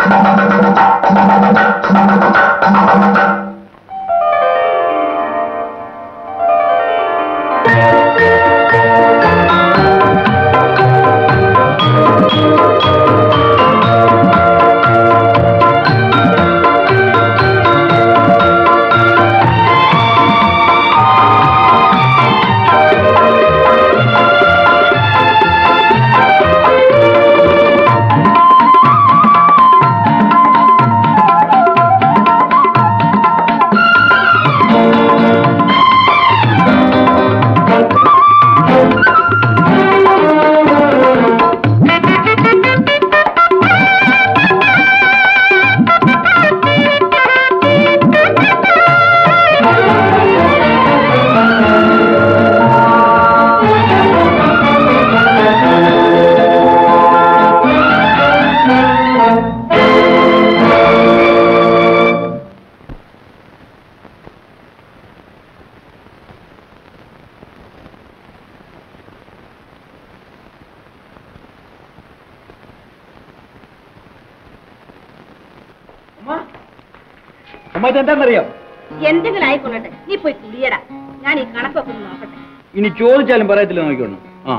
അമ്മ ഇതെന്താണെന്നറിയോ എന്തെങ്കിലും ആയിക്കൊള്ളട്ടെ നീ പോയി കുളിയടാ ഞാൻ ഈ കണക്കൊക്കെ ഒന്ന് നോക്കട്ടെ ഇനി ചോദിച്ചാലും പറയത്തില്ല നോക്കിക്കോണം ആ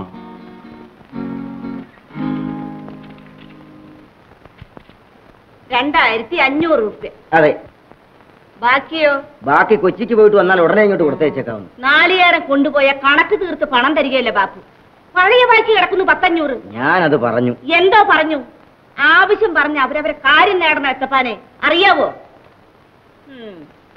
രണ്ടായിരത്തി അഞ്ഞൂറ് റുപ്യ അതെ ബാക്കിയോ ബാക്കി കൊച്ചിക്ക് പോയിട്ട് വന്നാൽ ഉടനെ ഇങ്ങോട്ട് കൊടുത്തേച്ചേക്കാവുന്നു നാളികേരം കൊണ്ടുപോയ കണക്ക് തീർത്ത് പണം തരികയല്ലേ ബാപ്പു പഴയ ബാക്കി കിടക്കുന്നു പത്തഞ്ഞൂറ് ഞാനത് പറഞ്ഞു എന്തോ പറഞ്ഞു ആവശ്യം പറഞ്ഞ് അവരവരെ കാര്യം നേടണം എത്തപ്പാനെ അറിയാവോ ഉം.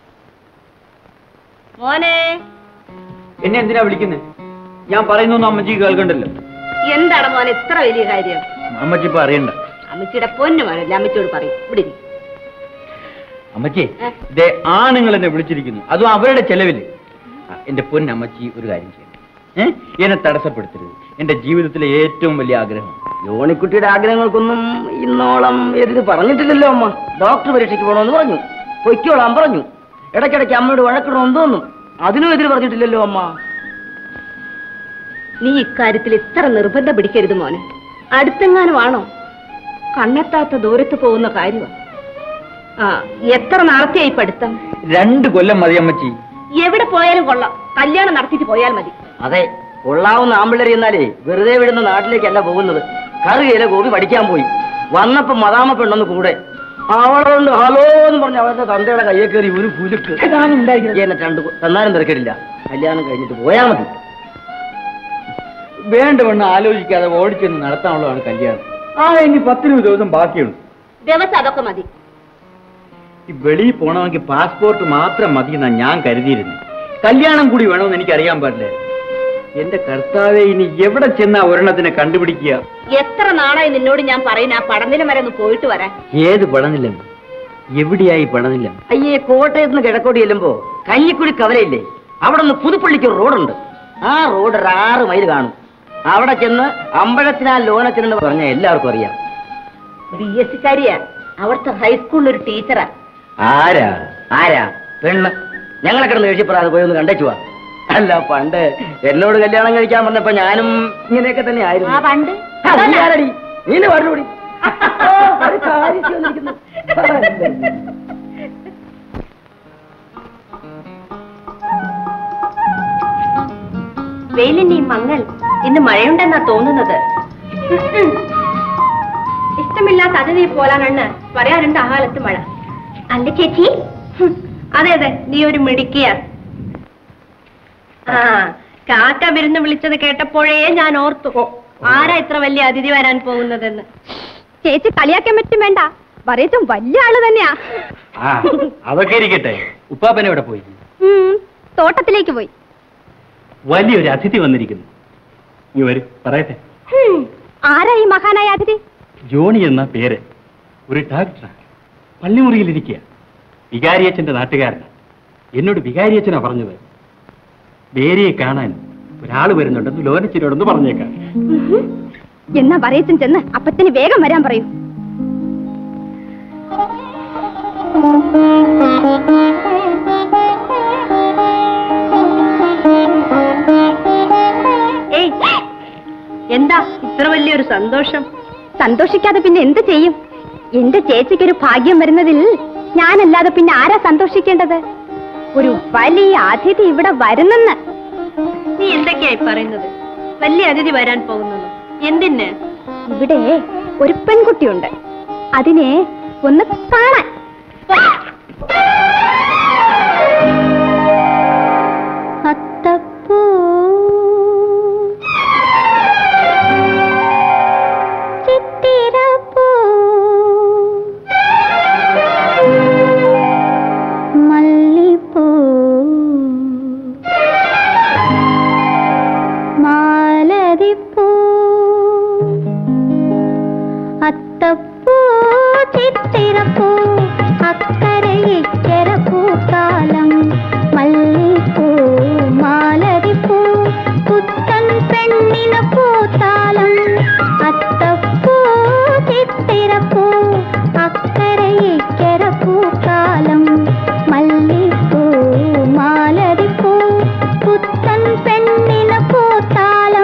മോനെ എന്നെ എന്തിനാ വിളിക്കുന്നത് ഞാൻ പറയുന്നൊന്നും അമ്മച്ചിക്ക് കേൾക്കണ്ടല്ലോ എന്താണ് മോനെ ഇത്ര വലിയ കാര്യം അമ്മച്ചി ഇപ്പൊ അറിയണ്ട അമ്മച്ചിയുടെ പൊന്നു മോനല്ലേ അമ്മച്ചിയോട് പറയും ഇവിടെ ഇരി. അമ്മച്ചി ഏ? ദേ ആണുങ്ങൾ എന്നെ വിളിച്ചിരിക്കുന്നു അതും അവരുടെ ചെലവില് ആ, എന്റെ പൊന്നമ്മച്ചി ഒരു കാര്യം ചെയ്യണം ഏ? എന്നെ തടസ്സപ്പെടുത്തരുത് എന്റെ ജീവിതത്തിലെ ഏറ്റവും വലിയ ആഗ്രഹം യോണിക്കുട്ടിയുടെ ആഗ്രഹങ്ങൾക്കൊന്നും ഇന്നോളം എതിര് പറഞ്ഞിട്ടില്ലല്ലോ അമ്മ ഡോക്ടർ പരീക്ഷയ്ക്ക് പോകണമെന്ന് പറഞ്ഞു പൊയ്ക്കോളാൻ പറഞ്ഞു ഇടയ്ക്കിടയ്ക്ക് അമ്മയോട് വഴക്കിടണമെന്ന് തോന്നും അതിനും എതിര് പറഞ്ഞിട്ടില്ലല്ലോ അമ്മ നീ ഇക്കാര്യത്തിൽ ഇത്ര നിർബന്ധം പിടിക്കരുത് മോനെ അടുത്തെങ്ങാനും ആണോ കണ്ണെത്താത്ത ദൂരത്ത് പോകുന്ന കാര്യമാണ് ആ എത്ര നാളത്തെയായി പഠിത്തം രണ്ട് കൊല്ലം മതി അമ്മച്ചി എവിടെ പോയാലും കൊള്ളാം കല്യാണം നടത്തിയിട്ട് പോയാൽ മതി അതെ കൊള്ളാവുന്ന ആമ്പിള്ളേരി എന്നാലേ വെറുതെ വിടുന്ന നാട്ടിലേക്കല്ല പോകുന്നത് കറുകയിലെ ഗോപി പഠിക്കാൻ പോയി വന്നപ്പോ മതാമ പെണ്ണൊന്ന് കൂടെ അവളോണ്ട് ഹലോ എന്ന് പറഞ്ഞ അവരുടെ തന്തയുടെ കയ്യെ കയറി ഒരു കുലുക്ക് എന്നെ രണ്ട് കൊ- തന്നാലും തിരക്കിടില്ല കല്യാണം കഴിഞ്ഞിട്ട് പോയാൽ മതി വേണ്ടവണ്ണം ആലോചിക്കാതെ ഓടിച്ചെന്ന് നടത്താനുള്ളതാണ് കല്യാണം ആ ഇനി പത്തിരുപത് ദിവസം ബാക്കിയുണ്ട് ദിവസം അതൊക്കെ മതി ഈ വെളിയിൽ പോണമെങ്കിൽ പാസ്പോർട്ട് മാത്രം മതി എന്നാ ഞാൻ കരുതിയിരുന്നു കല്യാണം കൂടി വേണമെന്ന് എനിക്ക് അറിയാൻ പാടില്ല എന്റെ കർത്താവെ ഇനി എവിടെ ചെന്നാ ഒരെണ്ണത്തിനെ കണ്ടുപിടിക്കുക എത്ര നാളായി നിന്നോട് ഞാൻ പറയുന്ന ആ പടനിലം വരെ ഒന്ന് പോയിട്ട് വരാൻ ഏത് പടനില്ലം എവിടെയായി പടനില്ലം അയ്യേ കോട്ടയത്ത് നിന്ന് കിഴക്കോട്ട് ചെല്ലുമ്പോ കഞ്ഞിക്കുഴി കവലയില്ലേ അവിടെ നിന്ന് പുതുപ്പള്ളിക്ക് ഒരു റോഡുണ്ട് ആ റോഡ് ഒരു ആറ് മൈൽ കാണും അവിടെ ചെന്ന് അമ്പഴത്തിനാൽ ലോനച്ചനെന്ന് പറഞ്ഞ എല്ലാവർക്കും അറിയാം ബി എസ് സിക്കാരിയാ അവിടുത്തെ ഹൈസ്കൂളിൽ ഒരു ടീച്ചറാ ആരാ ആരാ പെണ്ണ് ഞങ്ങളെ കിടന്ന് എഴുതിപ്പറാതെ പോയി ഒന്ന് കണ്ടേച്ചു വാ അല്ല പണ്ട് എന്നോട് കല്യാണം കഴിക്കാൻ വന്നപ്പോ ഞാനും ഇങ്ങനെയൊക്കെ തന്നെ ആ ആയിരുന്നു പണ്ട് ആ, നീ ആരെടി? നീന്ന് പറഞ്ഞുകൂടി വെയിലിന്റെ ഈ മങ്ങൽ ഇന്ന് മഴയുണ്ടെന്നാ തോന്നുന്നത് ഇഷ്ടമില്ലാത്ത അതിഥി പോലാണെന്ന് പറയാനുണ്ട് ആ കാലത്ത് മഴ അല്ല ചേച്ചി അതെ അതെ നീ ഒരു മിടുക്കിയ ആ കാക്ക വിരുന്ന് വിളിച്ചത് കേട്ടപ്പോഴേ ഞാൻ ഓർത്തു ആരാ ഇത്ര വലിയ അതിഥി വരാൻ പോകുന്നതെന്ന് ചേച്ചി കളിയാക്കാൻ പറ്റും വേണ്ട പറയത്തും വലിയ ആള് തന്നെയാ ആ അതൊക്കെ ഇരിക്കട്ടെ ഉപ്പാപ്പനെ ഇവിടെ പോയി ഉം, തോട്ടത്തിലേക്ക് പോയി വലിയൊരു അതിഥി വന്നിരിക്കുന്നു നീ വരും പറയട്ടെ ഹും, ആരാ ഈ മഹാനായ അതിഥി ജോണി എന്ന പേര് ഒരു ഡോക്ടറാണ് പള്ളിമുറിയിലിരിക്കുക വികാരിയച്ഛന്റെ നാട്ടുകാരനാണ് എന്നോട് വികാരിയച്ഛനാ പറഞ്ഞത് ബേരിയെ കാണാൻ ഒരാൾ വരുന്നുണ്ടെന്ന് ലോനച്ചിനോടൊന്ന് പറഞ്ഞേക്കാം ഉഹും. എന്നാ പറയത്തും ചെന്ന് അപ്പത്തിന് വേഗം വരാൻ പറയൂ ഏയ് എന്താ ഇത്ര വലിയൊരു സന്തോഷം സന്തോഷിക്കാതെ പിന്നെ എന്ത് ചെയ്യും എന്റെ ചേച്ചിക്കൊരു ഭാഗ്യം വരുന്നതിൽ ഞാനല്ലാതെ പിന്നെ ആരാ സന്തോഷിക്കേണ്ടത് ഒരു വലിയ അതിഥി ഇവിടെ വരുന്നെന്ന് നീ എന്തൊക്കെയായി പറയുന്നത് വലിയ അതിഥി വരാൻ പോകുന്നത് എന്തിന് ഇവിടെ ഒരു പെൺകുട്ടിയുണ്ട് അതിനെ ഒന്ന് കാണാൻ അത്തപ്പൂ ചിത്തിരപ്പൂ മല്ലിപ്പൂ മാലതിപ്പൂ അത്തപ്പൂ ചിത്തിരപ്പൂ അക്കരെ ഇക്കര പൂക്കാലം മല്ലിപ്പൂ മാലതിപ്പൂ പുത്തൻ പെണ്ണിന് പൂത്താലം അത്തപ്പൂ ചിത്തിരപ്പൂ അക്കരെ ഇക്കര പൂക്കാലം മല്ലിപ്പൂ മാലതിപ്പൂ പുത്തൻ പെണ്ണിന് പൂത്താലം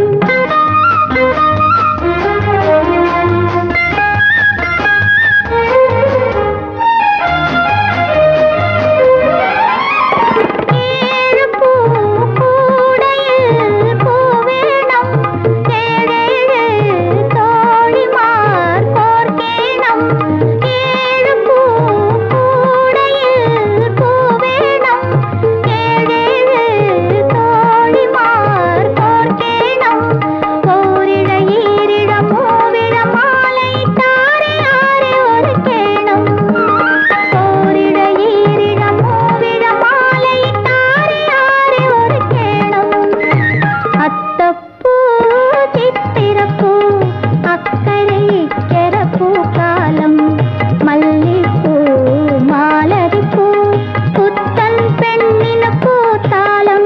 ഏഴ് പൂക്കൂടയിൽ പൂവേണം ഏഴേഴ് തോഴിമാർ കോർക്കേണം ഏഴ് പൂക്കൂടയിൽ പൂവേണം ഏഴേഴ് തോഴിമാർ കോർക്കേണം ഓരിഴ ഈരിഴ മൂവിഴ മാലയിട്ടാരെ ആരെ ഒരുക്കേണം ഓരിഴ ഈരിഴ മൂവിഴ മാലയിട്ടാരെ ആരെ ഒരുക്കേണം അത്തപ്പൂ ചിത്തിരപ്പൂ അക്കരെ ഇക്കര പൂക്കാലം മല്ലിപ്പൂ മാലരിപ്പൂ പുത്തൻ പെണ്ണിന് പൂത്താലം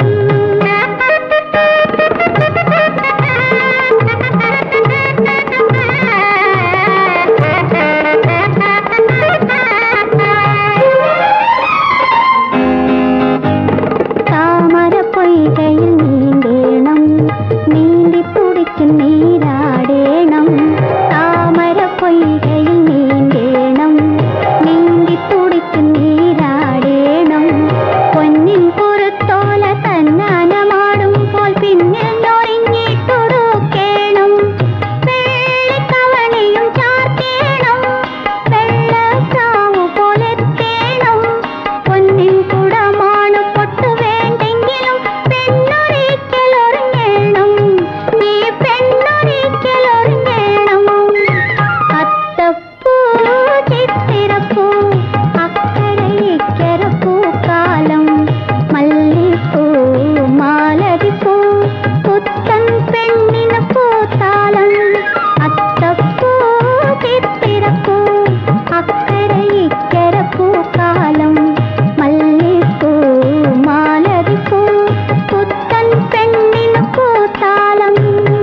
താമര പൊയ്കയിൽ നീന്തേണം നീന്തി തുടിച്ച് നീരാടേണം താമര പൊയ്കയിൽ നീന്തേണം നീന്തി തുടിച്ച് നീരാടേണം പൊന്നിൻ പുറത്തോല തന്നാനമാടുമ്പോൾ പിന്നിൽ ഞൊറിഞ്ഞിട്ടൊടുക്കേണം വെള്ളിക്കവണിയും ചാർത്തേണം വെള്ളച്ചാവു പോലെത്തേണം പൊന്നിൻ കുടമാണ് പൊട്ടു വേണ്ടെങ്കിലും പെണ്ണൊരിക്കലൊരുങ്ങേണം നീ പെണ്ണൊരിക്കലൊരുങ്ങേണം അത്തപ്പൂ ചിത്തിരപ്പൂ അക്കരെ ഇക്കര പൂക്കാലം മല്ലിപ്പൂ മാലതിപ്പൂ പുത്തൻ പെണ്ണിന് പൂത്താലം അത്തപ്പൂ ചിത്തിരപ്പൂ അക്കരെ ഇക്കര പൂക്കാലം മല്ലിപ്പൂ മാലതിപ്പൂ പുത്തൻ പെണ്ണിന് പൂത്താലം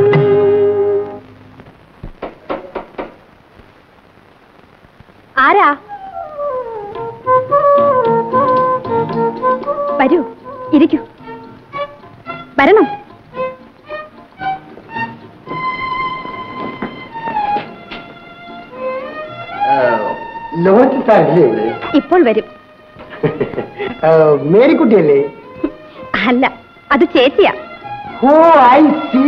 ആരാ വരൂ ഇരിക്കൂ വരണം ലോഹിത് സാറില്ലേ ഇവിടെ ഇപ്പോൾ വരും മേരിക്കുട്ടിയല്ലേ അല്ല അത് ചേച്ചിയാ ഓ ഐ സി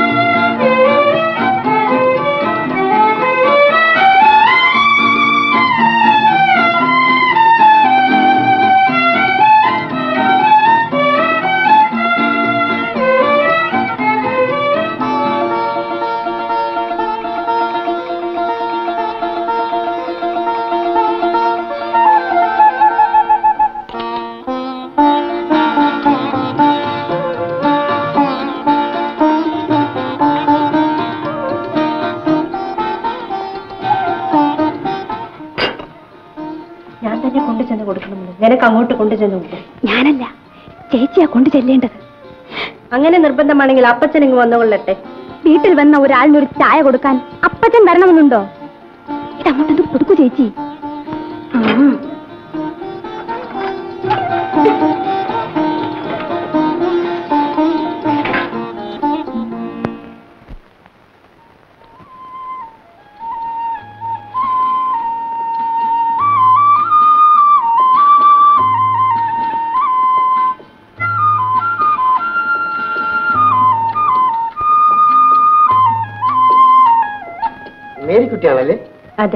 ആ ഞാൻ തന്നെ കൊണ്ടു ചെന്ന് കൊടുക്കണമെന്ന് നിനക്ക് അങ്ങോട്ട് കൊണ്ടു ചെന്ന് കൊടുക്കും ഞാനല്ല ചേച്ചിയാ കൊണ്ടു ചെല്ലേണ്ടത് അങ്ങനെ നിർബന്ധമാണെങ്കിൽ അപ്പച്ചനിങ്ങ് വന്നുകൊള്ളട്ടെ വീട്ടിൽ വന്ന ഒരാളിനൊരു ചായ കൊടുക്കാൻ അപ്പച്ചൻ വരണമെന്നുണ്ടോ ഇതങ്ങോട്ടൊന്ന് കൊടുക്കൂ ചേച്ചി മേരിക്കുട്ടിയാണല്ലേ അതെ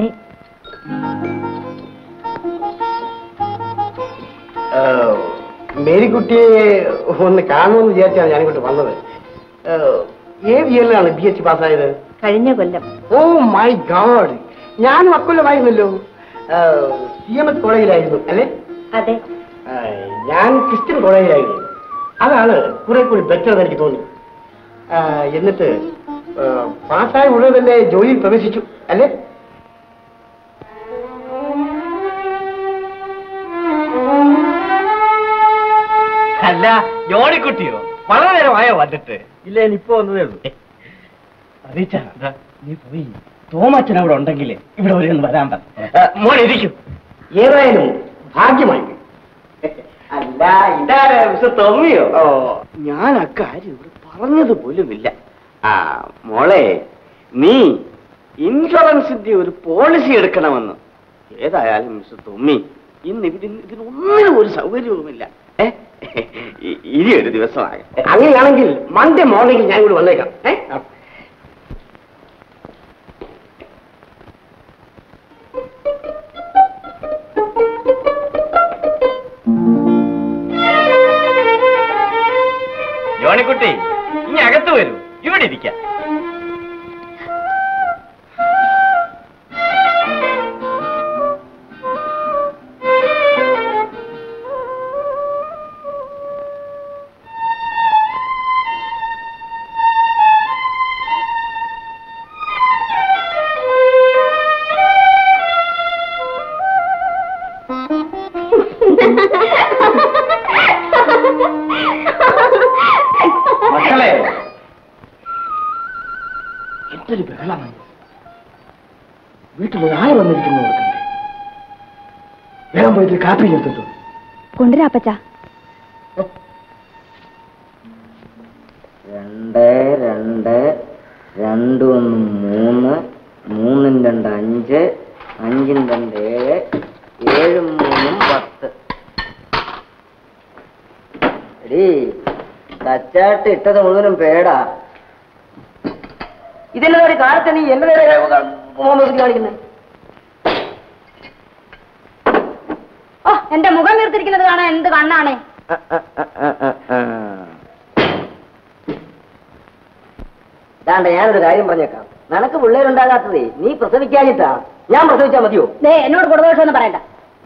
മേരിക്കുട്ടിയെ ഒന്ന് കാണുമെന്ന് വിചാരിച്ചാണ് ഞാനിങ്ങോട്ട് വന്നത് ഏഹ്, ഏത് ഇയറിലാണ് ബി എച്ച് പാസ്സായത് കഴിഞ്ഞ കൊല്ലം ഓ മൈ ഗാഡ് ഞാനും അക്കൊല്ലമായിരുന്നല്ലോ സി എം എസ് കോളേജിലായിരുന്നു അല്ലേ അതെ ഏഹ്, ഞാൻ ക്രിസ്ത്യൻ കോളേജിലായിരുന്നു അതാണ് കുറെ കൂടി ബെറ്റർ എന്ന് എനിക്ക് തോന്നി ഏഹ്, എന്നിട്ട് ഏഹ്, പാസ്സായ ഉടനെ തന്നെ ജോലിയിൽ പ്രവേശിച്ചു അല്ലേ അല്ല ജോണിക്കുട്ടിയോ വളരെ നേരമായോ വന്നിട്ട് ഇല്ല ഇപ്പൊ വന്നതേ ഉള്ളൂ അറിയിച്ചാ നീ പോയി തോമച്ചൻ അവിടെ ഉണ്ടെങ്കിൽ ഇവിടെ ഒരു ഒന്ന് വരാൻ പറ മോൻ ഇരിക്കും ഏതായാലും ഭാഗ്യമായി പോയി. അല്ല ഇതാര് മിസ്റ്റർ തൊമ്മിയോ ഓ ഞാൻ അക്കാര്യം ഇവിടെ പറഞ്ഞത് പോലുമില്ല ആ മോളെ നീ ഇൻഷുറൻസിന്റെ ഒരു പോളിസി എടുക്കണമെന്ന് ഏതായാലും മിസ്റ്റർ തൊമ്മി ഇന്ന് ഇതിന് ഇതിനൊന്നിനും ഒരു സൗകര്യവുമില്ല ഏ? ഇ- ഇനി ഒരു ദിവസമാകും അങ്ങനെയാണെങ്കിൽ മൺഡേ മോർണിംഗിൽ ഞാൻ ഇവിടെ വന്നേക്കാം ഏ? ജോണിക്കുട്ടി ഇനി അകത്ത് വരൂ ഇവിടെ ഇരിക്കാം മക്കളെ എന്തൊരു ബഹളമാണ് വീട്ടിൽ ഒരാൾ വന്നിരിക്കുന്നു ഓർക്കണ്ടേ വേഗം പോയിട്ട് കാപ്പി എടുത്തിട്ടു കൊണ്ടുവരാ അപ്പച്ച രണ്ട് രണ്ട് രണ്ട് ഒന്ന് മൂന്ന് മൂന്നും രണ്ട് അഞ്ച് അഞ്ചും രണ്ട് ഏഴ് ഏഴും മൂന്നും പത്ത് എടീ തച്ചാട്ട് ഇട്ടത് മുഴുവനും പേടാ ഇതിന്റെ ഒരു കാലത്ത് നീ എന്റെ നേരെ മുഹമ്മദ് കാണിക്കുന്നത് ഓ എന്റെ മുഖം വീർത്തിരിക്കുന്നത് കാണാൻ എന്ത് കണ്ണാണ് ദാണ്ട ഞാനൊരു കാര്യം പറഞ്ഞേക്കാം നിനക്ക് പിള്ളേരുണ്ടാകാത്തതേ നീ പ്രസവിക്കാഞ്ഞിട്ടാ ഞാൻ പ്രസവിച്ചാ മതിയോ ദേ എന്നോട് കുടുംബദോഷമൊന്നും പറയണ്ട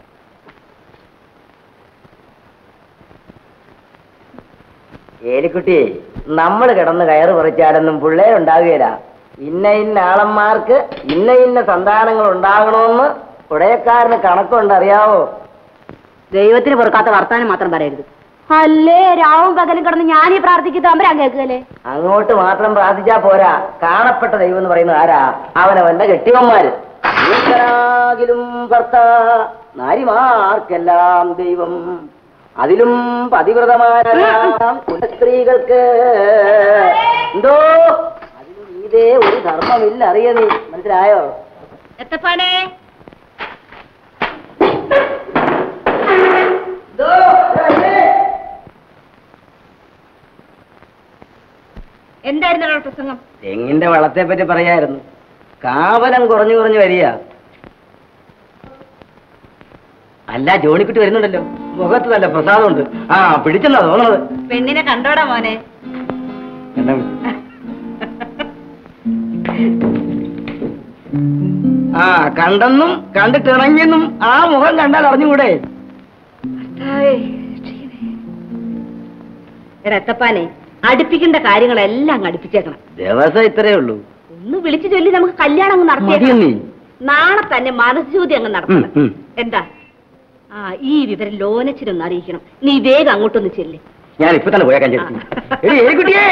ഏലിക്കുട്ടി നമ്മൾ കിടന്ന് കയറ് പറിച്ചാലൊന്നും പിള്ളേരുണ്ടാകുകയില്ല ഇന്ന ഇന്ന ആളന്മാർക്ക് ഇന്ന ഇന്ന സന്താനങ്ങൾ ഉണ്ടാകണമെന്ന് കുടയക്കാരന് കണക്കുണ്ട് അറിയാവോ ദൈവത്തിന് പൊറുക്കാത്ത വർത്താനം മാത്രം പറയരുത് അല്ലേ രാവും പകലും കിടന്ന് ഞാനീ പ്രാർത്ഥിക്കുന്ന അമ്പരാൻ കേൾക്കുകയല്ലേ അങ്ങോട്ട് മാത്രം പ്രാർത്ഥിച്ചാ പോരാ കാണപ്പെട്ട ദൈവം എന്ന് പറയുന്നത് ആരാ അവനവന്റെ കെട്ടിയവന്മാര് ഈശ്വരാകിലും ഭർത്ത നാരിമാർക്കെല്ലാം ദൈവം അതിലും പതിവ്രതമാരാം കുലസ്ത്രീകൾക്ക് എന്തോ അതിന് ഇതേ ഒരു ധർമ്മമില്ല അറിയ നീ മനസ്സിലായോ എത്തപ്പാനെ എന്തായിരുന്നു അവളുടെ പ്രസംഗം തെങ്ങിന്റെ വളത്തെ പറ്റി പറയായിരുന്നു കാവലം കുറഞ്ഞു കുറഞ്ഞു വരിക അല്ല ജോണിക്കുട്ടി വരുന്നുണ്ടല്ലോ മുഖത്ത് നല്ല പ്രസാദമുണ്ട് ആ പിടിച്ചെന്നാ തോന്നുന്നത് പെണ്ണിനെ കണ്ടോടാ മോനെ എന്താ ആ കണ്ടെന്നും കണ്ടിട്ടിറങ്ങിയെന്നും ആ മുഖം കണ്ടാൽ അറിഞ്ഞുകൂടെ എടാ എത്തപ്പാനെ അടുപ്പിക്കേണ്ട കാര്യങ്ങളെല്ലാം അങ്ങ് അടുപ്പിച്ചേക്കണം ദിവസം ഇത്രയേ ഉള്ളൂ ഒന്ന് വിളിച്ചു ചൊല്ലി നമുക്ക് കല്യാണം അങ്ങ് മതിയോ നടത്തിയേക്കാം നീ നാളെ തന്നെ മനസ്സൂതി അങ്ങ് നടത്തണം ഉം, ഉം. എന്താ ആ ഈ വിവരം ലോനച്ചിനൊന്ന് അറിയിക്കണം നീ വേഗം അങ്ങോട്ടൊന്ന് ചെല്ല് ഞാൻ ഇപ്പൊ തന്നെ പോയേക്കാൻ ചേച്ചി എടി എലിക്കുട്ടിയേ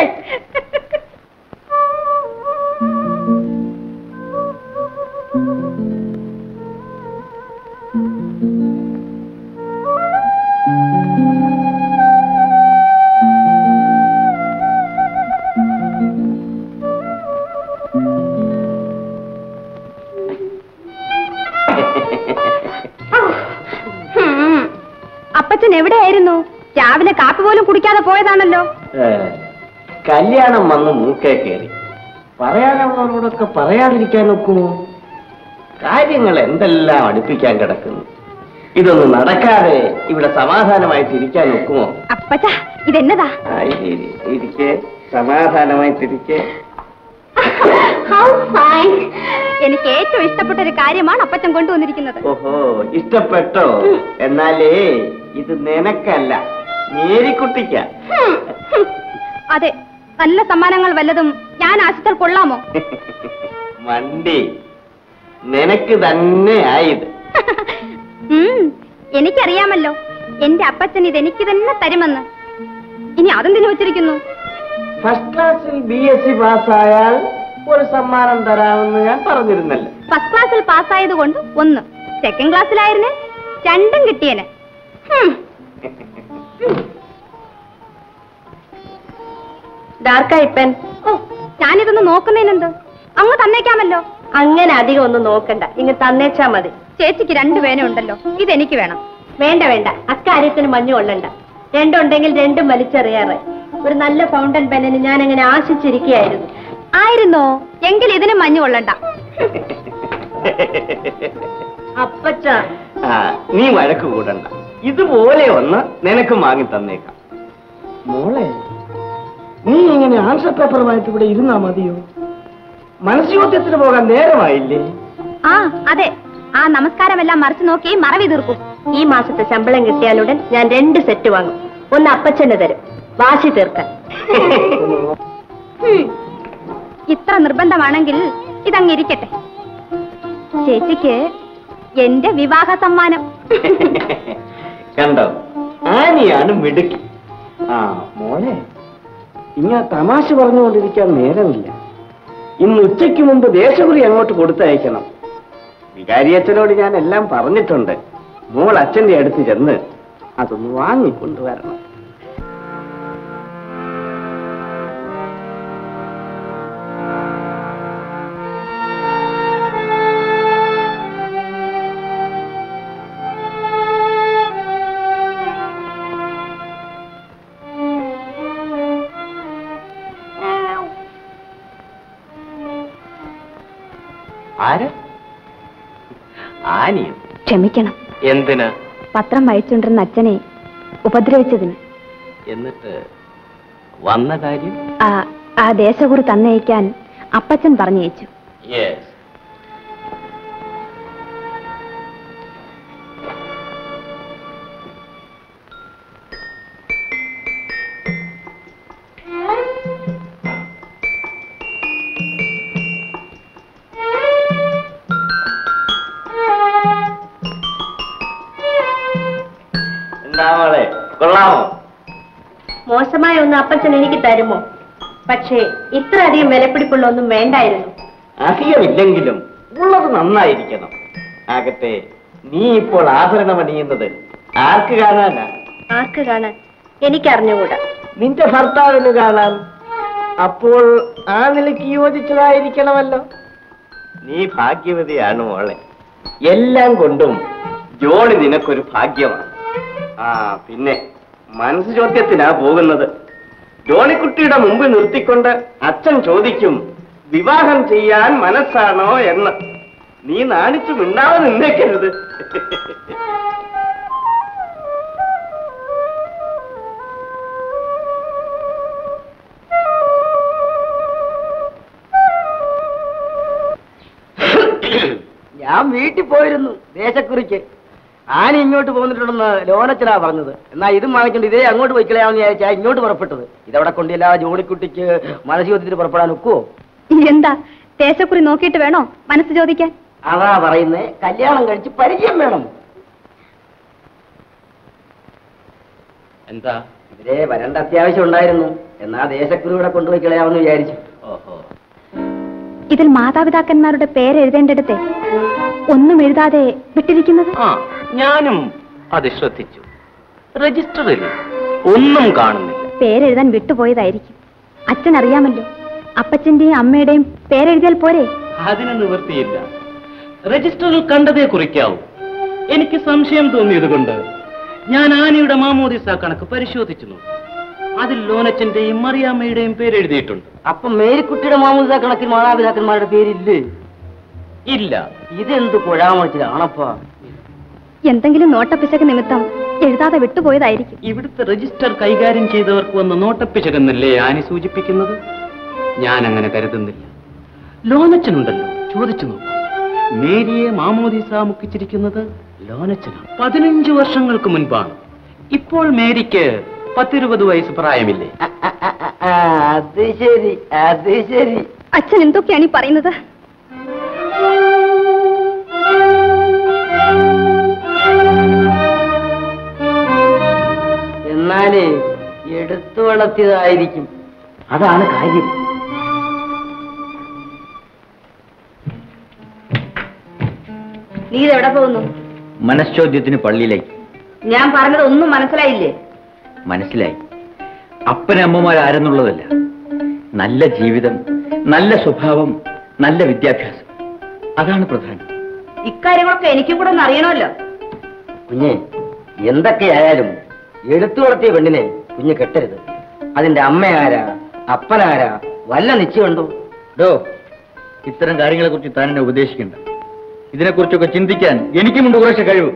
ഹും. അപ്പച്ചൻ എവിടെയായിരുന്നു രാവിലെ കാപ്പി പോലും കുടിക്കാതെ പോയതാണല്ലോ കല്യാണം വന്ന് മൂക്കേ കയറി പറയാനുള്ളവരോടൊക്കെ പറയാതിരിക്കാൻ ഒക്കുമോ കാര്യങ്ങൾ എന്തെല്ലാം അടുപ്പിക്കാൻ കിടക്കുന്നു ഇതൊന്നും നടക്കാതെ ഇവിടെ സമാധാനമായിട്ട് ഇരിക്കാൻ ഒക്കുമോ അപ്പച്ച ഇതെന്നതാ ആ, ഇരി- ഇരിക്കെ സമാധാനമായിട്ടിരിക്കെ എനിക്ക് ഏറ്റവും ഇഷ്ടപ്പെട്ട ഒരു കാര്യമാണ് അപ്പച്ചൻ കൊണ്ടുവന്നിരിക്കുന്നത് ഓഹോ ഇഷ്ടപ്പെട്ടോ എന്നാലേ ഇത് നിനക്കല്ല മേരിക്കുട്ടിക്ക ഹും, ഹും. അതെ നല്ല സമ്മാനങ്ങൾ വല്ലതും ഞാൻ ആശിച്ചാൽ കൊള്ളാമോ മണ്ടി നിനക്ക് തന്നെ ആയത് ഉം, എനിക്കറിയാമല്ലോ എന്റെ അപ്പച്ചൻ ഇത് എനിക്ക് തന്നെ തരുമെന്ന് ഇനി അതെന്തിനു വെച്ചിരിക്കുന്നു ഫസ്റ്റ് ക്ലാസ്സിൽ ബി എസ് സി പാസ്സായാൽ ഒരു സമ്മാനം തരാമെന്ന് ഞാൻ പറഞ്ഞിരുന്നല്ലോ ഫസ്റ്റ് ക്ലാസ്സിൽ പാസ്സായത് കൊണ്ട് ഒന്ന് സെക്കൻഡ് ക്ലാസ്സിലായിരുന്നേ രണ്ടും കിട്ടിയനെ ഹും. ഡാർക്കായിപ്പൻ ഓ ഞാനിതൊന്ന് നോക്കുന്നതിനെന്ത് അങ്ങ് തന്നേക്കാമല്ലോ അങ്ങനെ അധികം ഒന്നും നോക്കണ്ട ഇങ്ങ് തന്നേച്ചാ മതി ചേച്ചിക്ക് രണ്ടു പേന ഉണ്ടല്ലോ ഇതെനിക്ക് വേണം വേണ്ട വേണ്ട അക്കാര്യത്തിന് മഞ്ഞു കൊള്ളണ്ട രണ്ടുണ്ടെങ്കിൽ രണ്ടും വലിച്ചെറിയാറ് ഒരു നല്ല ഫൗണ്ടൻ പെന്നിന് ഞാൻ അങ്ങനെ ആശിച്ചിരിക്കുകയായിരുന്നു ആയിരുന്നോ എങ്കിൽ ഇതിന് മഞ്ഞു കൊള്ളണ്ട അപ്പച്ച ആ നീ വഴക്ക് കൂടണ്ട ഇതുപോലെ ഒന്ന് നിനക്ക് വാങ്ങി തന്നേക്കാം മോളെ നീ ഇങ്ങനെ ആൻസർ പേപ്പറുമായിട്ട് ഇവിടെ ഇരുന്നാ മതിയോ മനസ്സോദ്യത്തിന് പോകാൻ നേരമായില്ലേ ആ അതെ ആ നമസ്കാരമെല്ലാം മറിച്ചു നോക്കി മറവി തീർക്കും ഈ മാസത്തെ ശമ്പളം കിട്ടിയാലുടൻ ഞാൻ രണ്ട് സെറ്റ് വാങ്ങും ഒന്ന് അപ്പച്ചന് തരും വാശി തീർക്കാൻ ഹും. ഇത്ര നിർബന്ധമാണെങ്കിൽ ഇതങ്ങ് ഇരിക്കട്ടെ ചേച്ചിക്ക് എന്റെ വിവാഹ സമ്മാനം കണ്ടോ ആനിയാണ് മിടുക്കി ആ മോളെ ഇങ്ങനെ തമാശ പറഞ്ഞുകൊണ്ടിരിക്കാൻ നേരമില്ല ഇന്ന് ഉച്ചയ്ക്ക് മുമ്പ് ദേശകുറി അങ്ങോട്ട് കൊടുത്തയക്കണം വികാരിയച്ഛനോട് ഞാൻ എല്ലാം പറഞ്ഞിട്ടുണ്ട് മോൾ അച്ഛന്റെ അടുത്ത് ചെന്ന് അതൊന്ന് വാങ്ങിക്കൊണ്ടുവരണം ആര് ആനിയോ ക്ഷമിക്കണം എന്തിന് പത്രം വായിച്ചുകൊണ്ടിരുന്ന അച്ഛനെ ഉപദ്രവിച്ചതിന് എന്നിട്ട് വന്ന കാര്യം ആ ആ ദേശകുറി തന്നയക്കാൻ അപ്പച്ചൻ പറഞ്ഞയച്ചു യെസ് എന്താ മോളെ കൊള്ളാമോ മോശമായ ഒന്ന് അപ്പച്ചൻ എനിക്ക് തരുമോ പക്ഷേ ഇത്ര അധികം വിലപിടിപ്പുള്ള ഒന്നും വേണ്ടായിരുന്നു അധികമില്ലെങ്കിലും ഉള്ളത് നന്നായിരിക്കണം ആകട്ടെ നീ ഇപ്പോൾ ആഭരണം അണിയുന്നത് ആർക്ക് കാണാനാ ആർക്ക് കാണാൻ എനിക്കറിഞ്ഞുകൂടാ നിന്റെ ഭർത്താവിന് കാണാൻ അപ്പോൾ ആ നിലയ്ക്ക് യോജിച്ചതായിരിക്കണമല്ലോ നീ ഭാഗ്യവതിയാണ് മോളെ എല്ലാം കൊണ്ടും ജോളി നിനക്കൊരു ഭാഗ്യമാണ് ആ പിന്നെ മനസ്സ് ചോദ്യത്തിനാ പോകുന്നത് ജോണിക്കുട്ടിയുടെ മുമ്പ് നിർത്തിക്കൊണ്ട് അച്ഛൻ ചോദിക്കും വിവാഹം ചെയ്യാൻ മനസ്സാണോ എന്ന് നീ നാണിച്ചു മിണ്ടാതെ നിന്നേക്കരുത് ഞാൻ വീട്ടിൽ പോയിരുന്നു ദേശക്കുറിക്ക് ആന ഇങ്ങോട്ട് പോന്നിട്ടുണ്ടെന്ന് ലോനച്ചനാ പറഞ്ഞത് എന്നാ ഇതും വാങ്ങിക്കൊണ്ട് ഇതേ അങ്ങോട്ട് പോയിക്കളയാമെന്ന് വിചാരിച്ചാ ഇങ്ങോട്ട് പുറപ്പെട്ടത് ഇതവിടെ കൊണ്ടില്ല ജോണിക്കുട്ടിക്ക് മനസ്സുയോദ്യത്തിന് പുറപ്പെടാൻ ഒക്കുവോ എന്താ ദേശക്കുറി നോക്കിയിട്ട് വേണോ മനസ്സ് ചോദിക്കാൻ അതാ പറയുന്നേ കല്യാണം കഴിച്ച് പരിചയം വേണം എന്താ ഇവരെ വരണ്ട അത്യാവശ്യം ഉണ്ടായിരുന്നു എന്നാ ദേശക്കുറി ഇവിടെ കൊണ്ടുപോയി കളയാമെന്ന് വിചാരിച്ചു ഓഹോ ഇതിൽ മാതാപിതാക്കന്മാരുടെ പേരെഴുതേണ്ടടുത്തെ ഒന്നും എഴുതാതെ വിട്ടിരിക്കുന്നത് ആ ഞാനും അത് ശ്രദ്ധിച്ചു രജിസ്റ്ററിൽ ഒന്നും കാണുന്നില്ല പേരെഴുതാൻ വിട്ടുപോയതായിരിക്കും അച്ഛൻ അറിയാമല്ലോ അപ്പച്ചന്റെയും അമ്മയുടെയും പേരെഴുതിയാൽ പോരെ അതിന് നിവൃത്തിയില്ല രജിസ്റ്ററിൽ കണ്ടതേ കുറിക്കാവൂ എനിക്ക് സംശയം തോന്നിയത് കൊണ്ട് ഞാൻ ആനയുടെ മാമോദിസ കണക്ക് പരിശോധിച്ചു നോക്കി അതിൽ ലോനച്ചന്റെയും മറിയാമ്മയുടെയും പേര് എഴുതിയിട്ടുണ്ട് അപ്പൊ മേരിക്കുട്ടിയുടെ മാമൂസ കണക്കിൽ മാതാപിതാക്കന്മാരുടെ പേരില്ലേ ഇല്ല ഇതെന്ത് കുഴാമണിച്ചിലാണപ്പാ എന്തെങ്കിലും നോട്ടപ്പിശക് നിമിത്തം എഴുതാതെ വിട്ടുപോയതായിരിക്കും ഇവിടുത്തെ രജിസ്റ്റർ കൈകാര്യം ചെയ്തവർക്ക് വന്ന് നോട്ടപ്പിച്ചകന്നല്ലേ ആനി സൂചിപ്പിക്കുന്നത് ഞാൻ അങ്ങനെ കരുതുന്നില്ല ലോനച്ചനുണ്ടല്ലോ ചോദിച്ചു നോക്കൂ മേരിയെ മാമോദിസ മുക്കിച്ചിരിക്കുന്നത് ലോനച്ചനാണ് പതിനഞ്ച് വർഷങ്ങൾക്ക് മുൻപാണ് ഇപ്പോൾ മേരിക്ക് പത്തിരുപത് വയസ്സ് പ്രായമില്ലേ ആ, ആ, ആ, ആ, അത് ശരി അത് ശരി അച്ഛൻ എന്തൊക്കെയാണ് ഈ പറയുന്നത് എന്നാലേ എടുത്തു വളർത്തിയതായിരിക്കും അതാണ് കാര്യം നീ ഇതെവിടെ പോകുന്നു മനഃശോദ്യത്തിന് പള്ളിയിലേക്ക് ഞാൻ പറഞ്ഞത് ഒന്നും മനസ്സിലായില്ലേ മനസ്സിലായി അപ്പനമ്മമാരാരെന്നുള്ളതല്ല നല്ല ജീവിതം നല്ല സ്വഭാവം നല്ല വിദ്യാഭ്യാസം അതാണ് പ്രധാനം ഇക്കാര്യങ്ങളൊക്കെ എനിക്കും കൂടെ ഒന്ന് അറിയണമല്ലോ കുഞ്ഞെ എന്തൊക്കെയായാലും എടുത്തു വളർത്തിയ പെണ്ണിനെ കുഞ്ഞ് കെട്ടരുത് അതിന്റെ അമ്മയാരാ അപ്പനാരാ വല്ല നിശ്ചയമുണ്ടോ ഡോ ഇത്തരം കാര്യങ്ങളെ കുറിച്ച് താൻ എന്നെ ഉപദേശിക്കണ്ട ഇതിനെക്കുറിച്ചൊക്കെ ചിന്തിക്കാൻ എനിക്കുമുണ്ട് കുറച്ച് കഴിവ്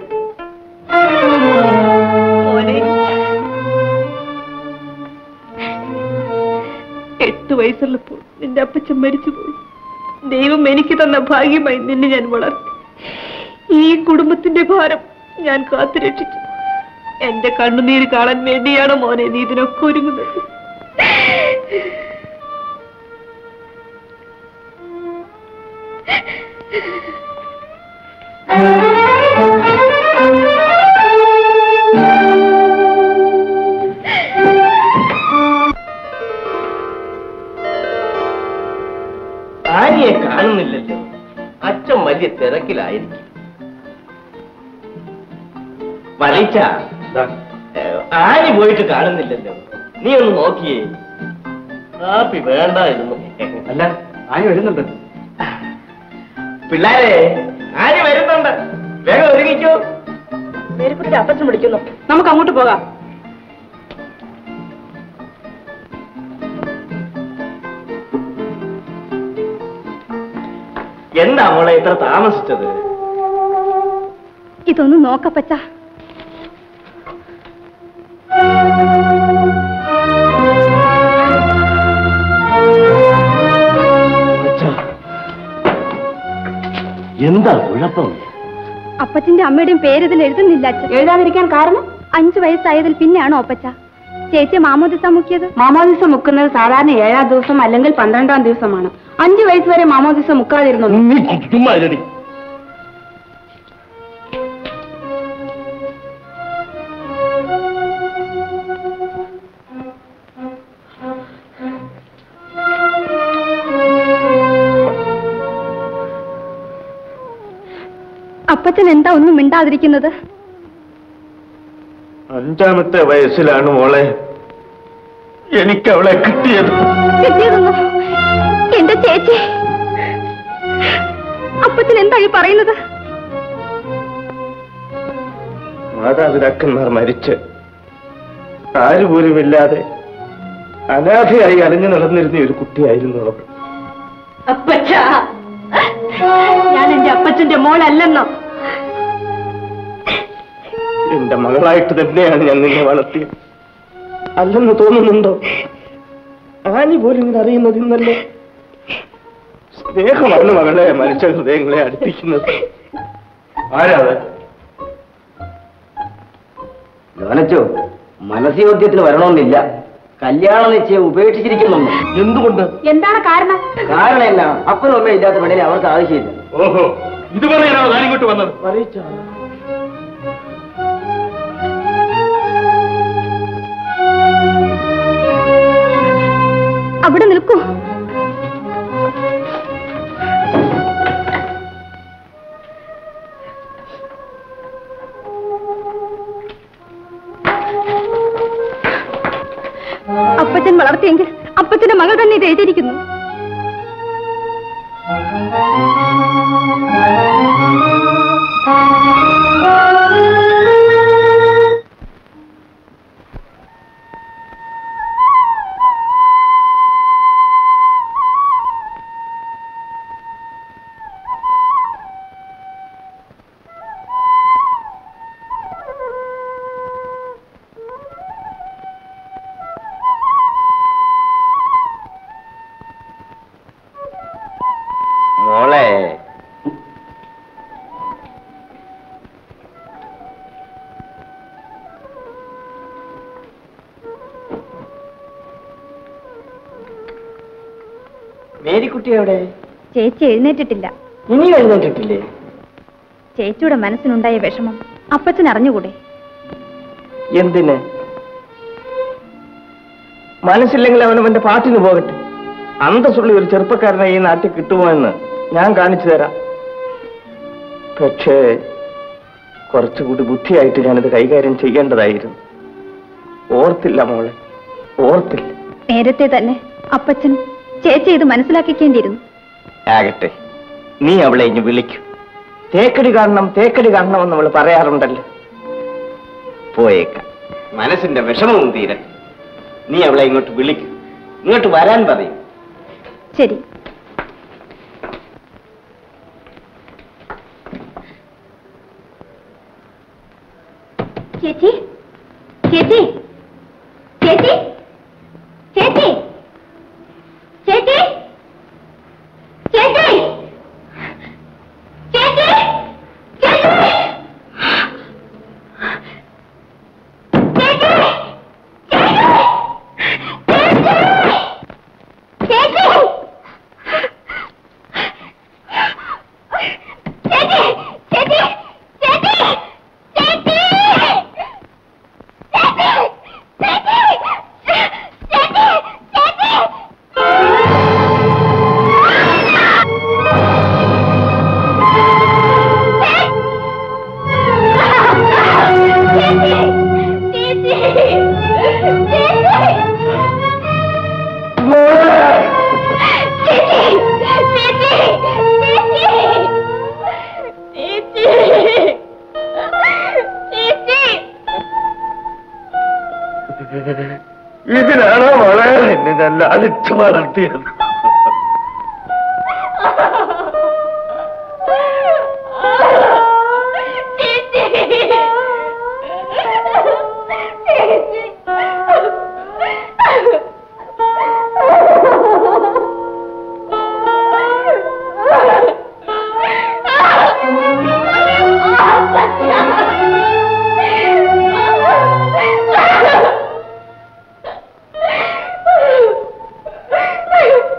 മോനെ എട്ട് വയസ്സുള്ളപ്പോൾ നിന്റെ അപ്പച്ചൻ മരിച്ചുപോയി ദൈവം എനിക്ക് തന്ന ഭാഗ്യമായി നിന്നെ ഞാൻ വളർത്തി ഈ കുടുംബത്തിന്റെ ഭാരം ഞാൻ കാത്തു രക്ഷിച്ചു എന്റെ കണ്ണുനീര് കാണാൻ വേണ്ടിയാണ് മോനെ നീ ഇതിനൊക്കെ ഒരുങ്ങുന്നത് ആനിയെ കാണുന്നില്ലല്ലോ അച്ഛൻ വലിയ തിരക്കിലായിരിക്കും വലിച്ച ആനി പോയിട്ട് കാണുന്നില്ലല്ലോ നീ ഒന്ന് നോക്കിയേ കാപ്പി വേണ്ടായിരുന്നു അല്ല ആര് വരുന്നുണ്ട് പിള്ളാരെ ആനി വരുന്നുണ്ട് വേഗം ഒരുങ്ങിക്കോ മേരിക്കുട്ടി അപ്പച്ചൻ വിളിക്കുന്നു നമുക്ക് അങ്ങോട്ട് പോകാം എന്താ മോളെ ഇത്ര താമസിച്ചത് ഇതൊന്ന് നോക്കപ്പച്ച എന്താ കുഴപ്പം അപ്പച്ചന്റെ അമ്മയുടെയും പേര് ഇതിൽ എഴുതുന്നില്ല അച്ഛൻ എഴുതാതിരിക്കാൻ കാരണം അഞ്ചു വയസ്സായതിൽ പിന്നെയാണോ അപ്പച്ച ചേച്ചി മാമോദിസ മുക്കിയത് മാമോദിസ മുക്കുന്നത് സാധാരണ ഏഴാം ദിവസം അല്ലെങ്കിൽ പന്ത്രണ്ടാം ദിവസമാണ് അഞ്ചു വയസ്സ് വരെ മാമോദിസ മുക്കാതിരുന്നു നീ ചുമ്മാ ഇരുടി. അപ്പച്ചൻ എന്താ ഒന്നും മിണ്ടാതിരിക്കുന്നത് അഞ്ചാമത്തെ വയസ്സിലാണ് മോളെ എനിക്ക് അവളെ കിട്ടിയത് കിട്ടിയതൊന്നു എന്റെ ചേച്ചി അപ്പച്ചൻ എന്താ ഈ പറയുന്നത് മാതാപിതാക്കന്മാർ മരിച്ച് ആരുപോലുമില്ലാതെ അനാഥയായി അലഞ്ഞു നടന്നിരുന്ന ഒരു കുട്ടിയായിരുന്നു അവൾ അപ്പച്ച ഞാൻ എന്റെ അപ്പച്ചന്റെ മോളല്ലെന്നോ എന്റെ മകളായിട്ട് തന്നെയാണ് ഞാൻ നിന്നെ വളർത്തിയത് അല്ലെന്ന് തോന്നുന്നുണ്ടോ ആനി പോലും ഇങ്ങനെ അറിയുന്നത് ഇന്നല്ലേ സ്നേഹമാണ് മകളെ മനുഷ്യ ഹൃദയങ്ങളെ അടുപ്പിക്കുന്നത് ആരാത് ലോനച്ചോ മനസ്സയോദ്യത്തിന് വരണമെന്നില്ല കല്യാണ നിശ്ചയം ഉപേക്ഷിച്ചിരിക്കുന്നുണ്ട് എന്തുകൊണ്ട് എന്താണ് കാരണം കാരണം എന്നാ അപ്പനും അമ്മയും ഇല്ലാത്ത പെണ്ണിനെ അവർക്ക് ആവശ്യമില്ല ഓഹോ ഇത് പറയാനാണോ ഞാൻ ഇങ്ങോട്ട് വന്നത് നോക്കൂ അപ്പച്ചൻ വളർത്തിയെങ്കിൽ അപ്പച്ചന്റെ മകൾ തന്നെ ഇത് എഴുതിയിരിക്കുന്നു മോളെ മേരിക്കുട്ടി എവിടെ ചേച്ചി എഴുന്നേറ്റിട്ടില്ല ഇനി എഴുന്നേറ്റിട്ടില്ലേ ചേച്ചിയുടെ മനസ്സിനുണ്ടായ വിഷമം അപ്പച്ചൻ അറിഞ്ഞുകൂടെ എന്തിന് മനസ്സില്ലെങ്കിൽ അവൻ അവന്റെ പാട്ടിന് പോകട്ടെ അന്തസ്സുള്ള ഒരു ചെറുപ്പക്കാരനെ ഈ നാട്ടിൽ കിട്ടുമോ എന്ന് ഞാൻ കാണിച്ചു തരാം പക്ഷേ കുറച്ചുകൂടി ബുദ്ധിയായിട്ട് ഞാനിത് കൈകാര്യം ചെയ്യേണ്ടതായിരുന്നു ഓർത്തില്ല മോളെ ഓർത്തില്ല നേരത്തെ തന്നെ അപ്പച്ചൻ ചേച്ചി ഇത് മനസ്സിലാക്കിക്കേണ്ടിയിരുന്നു ആകട്ടെ നീ അവളെ ഇനി വിളിക്കൂ തേക്കടി കാണണം തേക്കടി കാണണം എന്ന് അവൾ പറയാറുണ്ടല്ലോ പോയേക്കാം മനസ്സിന്റെ വിഷമവും തീരെ നീ അവളെ ഇങ്ങോട്ട് വിളിക്കൂ ഇങ്ങോട്ട് വരാൻ പറയും ശരി ചേച്ചി ചേച്ചി ചേച്ചി ചേച്ചി ചേച്ചി ചേച്ചി ചേച്ചി ഇതിനാണോ മോളെ എന്നെ നല്ല അളിച്ചു വളർത്തിയത് Ah!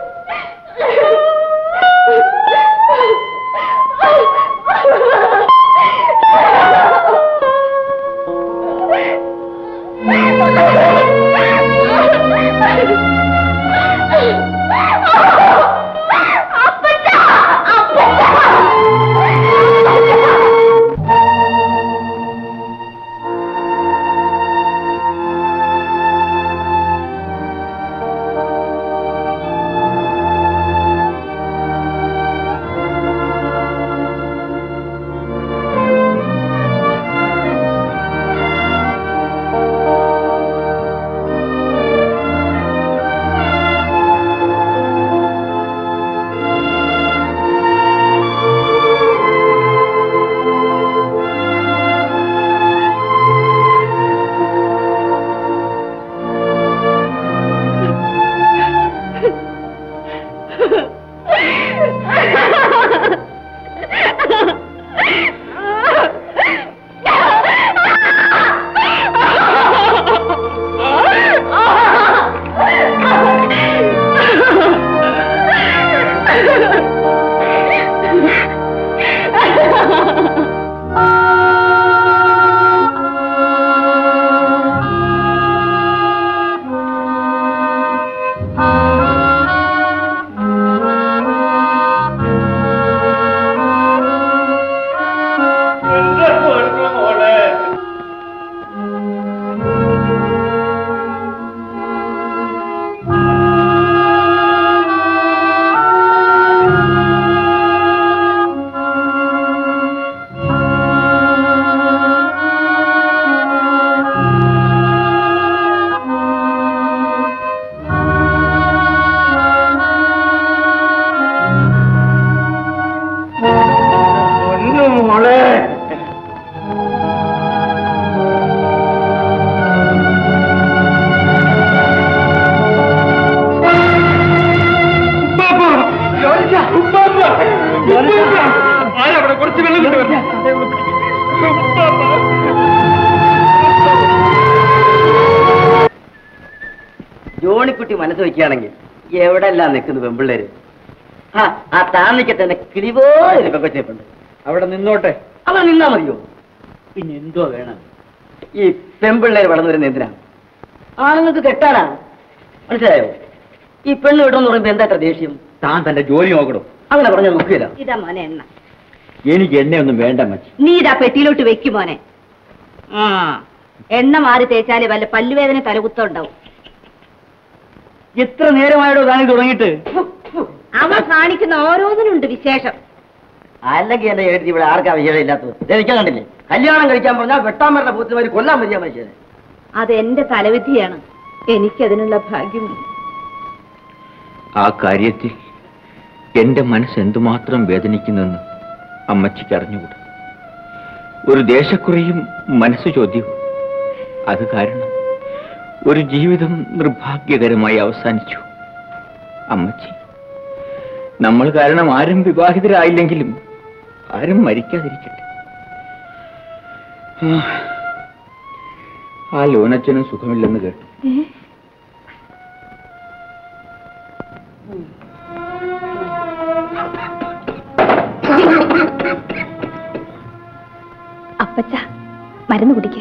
ജോണിക്കുട്ടി മനസ്സ് വെക്കുകയാണെങ്കിൽ എവിടെല്ലാം നിൽക്കുന്നു പെമ്പിള്ളേര് ആ ആ താന്നിക്ക് തന്നെ കിളിപോലെ പെപ്പച്ചേപ്പുണ്ട് അവിടെ നിന്നോട്ടെ അവിടെ നിന്നാ മതിയോ പിന്നെ എന്തോ വേണം ഈ പെമ്പിള്ളേര് വളർന്നു വരുന്ന എന്തിനാ ആണുങ്ങൾക്ക് കെട്ടാനാ മനസ്സിലായോ ഈ പെണ്ണ് വിടുമെന്ന് പറയുമ്പോ എന്താ ഇത്ര ദേഷ്യം താൻ തന്റെ ജോലി നോക്കണോ അങ്ങനെ പറഞ്ഞാൽ നോക്കിയില്ല ഇതാ മോനെ എണ്ണ എനിക്ക് എണ്ണയൊന്നും വേണ്ട മച്ചി നീ ഇതാ പെട്ടിയിലോട്ട് വെക്കും മോനെ ആ എണ്ണ മാറി തേച്ചാലേ വല്ല പല്ലുവേദന തലകുത്തുണ്ടാവും എത്ര നേരമായിടോ താനിത് തുടങ്ങിയിട്ട് അവൻ കാണിക്കുന്ന ഓരോന്നിനുണ്ട് വിശേഷം അല്ലെങ്കിൽ എന്റെ എഴുതി ഇവിടെ ആർക്കാ വിജയം ഇല്ലാത്തത് എനിക്കാൻ കണ്ടില്ലേ കല്യാണം കഴിക്കാൻ പറഞ്ഞാൽ വെട്ടാൻ പറഞ്ഞ പൂത്തുമാരി കൊല്ലാൻ പറ്റിയ മനുഷ്യനെ അത് എന്റെ തലവിധിയാണ് എനിക്കതിനുള്ള ഭാഗ്യമില്ല ആ കാര്യത്തിൽ എന്റെ മനസ്സ് എന്തുമാത്രം വേദനിക്കുന്നെന്ന് അമ്മച്ചിക്ക് അറിഞ്ഞുകൂടാ ഒരു ദേശക്കുറയും മനസ്സ് ചോദ്യവും അത് കാരണം ഒരു ജീവിതം നിർഭാഗ്യകരമായി അവസാനിച്ചു അമ്മച്ചി നമ്മൾ കാരണം ആരും വിവാഹിതരായില്ലെങ്കിലും ആരും മരിക്കാതിരിക്കട്ടെ ആ, ആ ലോനച്ചനും സുഖമില്ലെന്ന് കേട്ടു അപ്പച്ച മരുന്ന് കുടിക്കേ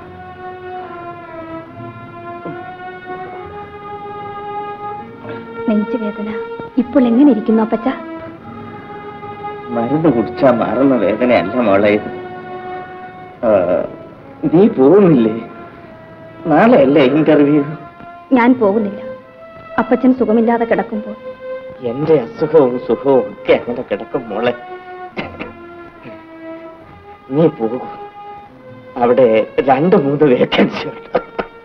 നെഞ്ചുവേദന ഇപ്പോൾ എങ്ങനെ ഇരിക്കുന്നു അപ്പച്ച മരുന്ന് കുടിച്ചാ മാറുന്ന വേദനയല്ല മോളെ ഇത് ആ, നീ പോകുന്നില്ലേ നാളെ അല്ലേ ഇന്റർവ്യൂ ഞാൻ പോകുന്നില്ല അപ്പച്ചൻ സുഖമില്ലാതെ കിടക്കുമ്പോൾ എന്റെ അസുഖവും സുഖവും ഒക്കെ അങ്ങനെ കിടക്കും മോളെ നീ പോകും അവിടെ രണ്ട് മൂന്ന് വേക്കൻസി ഉണ്ട്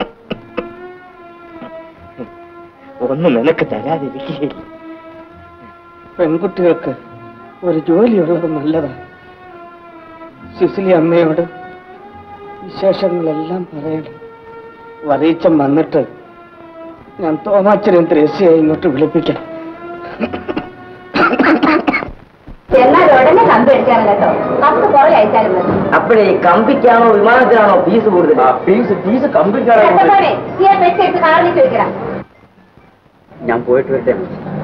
ഒന്നും നിനക്ക് തരാതിരിക്കുകയില്ല പെൺകുട്ടികൾക്ക് ഒരു ജോലിയുള്ളത് നല്ലതാണ് സിസിലി അമ്മയോട് വിശേഷങ്ങളെല്ലാം പറയണം വറീച്ചം വന്നിട്ട് ഞാൻ തോമാച്ചനും ത്രേസ്യയെ ഇങ്ങോട്ട് വിളിപ്പിക്കാം എന്നാൽ ഉടനെ കമ്പടിച്ചാണ് കേട്ടോ പത്ത് കുറേ അയച്ചാലും മതി അപ്പോഴേ കമ്പിക്കാണോ വിമാനത്തിനാണോ ഫീസ് കൂടുതൽ ഫീസ് ഫീസ് കമ്പിക്കാണോ ചെറുക്കന്മാരെ, ഈ ആ പെട്ടി എടുത്ത് കാറിലേക്ക് വെക്കണം ഞാൻ പോയിട്ട് വരട്ടെ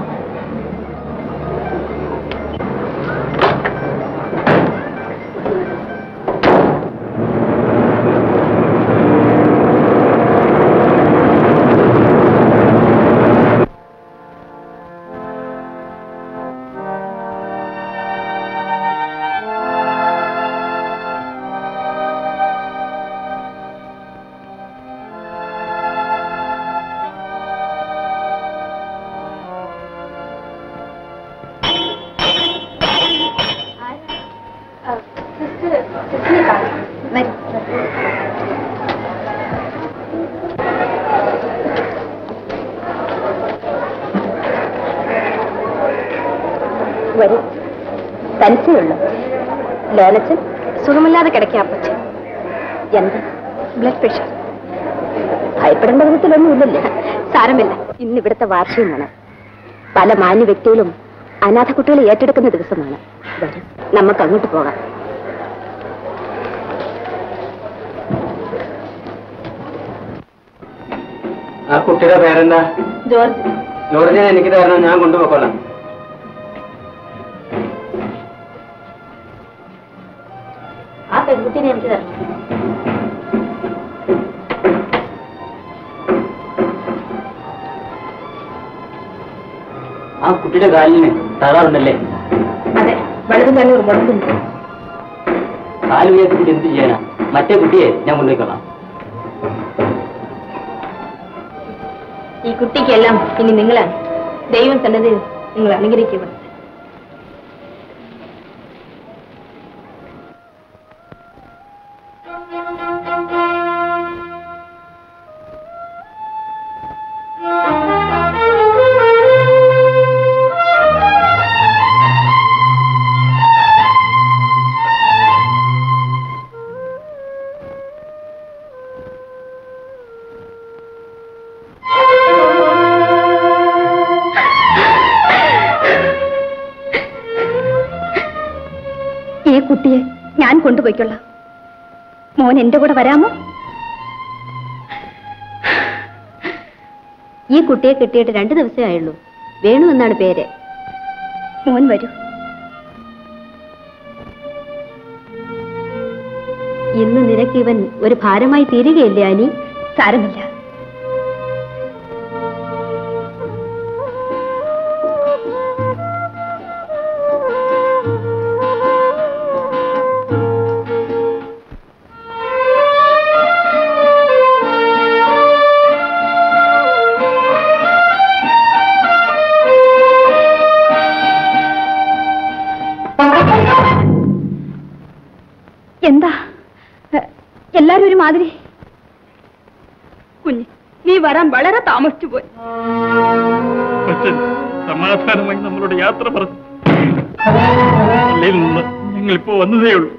വരൂ തനിച്ചേ ഉള്ളൂ ലോലച്ചൻ സുഖമില്ലാതെ കിടക്കാം അപ്പച്ചൻ എന്താ ബ്ലഡ് പ്രഷർ ഭയപ്പെടേണ്ട വിധത്തിലൊന്നുമില്ലല്ലോ സാരമില്ല ഇന്ന് ഇവിടുത്തെ വാർഷികമാണ് പല മാന്യ വ്യക്തികളും അനാഥ കുട്ടികളെ ഏറ്റെടുക്കുന്ന ദിവസമാണ് വരൂ നമുക്ക് അങ്ങോട്ട് പോകാം ആ കുട്ടിയുടെ പേരെന്താ ജോർജ് ജോർജിനെ എനിക്ക് തരണം ഞാൻ കൊണ്ടുപോയിക്കോളാം ആ പെൺകുട്ടിനെ എനിക്ക് തരണം ആ കുട്ടിയുടെ കാലിന് തകരാറുണ്ടല്ലേ അതെ വലതും തന്നെ മുടക്കുന്നു കാല് ഉയർത്തി കുട്ടി എന്ത് ചെയ്യാനാ മറ്റേ കുട്ടിയെ ഞാൻ കൊണ്ടുപോയിക്കോളാം ഈ കുട്ടിക്കെല്ലാം ഇനി നിങ്ങളാണ് ദൈവം സന്നദ്ധയിൽ നിങ്ങൾ അനുഗ്രഹിക്കപ്പെടും ഈ കുട്ടിയെ ഞാൻ കൊണ്ടുപോയിക്കൊള്ളാം മോൻ എന്റെ കൂടെ വരാമോ ഈ കുട്ടിയെ കിട്ടിയിട്ട് രണ്ടു ദിവസമേ ആയുള്ളൂ വേണു എന്നാണ് പേര് മോൻ വരൂ ഇന്ന് നിനക്ക് ഇവൻ ഒരു ഭാരമായി തീരുകയില്ലേ അനി സാരമില്ല എന്താ എല്ലാരും ഒരു മാതിരി കുഞ്ഞ് നീ വരാൻ വളരെ താമസിച്ചു പോയി അച്ഛൻ സമാധാനമായി നമ്മളോട് യാത്ര പറഞ്ഞു പള്ളിയിൽ നിന്ന് ഞങ്ങൾ ഇപ്പോ വന്നതേ ഉള്ളൂ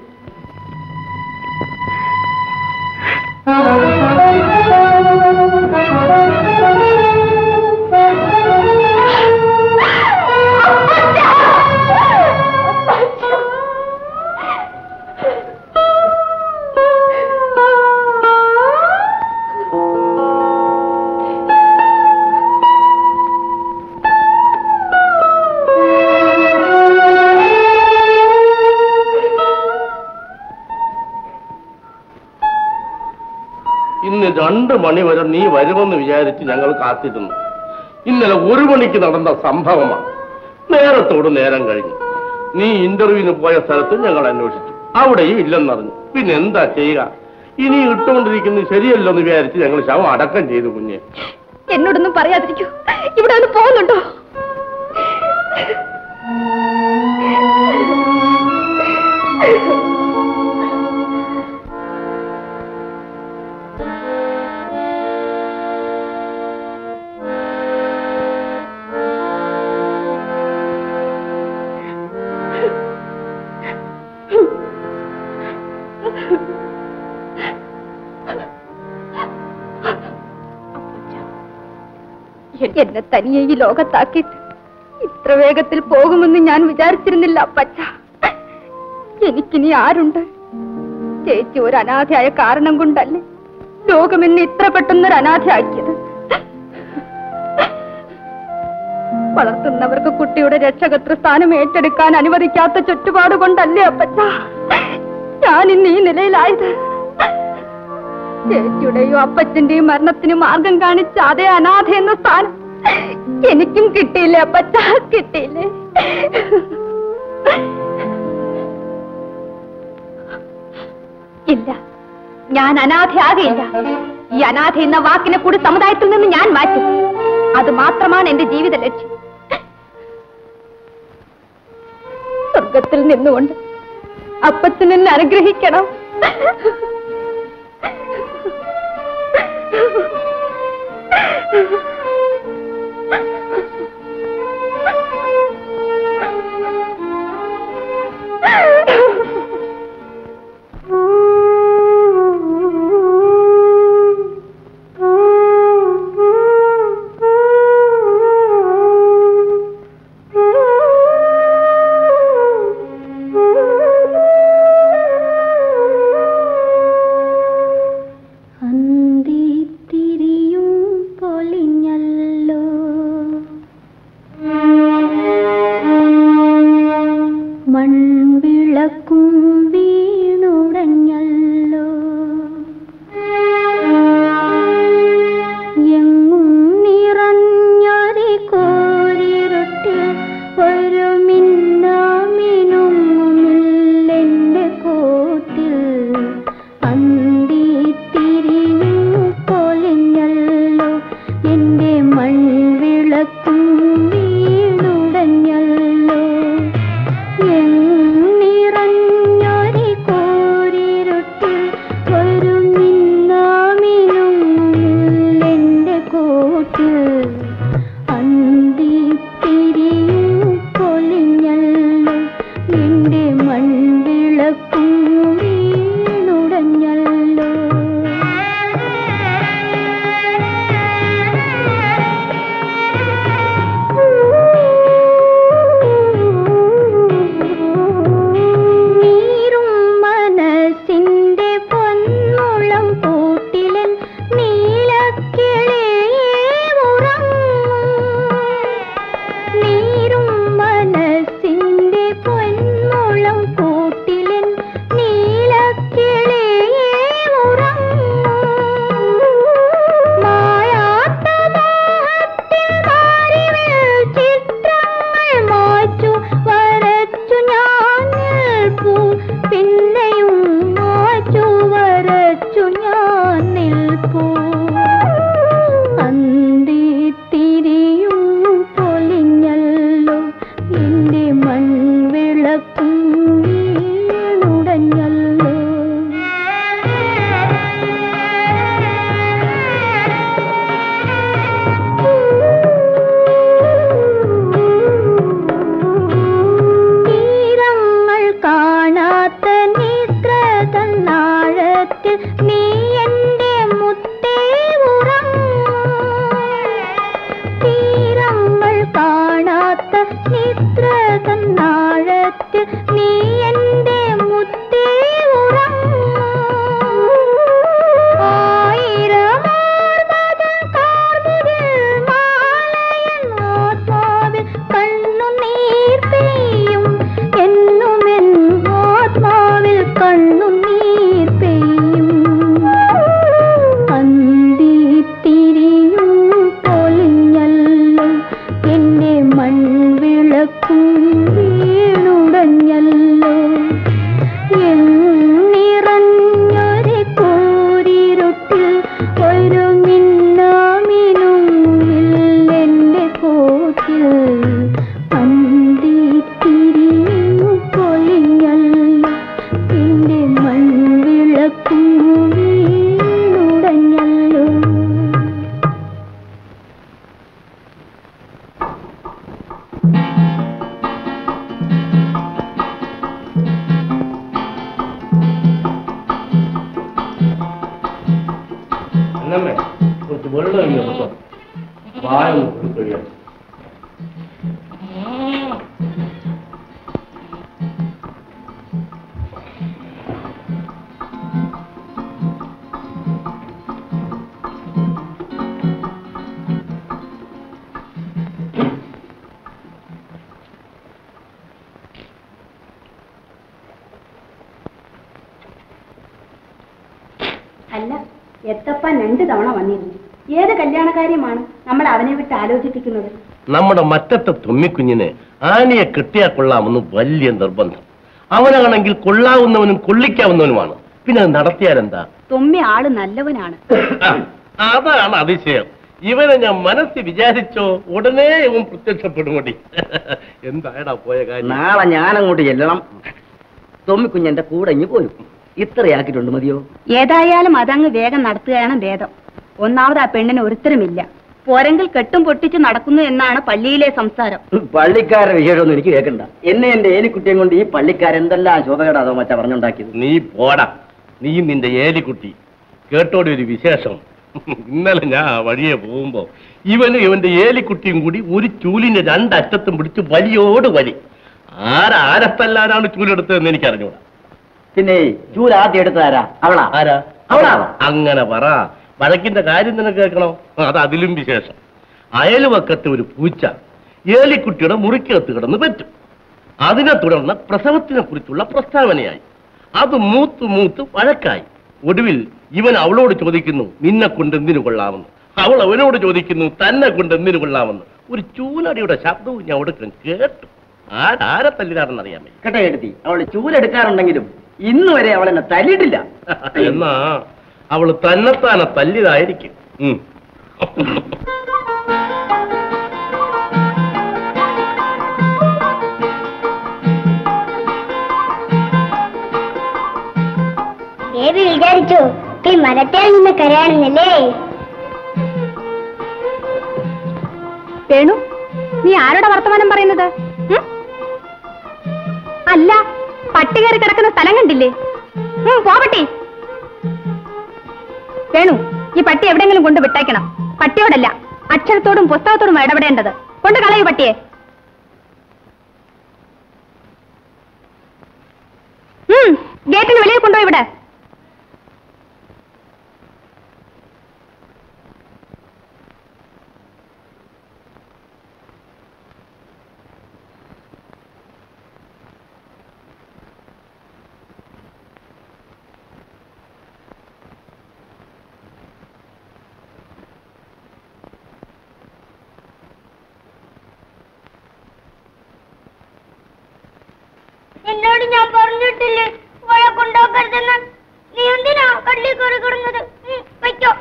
ഇന്ന് രണ്ട് മണി വരെ നീ വരുമെന്ന് വിചാരിച്ച് ഞങ്ങൾ കാത്തിരുന്നു ഇന്നലെ ഒരു മണിക്ക് നടന്ന സംഭവമാണ് നേരത്തോട് നേരം കഴിഞ്ഞു നീ ഇന്റർവ്യൂവിന് പോയ സ്ഥലത്ത് ഞങ്ങൾ അന്വേഷിച്ചു അവിടെയും ഇല്ലെന്നറിഞ്ഞു പിന്നെ എന്താ ചെയ്യുക ഇനി ഇട്ടുകൊണ്ടിരിക്കുന്നത് ശരിയല്ലോ എന്ന് വിചാരിച്ച് ഞങ്ങൾ ശവം അടക്കം ചെയ്തു കുഞ്ഞെ എന്നോടൊന്നും പറയാതിരിക്കൂ ഇവിടെ ഒന്ന് പോകുന്നുണ്ടോ എന്നെ തനിയെ ഈ ലോകത്താക്കിയിട്ട് ഇത്ര വേഗത്തിൽ പോകുമെന്ന് ഞാൻ വിചാരിച്ചിരുന്നില്ല അപ്പച്ച എനിക്കിനി ആരുണ്ട് ചേച്ചി ഒരു അനാഥയായ കാരണം കൊണ്ടല്ലേ ലോകം എന്നെ ഇത്ര പെട്ടെന്നൊരു അനാഥയാക്കിയത് വളർത്തുന്നവർക്ക് കുട്ടിയുടെ രക്ഷകർത്തൃ സ്ഥാനം ഏറ്റെടുക്കാൻ അനുവദിക്കാത്ത ചുറ്റുപാട് കൊണ്ടല്ലേ അപ്പച്ച ഞാൻ ഇന്ന് ഈ നിലയിലായത് ചേച്ചിയുടെയോ അപ്പച്ചന്റെയും മരണത്തിന് മാർഗം കാണിച്ച അതേ അനാഥ എന്ന സ്ഥാനം എനിക്കും കിട്ടിയില്ലേ അപ്പച്ച കിട്ടിയില്ലേ ഇല്ല ഞാൻ അനാഥയാകയില്ല ഈ അനാഥ എന്ന വാക്കിനെ കൂടി സമുദായത്തിൽ നിന്ന് ഞാൻ മാറ്റും അത് മാത്രമാണ് എന്റെ ജീവിത ലക്ഷ്യം സ്വർഗത്തിൽ നിന്നുകൊണ്ട് അപ്പച്ചൻ എന്നെ അനുഗ്രഹിക്കണം കാറ്റിൽ നീ എന്റെ മുത്തേ ഉറങ്ങൂ തീരങ്ങൾ കാണാത്ത നിദ്ര തന്നാഴത്തിൽ നീ എന്റെ മുത്തേ ഉറങ്ങൂ ആയിരമാർമത കാർമുകിൽ മാലയൻ ആത്മാവിൽ കണ്ണുനീർ പെയ്യും എന്നുമെൻ ആത്മാവിൽ കണ്ണുനീർ പെയ്യും അന്തിത്തിരിയും പൊലിഞ്ഞല്ലോ എന്നെ മൺവിളക്കും വീണുടഞ്ഞല്ലോ നിറഞ്ഞൊരു കൂരിരുട്ടിൽ ഒരു മിന്നാമിനുമിൽ എന്റെ കോട്ടിൽ അന്തിത്തിരിയും പൊലിഞ്ഞല്ലോ എന്റെ മൺവിളക്കും വീണുടഞ്ഞല്ലോ എന്നമ്മേ കുറച്ച് വെള്ളം ഇങ്ങനെ കൊടുത്തോ. വായ ഒന്ന് കുടിക്കഴിയാം അല്ല എത്തപ്പൻ രണ്ടു തവണ വന്നിരുന്നു ഏത് കല്യാണകാര്യമാണ് നമ്മൾ അവനെ വിട്ട് ആലോചിപ്പിക്കുന്നത് നമ്മുടെ മറ്റത്തെ തുമ്മിക്കുഞ്ഞിന് ആനയെ കെട്ടിയാൽ കൊള്ളാമെന്ന് വലിയ നിർബന്ധം അവനാണെങ്കിൽ കൊള്ളാവുന്നവനും കൊള്ളിക്കാവുന്നവനുമാണ് പിന്നെ അത് നടത്തിയാൽ എന്താ തുമ്മി ആള് നല്ലവനാണ് അതാണ് അതിശയം ഇവനെ ഞാൻ മനസ്സിൽ വിചാരിച്ചോ ഉടനെ ഇവൻ പ്രത്യക്ഷപ്പെടുമടി എന്തായടാ പോയ കാര്യം നാളെ ഞാൻ അങ്ങോട്ട് ചെല്ലണം തൊമ്മിക്കുഞ്ഞെന്റെ കൂടെ ഇങ്ങ് പോരും ഇത്രയാക്കിയിട്ടുണ്ട് മതിയോ ഏതായാലും അതങ്ങ് വേഗം നടത്തുകയാണ് ഭേദം ഒന്നാമത് ആ പെണ്ണിന് ഒരുത്തരമില്ല പോരെങ്കിൽ കെട്ടും പൊട്ടിച്ച് നടക്കുന്നു എന്നാണ് പള്ളിയിലെ സംസാരം പള്ളിക്കാരുടെ വിശേഷമൊന്നും എനിക്ക് കേൾക്കണ്ട എന്നെ എന്റെ ഏലിക്കുട്ടിയും കൊണ്ട് ഈ പള്ളിക്കാരെന്തെല്ലാം ശോഭകേടാതോ മച്ചാ പറഞ്ഞുണ്ടാക്കിയത് നീ പോടാ നീ നിന്റെ ഏലിക്കുട്ടി കേട്ടോടി ഒരു വിശേഷം ഇന്നലെ ഞാൻ ആ വഴിയെ പോകുമ്പോ ഇവനും ഇവന്റെ ഏലിക്കുട്ടിയും കൂടി ഒരു ചൂലിന്റെ രണ്ടറ്റത്തും പിടിച്ച് വലിയോട് വലി ആരാരത്തല്ലാരാണ് ചൂലെടുത്തതെന്ന് എനിക്ക് അറിഞ്ഞൂടാ പിന്നെ ചൂല് ആദ്യം എടുത്തതാരാ അവളാ ആരാ അവളാ അങ്ങനെ പറ വഴക്കിന്റെ കാര്യം നിനക്ക് കേൾക്കണോ അത് അതിലും വിശേഷം അയൽവക്കത്തെ ഒരു പൂച്ച ഏലിക്കുട്ടിയുടെ മുറിക്കകത്ത് കിടന്ന് പറ്റും അതിനെ തുടർന്ന് പ്രസവത്തിനെ കുറിച്ചുള്ള പ്രസ്താവനയായി അത് മൂത്ത് മൂത്ത് വഴക്കായി ഒടുവിൽ ഇവൻ അവളോട് ചോദിക്കുന്നു നിന്നെ കൊണ്ട് എന്തിനു കൊള്ളാമെന്ന് അവൾ അവനോട് ചോദിക്കുന്നു തന്നെ കൊണ്ട് എന്തിനു കൊള്ളാമെന്ന് ഒരു ചൂലടിയുടെ ശബ്ദവും ഞാൻ ഒടുക്കം കേട്ടു ആരാരെ തല്ലിനാരെന്ന് അറിയാൻ വയ്യ കേട്ടെ എടുത്തി അവള് ചൂലെടുക്കാറുണ്ടെങ്കിലും ഇന്ന് വരെ അവൾ എന്നെ തല്ലിയിട്ടില്ല എന്നാ അവള് തന്നെത്താനെ തല്ലിയതായിരിക്കും ഉം. ഏത് വിചാരിച്ചു ഈ മരത്തിൽ നിന്ന് കരയാണെന്നല്ലേ വേണു നീ ആരോടെ വർത്തമാനം പറയുന്നത് ഉം? അല്ല പട്ടി കയറി കിടക്കുന്ന സ്ഥലം കണ്ടില്ലേ ഉം, പോ പട്ടി വേണു ഈ പട്ടി എവിടെയെങ്കിലും കൊണ്ട് വിട്ടേക്കണം പട്ടിയോടല്ല അക്ഷരത്തോടും പുസ്തകത്തോടും ഇടപെടേണ്ടത് കൊണ്ട് കളയൂ പട്ടിയെ ഉം, ഗേറ്റിന് വെളിയിൽ കൊണ്ടുപോയി ഇവിടെ എന്നോട് ഞാൻ പറഞ്ഞിട്ടില്ലേ വഴക്കുണ്ടാക്കരുതെന്ന് നീ എന്തിനാ കള്ളി കയറി കിടന്നത് ഉം, വയ്ക്കോ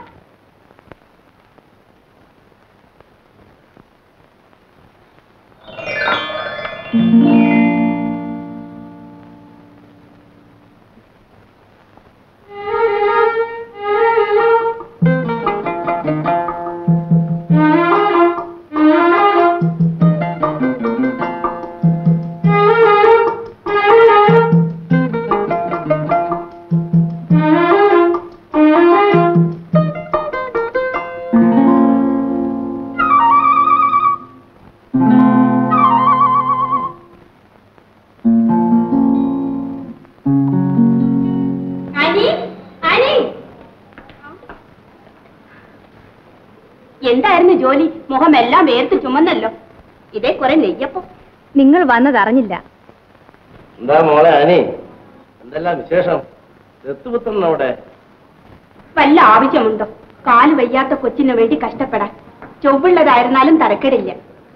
എന്തായിരുന്നു ജോലി മുഖം എല്ലാം വേർത്ത് ചുമന്നല്ലോ ഇതേ കുറെ നെയ്യപ്പം നിങ്ങൾ വന്നത് അറിഞ്ഞില്ല എന്താ മോളെ അനി എന്തെല്ലാം വിശേഷം ദത്തുപുത്രൻ അവിടെ വല്ല ആവശ്യമുണ്ടോ കാല് വയ്യാത്ത കൊച്ചിന് വേണ്ടി കഷ്ടപ്പെടാൻ ചൊവ്വുള്ളതായിരുന്നാലും തരക്കേടില്ല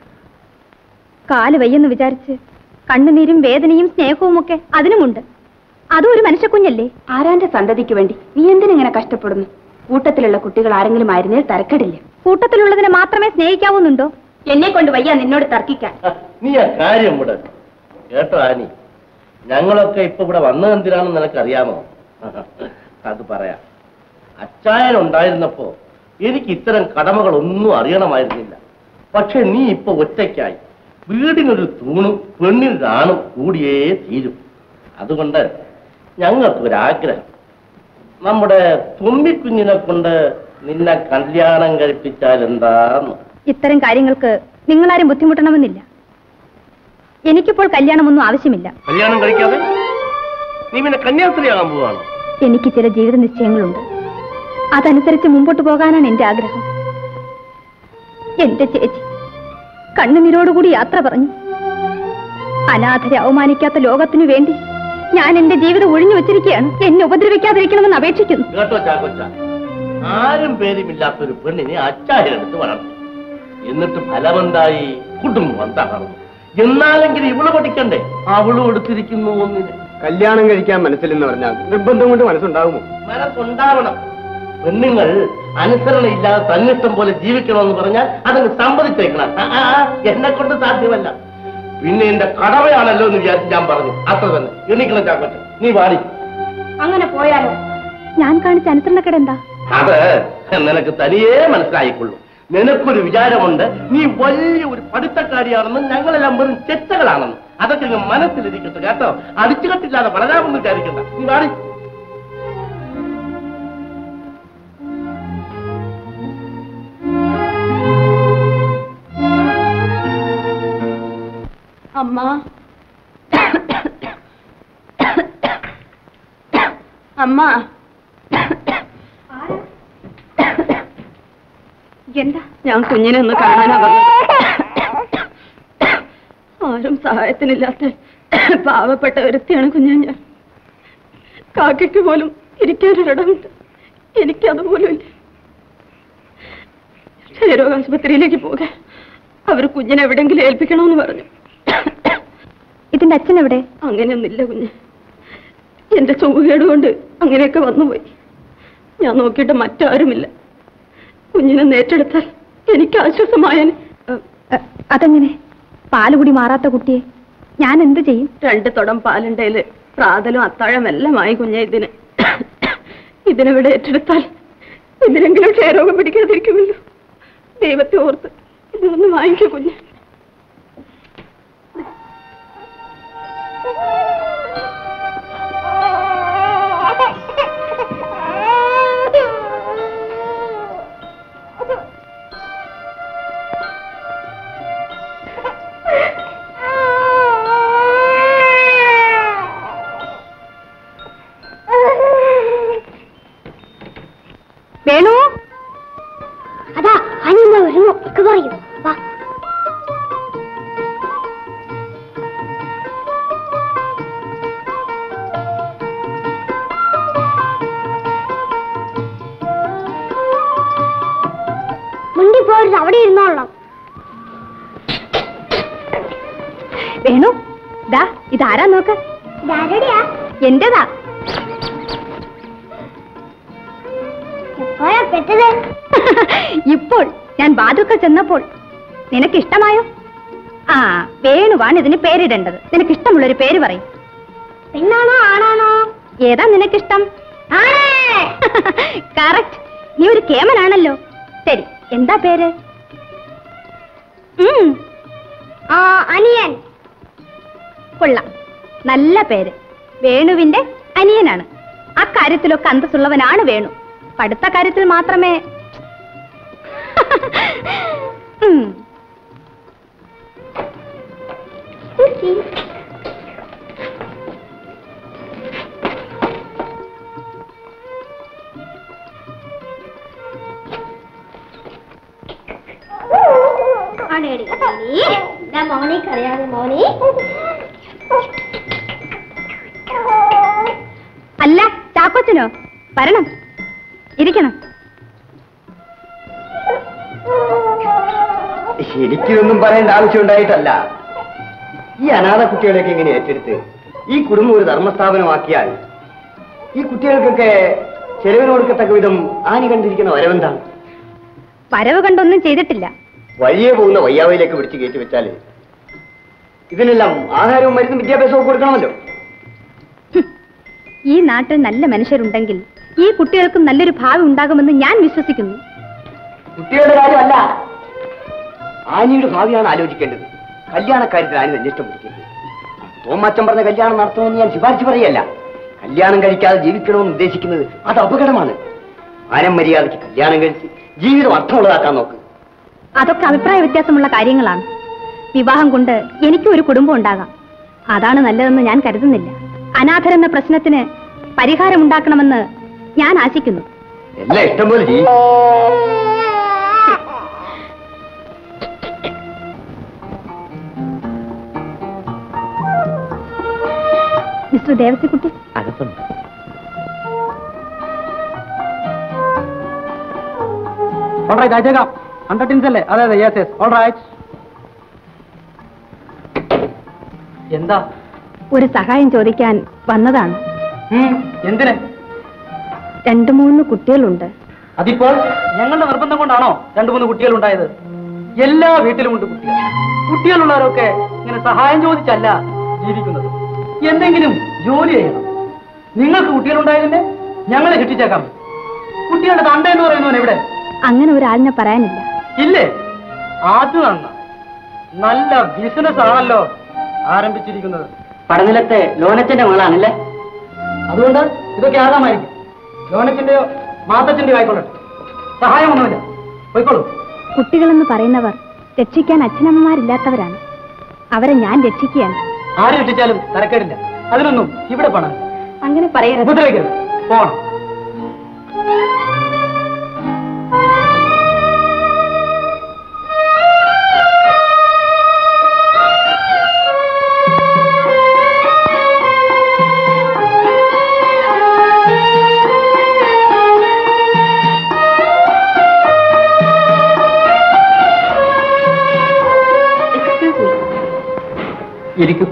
കാല് വയ്യെന്ന് വിചാരിച്ച് കണ്ണുനീരും വേദനയും സ്നേഹവും ഒക്കെ അതിനുമുണ്ട് അതും ഒരു മനുഷ്യക്കുഞ്ഞല്ലേ ആരാന്റെ സന്തതിക്ക് വേണ്ടി നീ എന്തിനിങ്ങനെ കഷ്ടപ്പെടുന്നു കൂട്ടത്തിലുള്ള കുട്ടികൾ ആരെങ്കിലും ആയിരുന്നേ തരക്കേടില്ല കൂട്ടത്തിലുള്ളതിനെ മാത്രമേ സ്നേഹിക്കാവുന്നുണ്ടോ എന്നെ കൊണ്ട് വയ്യ നിന്നോട് തർക്കിക്കാൻ നീ ആ കാര്യം ഇവിടെ കേട്ടോ ആനി ഞങ്ങളൊക്കെ ഇപ്പൊ ഇവിടെ വന്നത് എന്തിനാണെന്ന് നിനക്കറിയാമോ അത് പറയാം അച്ചായൻ ഉണ്ടായിരുന്നപ്പോ എനിക്ക് ഇത്തരം കടമകളൊന്നും അറിയണമായിരുന്നില്ല പക്ഷെ നീ ഇപ്പൊ ഒറ്റയ്ക്കായി വീടിനൊരു തൂണും പെണ്ണിനൊരാണും കൂടിയേ തീരും അതുകൊണ്ട് ഞങ്ങൾക്കൊരാഗ്രഹം നമ്മുടെ തുമ്മിക്കുഞ്ഞിനെ കൊണ്ട് നിന്നെ കല്യാണം കഴിപ്പിച്ചാൽ എന്താന്ന് ഇത്തരം കാര്യങ്ങൾക്ക് നിങ്ങളാരും ബുദ്ധിമുട്ടണമെന്നില്ല എനിക്കിപ്പോൾ കല്യാണമൊന്നും ആവശ്യമില്ല കല്യാണം കഴിക്കാതെ നീ പിന്നെ കന്യാസ്ത്രീയാകാൻ പോവാണോ എനിക്ക് ചില ജീവിത നിശ്ചയങ്ങളുണ്ട് അതനുസരിച്ച് മുമ്പോട്ട് പോകാനാണ് എന്റെ ആഗ്രഹം എന്റെ ചേച്ചി കണ്ണുനീരോടുകൂടി യാത്ര പറഞ്ഞു അനാഥരെ അവമാനിക്കാത്ത ലോകത്തിനു വേണ്ടി ഞാൻ എന്റെ ജീവിതം ഒഴിഞ്ഞു വെച്ചിരിക്കുകയാണ് എന്നെ ഉപദ്രവിക്കാതിരിക്കണമെന്ന് അപേക്ഷിക്കുന്നു കേട്ടോ ചാക്കോച്ച ആരും പേരുമില്ലാത്തൊരു പെണ്ണിനെ അച്ചാരെടുത്ത് വളർന്നു എന്നിട്ട് ഫലമെന്തായി കുടുംബം തകർന്നു എന്നാലെങ്കിലും ഇവള് പഠിക്കണ്ടേ അവളും എടുത്തിരിക്കുന്നു ഒന്നിന് കല്യാണം കഴിക്കാൻ മനസ്സിലെന്ന് പറഞ്ഞാൽ നിർബന്ധം കൊണ്ട് മനസ്സുണ്ടാകുമോ മനസ്സുണ്ടാവണം പെണ്ണുങ്ങൾ അനുസരണയില്ലാതെ തന്നിഷ്ടം പോലെ ജീവിക്കണമെന്ന് പറഞ്ഞാൽ അതങ്ങ് സമ്മതിച്ചേക്കണം ആ, ആ, ആ, എന്നെ കൊണ്ട് സാധ്യമല്ല പിന്നെ എന്റെ കടവയാണല്ലോ എന്ന് വിചാരിച്ച് ഞാൻ പറഞ്ഞു അത്ര തന്നെ എണീക്കണം ചാക്കോച്ച നീ പാടി അങ്ങനെ പോയാലോ ഞാൻ കാണിച്ച അനുസരണക്കേട് എന്താ അത് നിനക്ക് തനിയേ മനസ്സിലായിക്കൊള്ളു നിനക്കൊരു വിചാരമുണ്ട് നീ വലിയ ഒരു പഠിത്തക്കാരിയാണെന്നും ഞങ്ങളെല്ലാം വെറും ചെറ്റകളാണെന്നും അതൊക്കെ ഇങ്ങ് മനസ്സിലിരിക്കട്ടെ കേട്ടോ അടിച്ചുകെട്ടില്ലാതെ വളരാമെന്ന് വിചാരിക്കണ്ട നീ പാടി അമ്മ അമ്മ എന്താ ഞാൻ കുഞ്ഞിനെ ഒന്ന് കാണാനാ പറഞ്ഞത് ആരും സഹായത്തിനില്ലാത്ത പാവപ്പെട്ട ഒരുത്തിയാണ് കുഞ്ഞാൻ ഞാൻ കാക്കയ്ക്ക് പോലും ഇരിക്കാനൊരിടമുണ്ട് എനിക്കതുപോലും ഇല്ല ക്ഷയരോഗ ആശുപത്രിയിലേക്ക് പോകാൻ അവർ കുഞ്ഞിനെ എവിടെങ്കിലും ഏൽപ്പിക്കണമെന്ന് പറഞ്ഞു ഇതിന്റെ അച്ഛൻ എവിടെ അങ്ങനെയൊന്നില്ല കുഞ്ഞ് എന്റെ ചൊവ്വുകേട് കൊണ്ട് അങ്ങനെയൊക്കെ വന്നുപോയി ഞാൻ നോക്കിയിട്ട് മറ്റാരുമില്ല കുഞ്ഞിനെ നേറ്റെടുത്താൽ എനിക്ക് ആശ്വാസമായന് അതെങ്ങനെ പാലുകുടി മാറാത്ത കുട്ടിയെ ഞാൻ എന്ത് ചെയ്യും രണ്ട് തുടം പാലുണ്ടേല് പ്രാതലും അത്താഴം എല്ലാമായി കുഞ്ഞെ ഇതിന് ഇതിനെവിടെ ഏറ്റെടുത്താൽ ഇതിനെങ്കിലും ക്ഷയരോഗം പിടിക്കാതിരിക്കുമല്ലോ ദൈവത്തെ ഓർത്ത് ഇതൊന്ന് വാങ്ങിക്കൂ കുഞ്ഞ് വേണു അതാ അനിയമ്മ വരുന്നു ഒക്കെ പറയൂ വാ മുണ്ടി പോരുത് അവിടെ ഇരുന്നോളാം വേണു ദാ ഇതാരാ നോക്ക് ഇതാരടിയാ എന്റേതാ എപ്പോഴാ പെട്ടത് ഇപ്പോൾ ഞാൻ ബാധുക്കൾ ചെന്നപ്പോൾ നിനക്ക് ഇഷ്ടമായോ ആ വേണുവാണ് ഇതിന് പേരിടേണ്ടത് നിനക്ക് ഇഷ്ടമുള്ളൊരു പേര് പറയും പെണ്ണാണോ ആണാണോ ഏതാ നിനക്കിഷ്ടം ആണ് കറക്റ്റ് നീ ഒരു കേമനാണല്ലോ ശരി എന്താ പേര് ഉം, ആ അനിയൻ കൊള്ളാം നല്ല പേര് വേണുവിന്റെ അനിയനാണ് അക്കാര്യത്തിലൊക്കെ അന്തസ്സുള്ളവനാണ് വേണു പഠിത്ത കാര്യത്തിൽ മാത്രമേ ഉം. ആണേടി എന്താ മോനെ കറിയാതെ മോനെ അല്ല ചാക്കോച്ചനോ വരണം ഇരിക്കണം എനിക്കിതൊന്നും പറയേണ്ട ആവശ്യമുണ്ടായിട്ടല്ല ഈ അനാഥ കുട്ടികളെയൊക്കെ ഇങ്ങനെ ഏറ്റെടുത്ത് ഈ കുടുംബം ഒരു ധർമ്മസ്ഥാപനമാക്കിയാൽ ഈ കുട്ടികൾക്കൊക്കെ ചെലവിന് കൊടുക്കത്തക്ക വിധം ആനി കണ്ടിരിക്കുന്ന വരവെന്താണ് വരവ് കണ്ടൊന്നും ചെയ്തിട്ടില്ല വഴിയെ പോകുന്ന വയ്യാവയിലേക്ക് പിടിച്ച് കയറ്റി വെച്ചാല് ഇതിനെല്ലാം ആഹാരവും മരുന്നും വിദ്യാഭ്യാസവും കൊടുക്കണമല്ലോ ഈ നാട്ടിൽ നല്ല മനുഷ്യരുണ്ടെങ്കിൽ ഈ കുട്ടികൾക്കും നല്ലൊരു ഭാവി ഉണ്ടാകുമെന്ന് ഞാൻ വിശ്വസിക്കുന്നു കുട്ടികളുടെ കാര്യമല്ല ആനിയുടെ ഭാവിയാണ് ആലോചിക്കേണ്ടത് കല്യാണക്കാര്യത്തിൽ ആനി തന്നെ ഇഷ്ടം പിടിക്കരുത് തോമാച്ചൻ പറഞ്ഞ കല്യാണം നടത്തണമെന്ന് ഞാൻ ശുപാർശ പറയല്ല കല്യാണം കഴിക്കാതെ ജീവിക്കണമെന്ന് ഉദ്ദേശിക്കുന്നത് അത് അപകടമാണ് ആനം മര്യാദയ്ക്ക് കല്യാണം കഴിച്ച് ജീവിതം അർത്ഥമുള്ളതാക്കാൻ നോക്ക് അതൊക്കെ അഭിപ്രായ വ്യത്യാസമുള്ള കാര്യങ്ങളാണ് വിവാഹം കൊണ്ട് എനിക്കും ഒരു കുടുംബം ഉണ്ടാകാം അതാണ് നല്ലതെന്ന് ഞാൻ കരുതുന്നില്ല അനാഥരെന്ന പ്രശ്നത്തിന് പരിഹാരമുണ്ടാക്കണമെന്ന് ഞാൻ ആശിക്കുന്നു എല്ലാം ഇഷ്ടം പോലെ ചെയ്യും മിസ്റ്റർ ദേവസിക്കുട്ടി അകത്തുണ്ട് ഓൾറൈറ്റ് അയച്ചേക്കാം ഹൺഡ്രഡ് ടിൻസ് അല്ലേ അതെ അതെ യെസ് യെസ് ഓൾറൈറ്റ് എന്താ ഒരു സഹായം ചോദിക്കാൻ വന്നതാണ് എന്തിന് രണ്ടു മൂന്ന് കുട്ടികളുണ്ട് അതിപ്പോൾ ഞങ്ങളുടെ നിർബന്ധം കൊണ്ടാണോ രണ്ടു മൂന്ന് കുട്ടികൾ ഉണ്ടായത് എല്ലാ വീട്ടിലും ഉണ്ട് കുട്ടികൾ കുട്ടികളുള്ളവരൊക്കെ ഇങ്ങനെ സഹായം ചോദിച്ചല്ല ജീവിക്കുന്നത് എന്തെങ്കിലും ജോലി ചെയ്യണം നിങ്ങൾക്ക് കുട്ടികളുണ്ടായതിന്റെ ഞങ്ങളെ കിട്ടിച്ചേക്കാം കുട്ടികളുടെ തണ്ട എന്ന് പറയുന്നവൻ എവിടെ അങ്ങനെ ഒരാളിനെ പറയാനില്ല ഇല്ലേ അത് നന്ന നല്ല ബിസിനസ് ആണല്ലോ ആരംഭിച്ചിരിക്കുന്നത് പടനിലത്തെ ലോനച്ചന്റെ മകളാണല്ലേ അതുകൊണ്ട് ഇതൊക്കെ ആകാമായിരിക്കും ലോനത്തിന്റെയോ മാത്തച്ഛന്റെയോ ആയിക്കൊള്ളട്ടെ സഹായമൊന്നുമില്ല പോയിക്കോളൂ കുട്ടികളെന്ന് പറയുന്നവർ രക്ഷിക്കാൻ അച്ഛനമ്മമാരില്ലാത്തവരാണ് അവരെ ഞാൻ രക്ഷിക്കുകയാണ് ആര് രക്ഷിച്ചാലും തരക്കേടില്ല അതിനൊന്നും ഇവിടെ പണം അങ്ങനെ പറയരുത് ഉപദ്രവിക്കരുത് പോണം ഇരിക്കൂ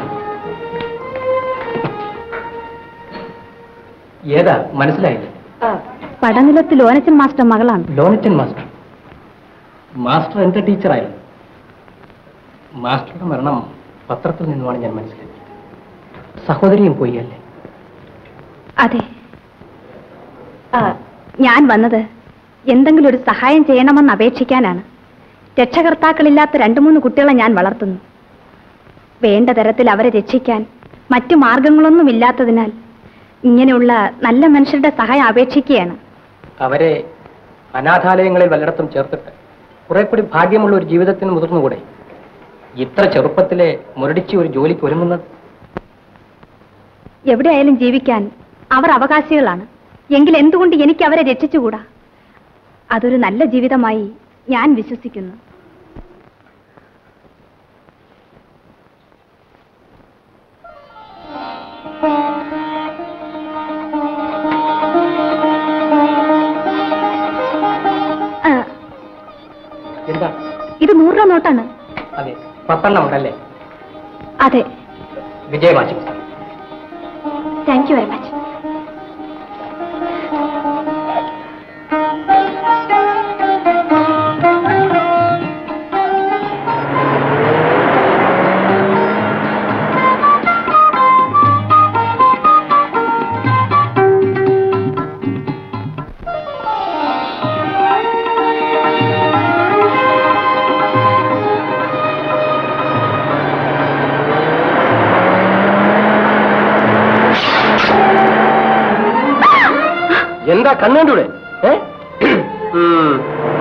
ഏതാ മനസ്സിലായില്ല പടനിലത്ത് ലോനച്ചൻ മാസ്റ്റർ മകളാണ് ലോനച്ചൻ മാസ്റ്റർ മാസ്റ്റർ എന്റെ ടീച്ചറായിരുന്നു മാസ്റ്ററുടെ മരണം പത്രത്തിൽ നിന്നുമാണ് ഞാൻ മനസ്സിലാക്കിയത് സഹോദരിയും പോയി അല്ലേ അതെ ആ, ഞാൻ വന്നത് എന്തെങ്കിലും ഒരു സഹായം ചെയ്യണമെന്ന് അപേക്ഷിക്കാനാണ് രക്ഷകർത്താക്കളില്ലാത്ത രണ്ടു മൂന്ന് കുട്ടികളെ ഞാൻ വളർത്തുന്നു വേണ്ട തരത്തിൽ അവരെ രക്ഷിക്കാൻ മറ്റു മാർഗങ്ങളൊന്നും ഇല്ലാത്തതിനാൽ ഇങ്ങനെയുള്ള നല്ല മനുഷ്യരുടെ സഹായം അപേക്ഷിക്കുകയാണ് അവരെ അനാഥാലയങ്ങളിൽ വല്ലയിടത്തും ചേർത്തിട്ട് കുറെ കൂടി ഭാഗ്യമുള്ള ഒരു ജീവിതത്തിന് മുതിർന്നുകൂടെ ഇത്ര ചെറുപ്പത്തിലെ മുരടിച്ച് ഒരു ജോലിക്ക് ഒരുങ്ങുന്നത് എവിടെയായാലും ജീവിക്കാൻ അവർ അവകാശികളാണ് എങ്കിൽ എന്തുകൊണ്ട് എനിക്ക് അവരെ രക്ഷിച്ചുകൂടാ അതൊരു നല്ല ജീവിതമായി ഞാൻ വിശ്വസിക്കുന്നു ആ, എന്താ ഇത് നൂറ് രൂപ നോട്ടാണ് അതെ പത്തെണ്ണം ഉണ്ടല്ലേ അതെ വിജയമാശംസ താങ്ക് യു വെരി മച്ച് എന്താ കണ്ണേണ്ടൂടെ ഏ ഉം.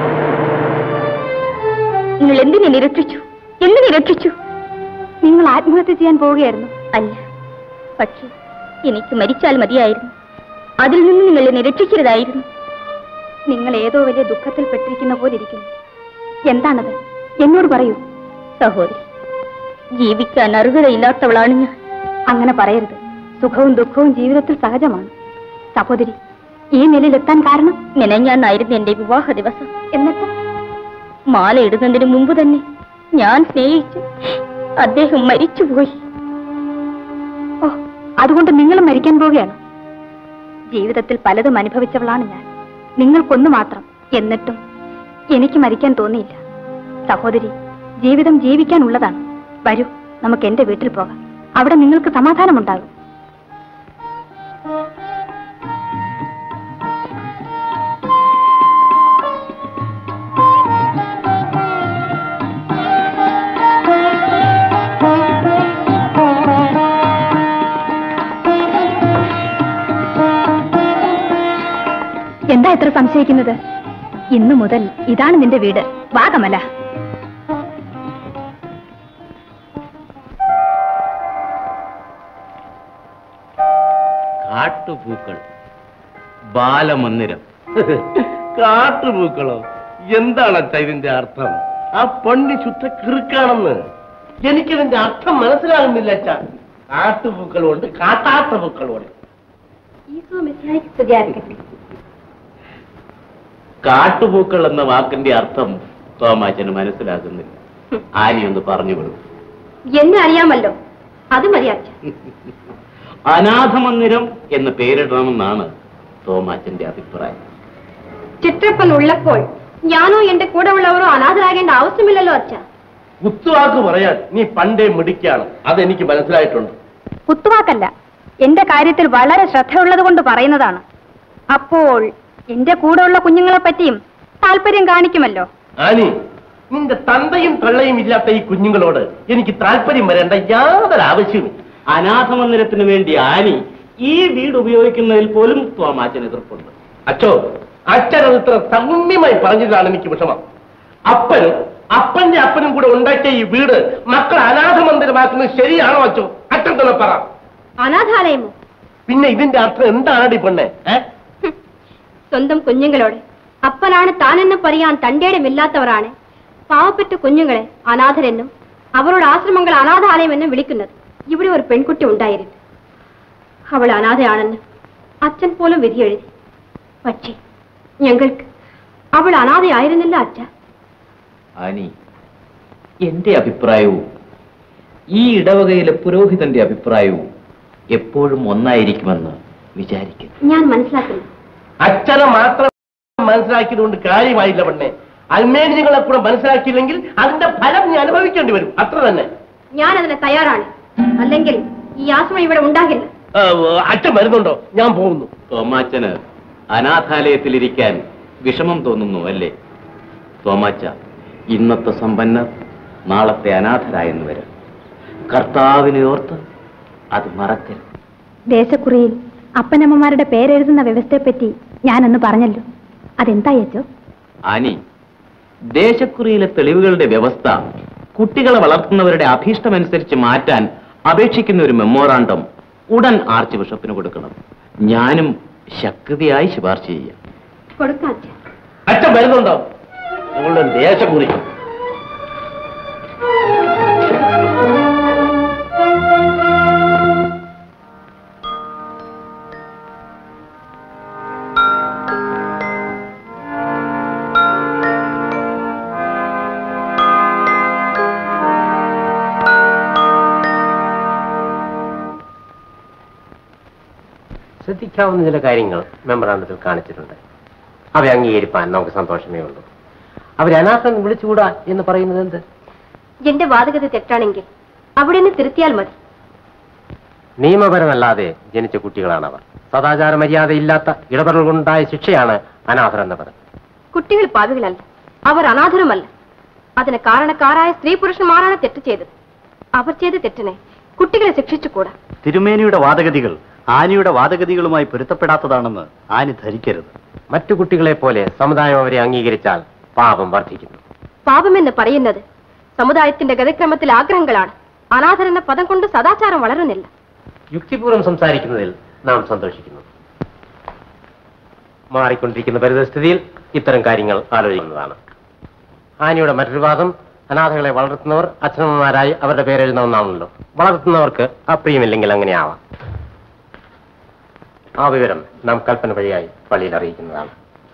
നിങ്ങൾ എന്തിനെ നിരക്ഷിച്ചു എന്തിനെ രക്ഷിച്ചു നിങ്ങൾ ആത്മഹത്യ ചെയ്യാൻ പോവുകയായിരുന്നു അല്ല പക്ഷേ എനിക്ക് മരിച്ചാൽ മതിയായിരുന്നു അതിൽ നിന്ന് നിങ്ങൾ എന്നെ രക്ഷിക്കരുതായിരുന്നു നിങ്ങൾ ഏതോ വലിയ ദുഃഖത്തിൽ പെട്ടിരിക്കുന്ന പോലെ ഇരിക്കുന്നു എന്താണത് എന്നോട് പറയൂ സഹോദരി ജീവിക്കാൻ അർഹതയില്ലാത്തവളാണ് ഞാൻ അങ്ങനെ പറയരുത് സുഖവും ദുഃഖവും ജീവിതത്തിൽ സഹജമാണ് സഹോദരി ഈ നിലയിലെത്താൻ കാരണം മെനഞ്ഞാന്നായിരുന്നു എന്റെ വിവാഹ ദിവസം എന്നിട്ട് മാല ഇടുന്നതിന് മുമ്പ് തന്നെ ഞാൻ സ്നേഹിച്ചു അദ്ദേഹം മരിച്ചുപോയി ഓ അതുകൊണ്ട് നിങ്ങളും മരിക്കാൻ പോവുകയാണ് ജീവിതത്തിൽ പലതും അനുഭവിച്ചവളാണ് ഞാൻ നിങ്ങൾക്കൊന്നു മാത്രം എന്നിട്ടും എനിക്ക് മരിക്കാൻ തോന്നിയില്ല സഹോദരി ജീവിതം ജീവിക്കാനുള്ളതാണ് വരൂ നമുക്ക് എന്റെ വീട്ടിൽ പോകാം അവിടെ നിങ്ങൾക്ക് സമാധാനമുണ്ടാകും എന്താ ഇത്ര സംശയിക്കുന്നത് ഇന്നു മുതൽ ഇതാണ് നിന്റെ വീട് വാഗമല കാട്ടുപൂക്കൾ ബാലമന്ദിരം കാട്ടുപൂക്കളോ എന്താണ് അച്ഛാ ഇതിന്റെ അർത്ഥം ആ പണ്ടി ശുദ്ധ കിറുക്കാണെന്ന് എനിക്കിതിന്റെ അർത്ഥം മനസ്സിലാകുന്നില്ല അച്ഛാ കാട്ടുപൂക്കളുണ്ട് കാട്ടാത്ത പൂക്കളുണ്ട് കാട്ടുപൂക്കൾ എന്ന വാക്കിന്റെ അർത്ഥം തോമാച്ചന് മനസ്സിലാകുന്നില്ല ആനി ഒന്ന് പറഞ്ഞു വിടും എന്നെ അറിയാമല്ലോ അത് മതി അച്ഛ അനാഥമന്ദിരം എന്ന് പേരിടണമെന്നാണ് തോമാച്ചന്റെ അഭിപ്രായം ചിത്രപ്പൻ ഉള്ളപ്പോൾ ഞാനോ എന്റെ കൂടെ ഉള്ളവരോ അനാഥരാകേണ്ട ആവശ്യമില്ലല്ലോ അച്ഛ കുത്തുവാക്ക് പറയാൻ നീ പണ്ടേ മിടിക്കാണ് അതെനിക്ക് മനസ്സിലായിട്ടുണ്ട് കുത്തുവാക്കല്ല എന്റെ കാര്യത്തിൽ വളരെ ശ്രദ്ധയുള്ളത് കൊണ്ട് പറയുന്നതാണ് അപ്പോൾ എന്റെ കൂടെയുള്ള കുഞ്ഞുങ്ങളെ പറ്റിയും താല്പര്യം കാണിക്കുമല്ലോ ആനി നിന്റെ തന്തയും തള്ളയും ഇല്ലാത്ത ഈ കുഞ്ഞുങ്ങളോട് എനിക്ക് താല്പര്യം വരേണ്ട യാതൊരു ആവശ്യവും അനാഥമന്ദിരത്തിന് വേണ്ടി ആനി ഈ വീട് ഉപയോഗിക്കുന്നതിൽ പോലും തോമാച്ചൻ എതിർപ്പുണ്ട് അച്ഛോ അച്ഛൻ അത് ഇത്ര സൗമ്യമായി പറഞ്ഞതാണ് എനിക്ക് വിഷമം അപ്പനും അപ്പന്റെ അപ്പനും കൂടെ ഉണ്ടാക്കിയ ഈ വീട് മക്കൾ അനാഥമന്ദിരമാക്കുന്നത് ശരിയാണോ അച്ഛോ അച്ഛൻ തന്നെ പറ അനാഥാലയമോ പിന്നെ ഇതിന്റെ അർത്ഥം എന്താണ് ഈ പെണ്ണെ ഏ? സ്വന്തം കുഞ്ഞുങ്ങളോട് അപ്പനാണ് താനെന്ന് പറയാൻ തന്റേടമില്ലാത്തവരാണ് പാവപ്പെട്ട കുഞ്ഞുങ്ങളെ അനാഥരെന്നും അവരുടെ ആശ്രമങ്ങൾ അനാഥാലയമെന്നും വിളിക്കുന്നത് ഇവിടെ ഒരു പെൺകുട്ടി ഉണ്ടായിരുന്നു അവൾ അനാഥയാണെന്ന് അച്ഛൻ പോലും വിധി എഴുതി പക്ഷേ ഞങ്ങൾക്ക് അവൾ അനാഥയായിരുന്നില്ല അച്ഛ ആനി എന്റെ അഭിപ്രായവും ഈ ഇടവകയിലെ പുരോഹിതന്റെ അഭിപ്രായവും എപ്പോഴും ഒന്നായിരിക്കുമെന്ന് വിചാരിക്കുന്നു ഞാൻ മനസ്സിലാക്കുന്നു അച്ഛനെ മാത്രം മനസ്സിലാക്കിയതുകൊണ്ട് കാര്യമായില്ല പെണ്ണെ അൽമേനിയങ്ങളെ കൂടെ മനസ്സിലാക്കിയില്ലെങ്കിൽ അതിന്റെ ഫലം നീ അനുഭവിക്കേണ്ടി വരും അത്ര തന്നെ ഞാൻ അതിന് തയ്യാറാണ് അല്ലെങ്കിൽ ഈ ആശ്രമം ഇവിടെ ഉണ്ടാകില്ല ആ, അച്ഛൻ വരുന്നുണ്ടോ ഞാൻ പോകുന്നു തോമാച്ചന് അനാഥാലയത്തിലിരിക്കാൻ വിഷമം തോന്നുന്നു അല്ലേ തോമാച്ച ഇന്നത്തെ സമ്പന്നർ നാളത്തെ അനാഥരായെന്ന് വരും കർത്താവിനെ ഓർത്ത് അത് മറക്കരുത് ദേശക്കുറിയിൽ അപ്പനമ്മമാരുടെ പേരെഴുതുന്ന വ്യവസ്ഥയെപ്പറ്റി ഞാനന്ന് പറഞ്ഞല്ലോ അതെന്തായച്ചോ ആനി ദേശക്കുറിയിലെ തെളിവുകളുടെ വ്യവസ്ഥ കുട്ടികളെ വളർത്തുന്നവരുടെ അഭീഷ്ടമനുസരിച്ച് മാറ്റാൻ അപേക്ഷിക്കുന്ന ഒരു മെമ്മോറാണ്ടം ഉടൻ ആർച്ച് ബിഷപ്പിന് കൊടുക്കണം ഞാനും ശക്തിയായി ശുപാർശ ചെയ്യാം കൊടുക്കാം അച്ഛ അച്ഛൻ വരുന്നുണ്ടോ ഞങ്ങളുടെ ദേശക്കുറി ശ്രദ്ധിക്കാവുന്ന ചില കാര്യങ്ങൾ മെമ്മറാണ്ടത്തിൽ കാണിച്ചിട്ടുണ്ട് അവ അംഗീകരിപ്പാൻ നമുക്ക് സന്തോഷമേ ഉള്ളൂ അവരെ അനാഥം വിളിച്ചുകൂടാ എന്ന് പറയുന്നത് എന്ത് എന്റെ വാദഗതി തെറ്റാണെങ്കിൽ അവിടെ നിന്ന് തിരുത്തിയാൽ മതി നിയമപരമല്ലാതെ ജനിച്ച കുട്ടികളാണ് അവർ സദാചാര മര്യാദയില്ലാത്ത ഇടപെടൽ കൊണ്ടുണ്ടായ ശിക്ഷയാണ് അനാഥർ എന്ന് പറയുന്നത് കുട്ടികൾ പാവികളല്ല അവർ അനാഥരുമല്ല അതിന് കാരണക്കാരായ സ്ത്രീ പുരുഷന്മാരാണ് തെറ്റ് ചെയ്തത് അവർ ചെയ്ത തെറ്റിനെ കുട്ടികളെ ശിക്ഷിച്ചുകൂടാ തിരുമേനിയുടെ വാദഗതികൾ ആനിയുടെ വാദഗതികളുമായി പൊരുത്തപ്പെടാത്തതാണെന്ന് ആനി ധരിക്കരുത് മറ്റു കുട്ടികളെ പോലെ സമുദായം അവരെ അംഗീകരിച്ചാൽ പാപം വർദ്ധിക്കുന്നു പാപമെന്ന് പറയുന്നത് സമുദായത്തിന്റെ ഗതക്രമത്തിൽ ആഗ്രഹങ്ങളാണ് അനാഥർ എന്ന പദം കൊണ്ട് സദാചാരം വളരുന്നില്ല യുക്തിപൂർവ്വം സംസാരിക്കുന്നതിൽ നാം സന്തോഷിക്കുന്നു മാറിക്കൊണ്ടിരിക്കുന്ന പരിതസ്ഥിതിയിൽ ഇത്തരം കാര്യങ്ങൾ ആലോചിക്കുന്നതാണ് ആനിയുടെ മറ്റൊരു വാദം അനാഥകളെ വളർത്തുന്നവർ അച്ഛനമ്മമാരായി അവരുടെ പേരെഴുതുന്നതാണല്ലോ വളർത്തുന്നവർക്ക് അപ്രിയമില്ലെങ്കിൽ അങ്ങനെയാവാം ആ വിവരം നാം കൽപ്പന വഴിയായി പള്ളിയിൽ അറിയിക്കുന്നതാണ്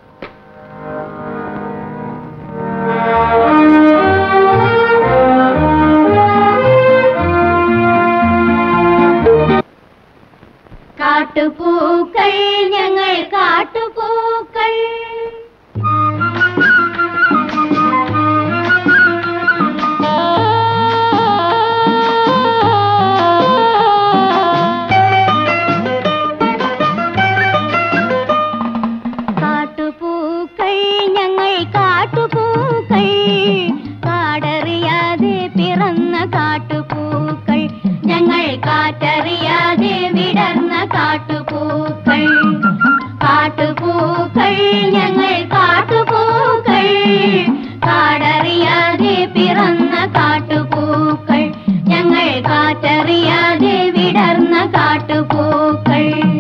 കാട്ടുപൂക്കൾ ഞങ്ങൾ കാട്ടുപൂക്കൾ കാട്ടുപൂക്കൾ ഞങ്ങൾ കാട്ടുപൂക്കൾ കാടറിയാതെ പിറന്ന കാട്ടുപൂക്കൾ ഞങ്ങൾ കാറ്ററിയാതെ വിടർന്ന കാട്ടുപൂക്കൾ കാട്ടുപൂക്കൾ ഞങ്ങൾ കാട്ടുപൂക്കൾ കാടറിയാതെ പിറന്ന കാട്ടുപൂക്കൾ ഞങ്ങൾ കാറ്ററിയാതെ വിടർന്ന കാട്ടുപൂക്കൾ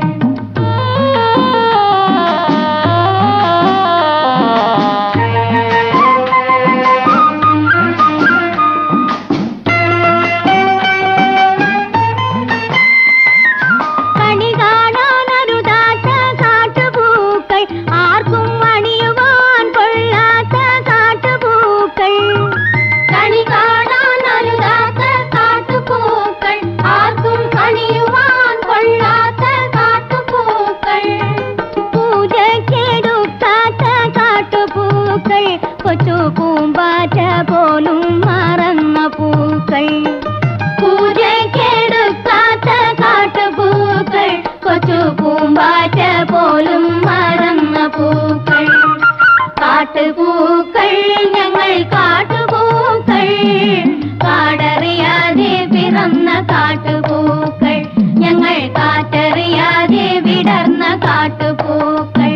കണി കാണാനരുതാത്ത കാട്ടുപൂക്കൾ ആർക്കും അണിയുവാൻ കൊള്ളാത്ത കാട്ടുപൂക്കൾ കണി കാണാനരുതാത്ത കാട്ടുപൂക്കൾ ആർക്കും അണിയുവാൻ കൊള്ളാത്ത കാട്ടുപൂക്കൾ പൂജക്കെടുക്കാത്ത കാട്ടുപൂക്കൾ കൊച്ചു പൂമ്പാറ്റ പോലും മറന്ന പൂക്കൾ പൂജക്കെടുക്കാത്ത കാട്ടുപൂക്കൾ കൊച്ചു പൂമ്പാറ്റ പോലും മറന്ന പൂക്കൾ കാട്ടുപൂക്കൾ ഞങ്ങൾ കാട്ടുപൂക്കൾ കാടറിയാതെ പിറന്ന കാട്ടുപൂക്കൾ ഞങ്ങൾ കാറ്ററിയാതെ വിടർന്ന കാട്ടുപൂക്കൾ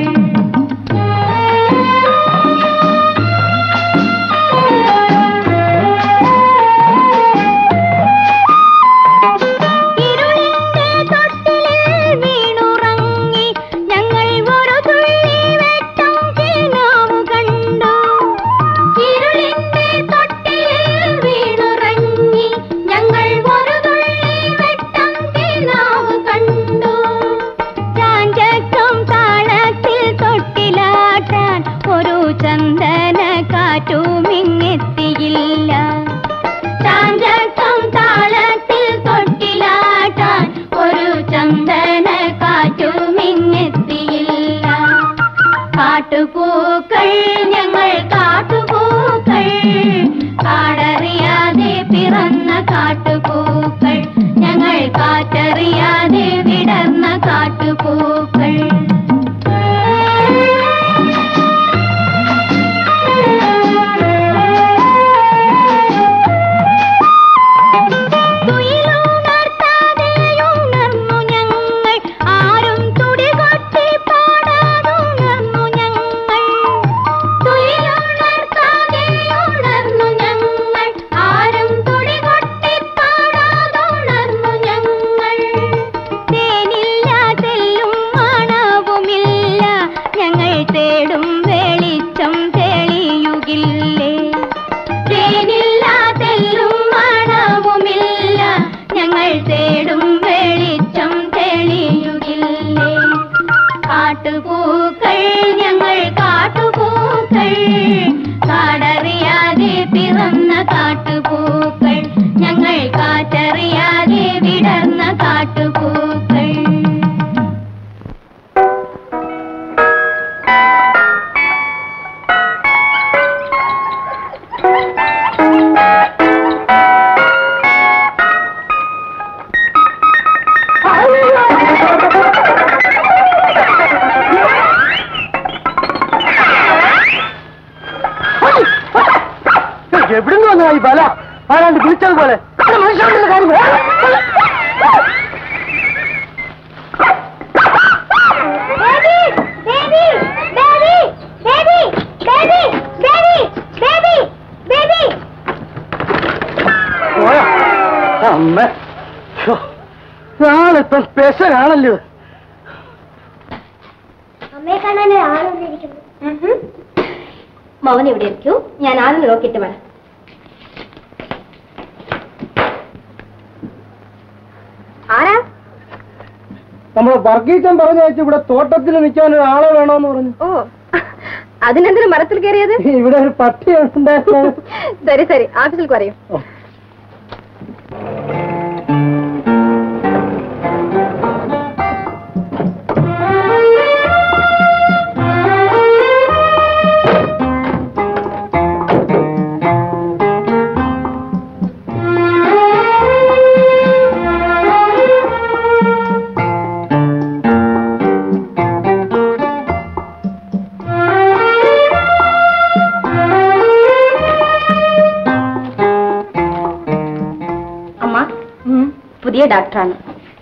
ഇരുളിന്റെ തൊട്ടിലിൽ വീണുറങ്ങി ഞങ്ങൾ ഒരു തുള്ളി വെട്ടം കിനാവു കണ്ടു ഇരുളിന്റെ തൊട്ടിലിൽ വീണുറങ്ങി ഞങ്ങൾ ഒരു തുള്ളി വെട്ടം കിനാവു കണ്ടു ചാഞ്ചക്കം താളത്തിൽ തൊട്ടിലാട്ടാൻ ഒരു ചന്ദന കാറ്റുമിങ്ങെത്തിയില്ല ചാഞ്ചക്കം താളത്തിൽ തൊട്ടിലാട്ടാൻ ഒരു ചന്ദന കാറ്റുമിങ്ങെത്തിയില്ല കാട്ടുപൂക്കൾ ഞങ്ങൾ കാട്ടുപൂക്കൾ കാടറിയാതെ പിറന്ന കാട്ടുപൂക്കൾ ഞങ്ങൾ കാറ്ററിയാതെ വിടർന്ന കാട്ടുപൂക്കൾ തുയിലുണർത്താതെയുണർന്നു ഞങ്ങൾ ആരും തുടികൊട്ടി പാടാതുണർന്നു ഞങ്ങൾ തുയിലുണർത്താതെയുണർന്നു ഞങ്ങൾ ആരും തുടികൊട്ടി പാടാതുണർന്നു ഞങ്ങൾ തേനില്ല തെല്ലും മണവുമില്ല ഞങ്ങൾ തേടും വെളിച്ചം തെളിയുകില്ലേ തേനില്ല തെല്ലും മണവുമില്ല ഞങ്ങൾ തേടും വെളിച്ചം തെളിയുകില്ലേ കാട്ടുപൂക്കൾ ഞങ്ങൾ കാട്ടുപൂക്കൾ കാടറിയാതെ പിറന്ന കാട്ടുപൂക്കൾ ഞങ്ങൾ കാറ്ററിയാതെ വിടർന്ന കാട്ടുപൂക്കൾ എവിടുന്ന് വന്നു ഈ ബല ആരാണ്ട് വിളിച്ചത് പോലെ മനുഷ്യരുടെ കാര്യം പോയാ അമ്മ നാളിപ്പം പെശകാണല്ലോ അമ്മയെ കാണാൻ ആളൊന്നിരിക്കുന്നു മകൻ ഇവിടെ ഇരിക്കൂ ഞാൻ ആദ്യം നോക്കിയിട്ട് വരാം നമ്മളെ വർഗീച്ചൻ പറഞ്ഞയച്ചു ഇവിടെ തോട്ടത്തിൽ നിൽക്കാൻ ഒരാളെ വേണമെന്ന് പറഞ്ഞു ഓ അതിനെന്തിനു മരത്തിൽ കയറിയത് ഇവിടെ ഒരു പട്ടി ഉണ്ടായിരുന്നു സരി സരി ആഫീസിൽ പറയൂ അമ്മ പുതിയ ഡോക്ടറാണ്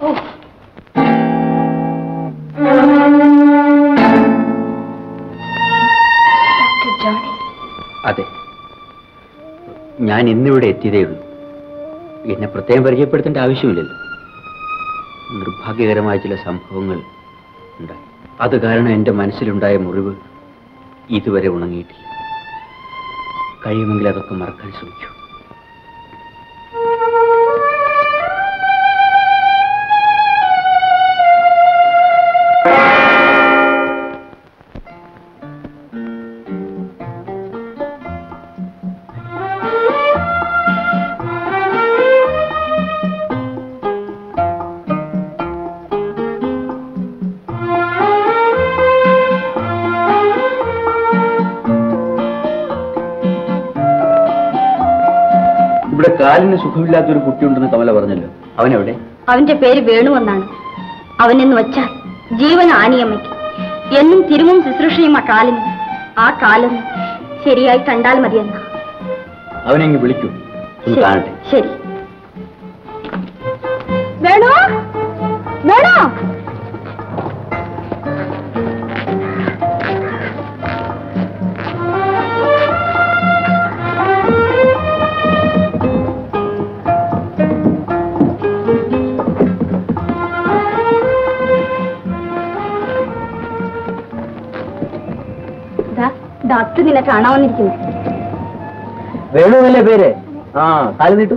അതെ ഞാൻ ഇന്നിവിടെ എത്തിയതേ ഉള്ളൂ എന്നെ പ്രത്യേകം പരിചയപ്പെടുത്തേണ്ട ആവശ്യമില്ലല്ലോ നിർഭാഗ്യകരമായ ചില സംഭവങ്ങൾ ഉണ്ടായി അത് കാരണം എൻ്റെ മനസ്സിലുണ്ടായ മുറിവ് ഇതുവരെ ഉണങ്ങിയിട്ടില്ല കഴിയുമെങ്കിൽ അതൊക്കെ മറക്കാൻ ശ്രമിച്ചു ഇവിടെ കാലിന് സുഖമില്ലാത്തൊരു കുട്ടിയുണ്ടെന്ന് കമല പറഞ്ഞല്ലോ അവനെവിടെ അവന്റെ പേര് വേണു എന്നാണ് അവനെന്ന് വെച്ചാൽ ജീവൻ ആനിയമ്മയ്ക്ക് എന്നും തിരുമും ശുശ്രൂഷയും ആ കാലിന് ആ കാലം ശരിയായി കണ്ടാൽ മതിയെന്ന അവനെങ്ങ് വിളിക്കൂ ഒന്ന് കാണട്ടെ ശരി വേണോ വേണോ ഡോക്ടർ നിന്നെ കാണാൻ വന്നിരിക്കുന്നു വേണുവല്ലേ പേര് ആ കാല് നീട്ടു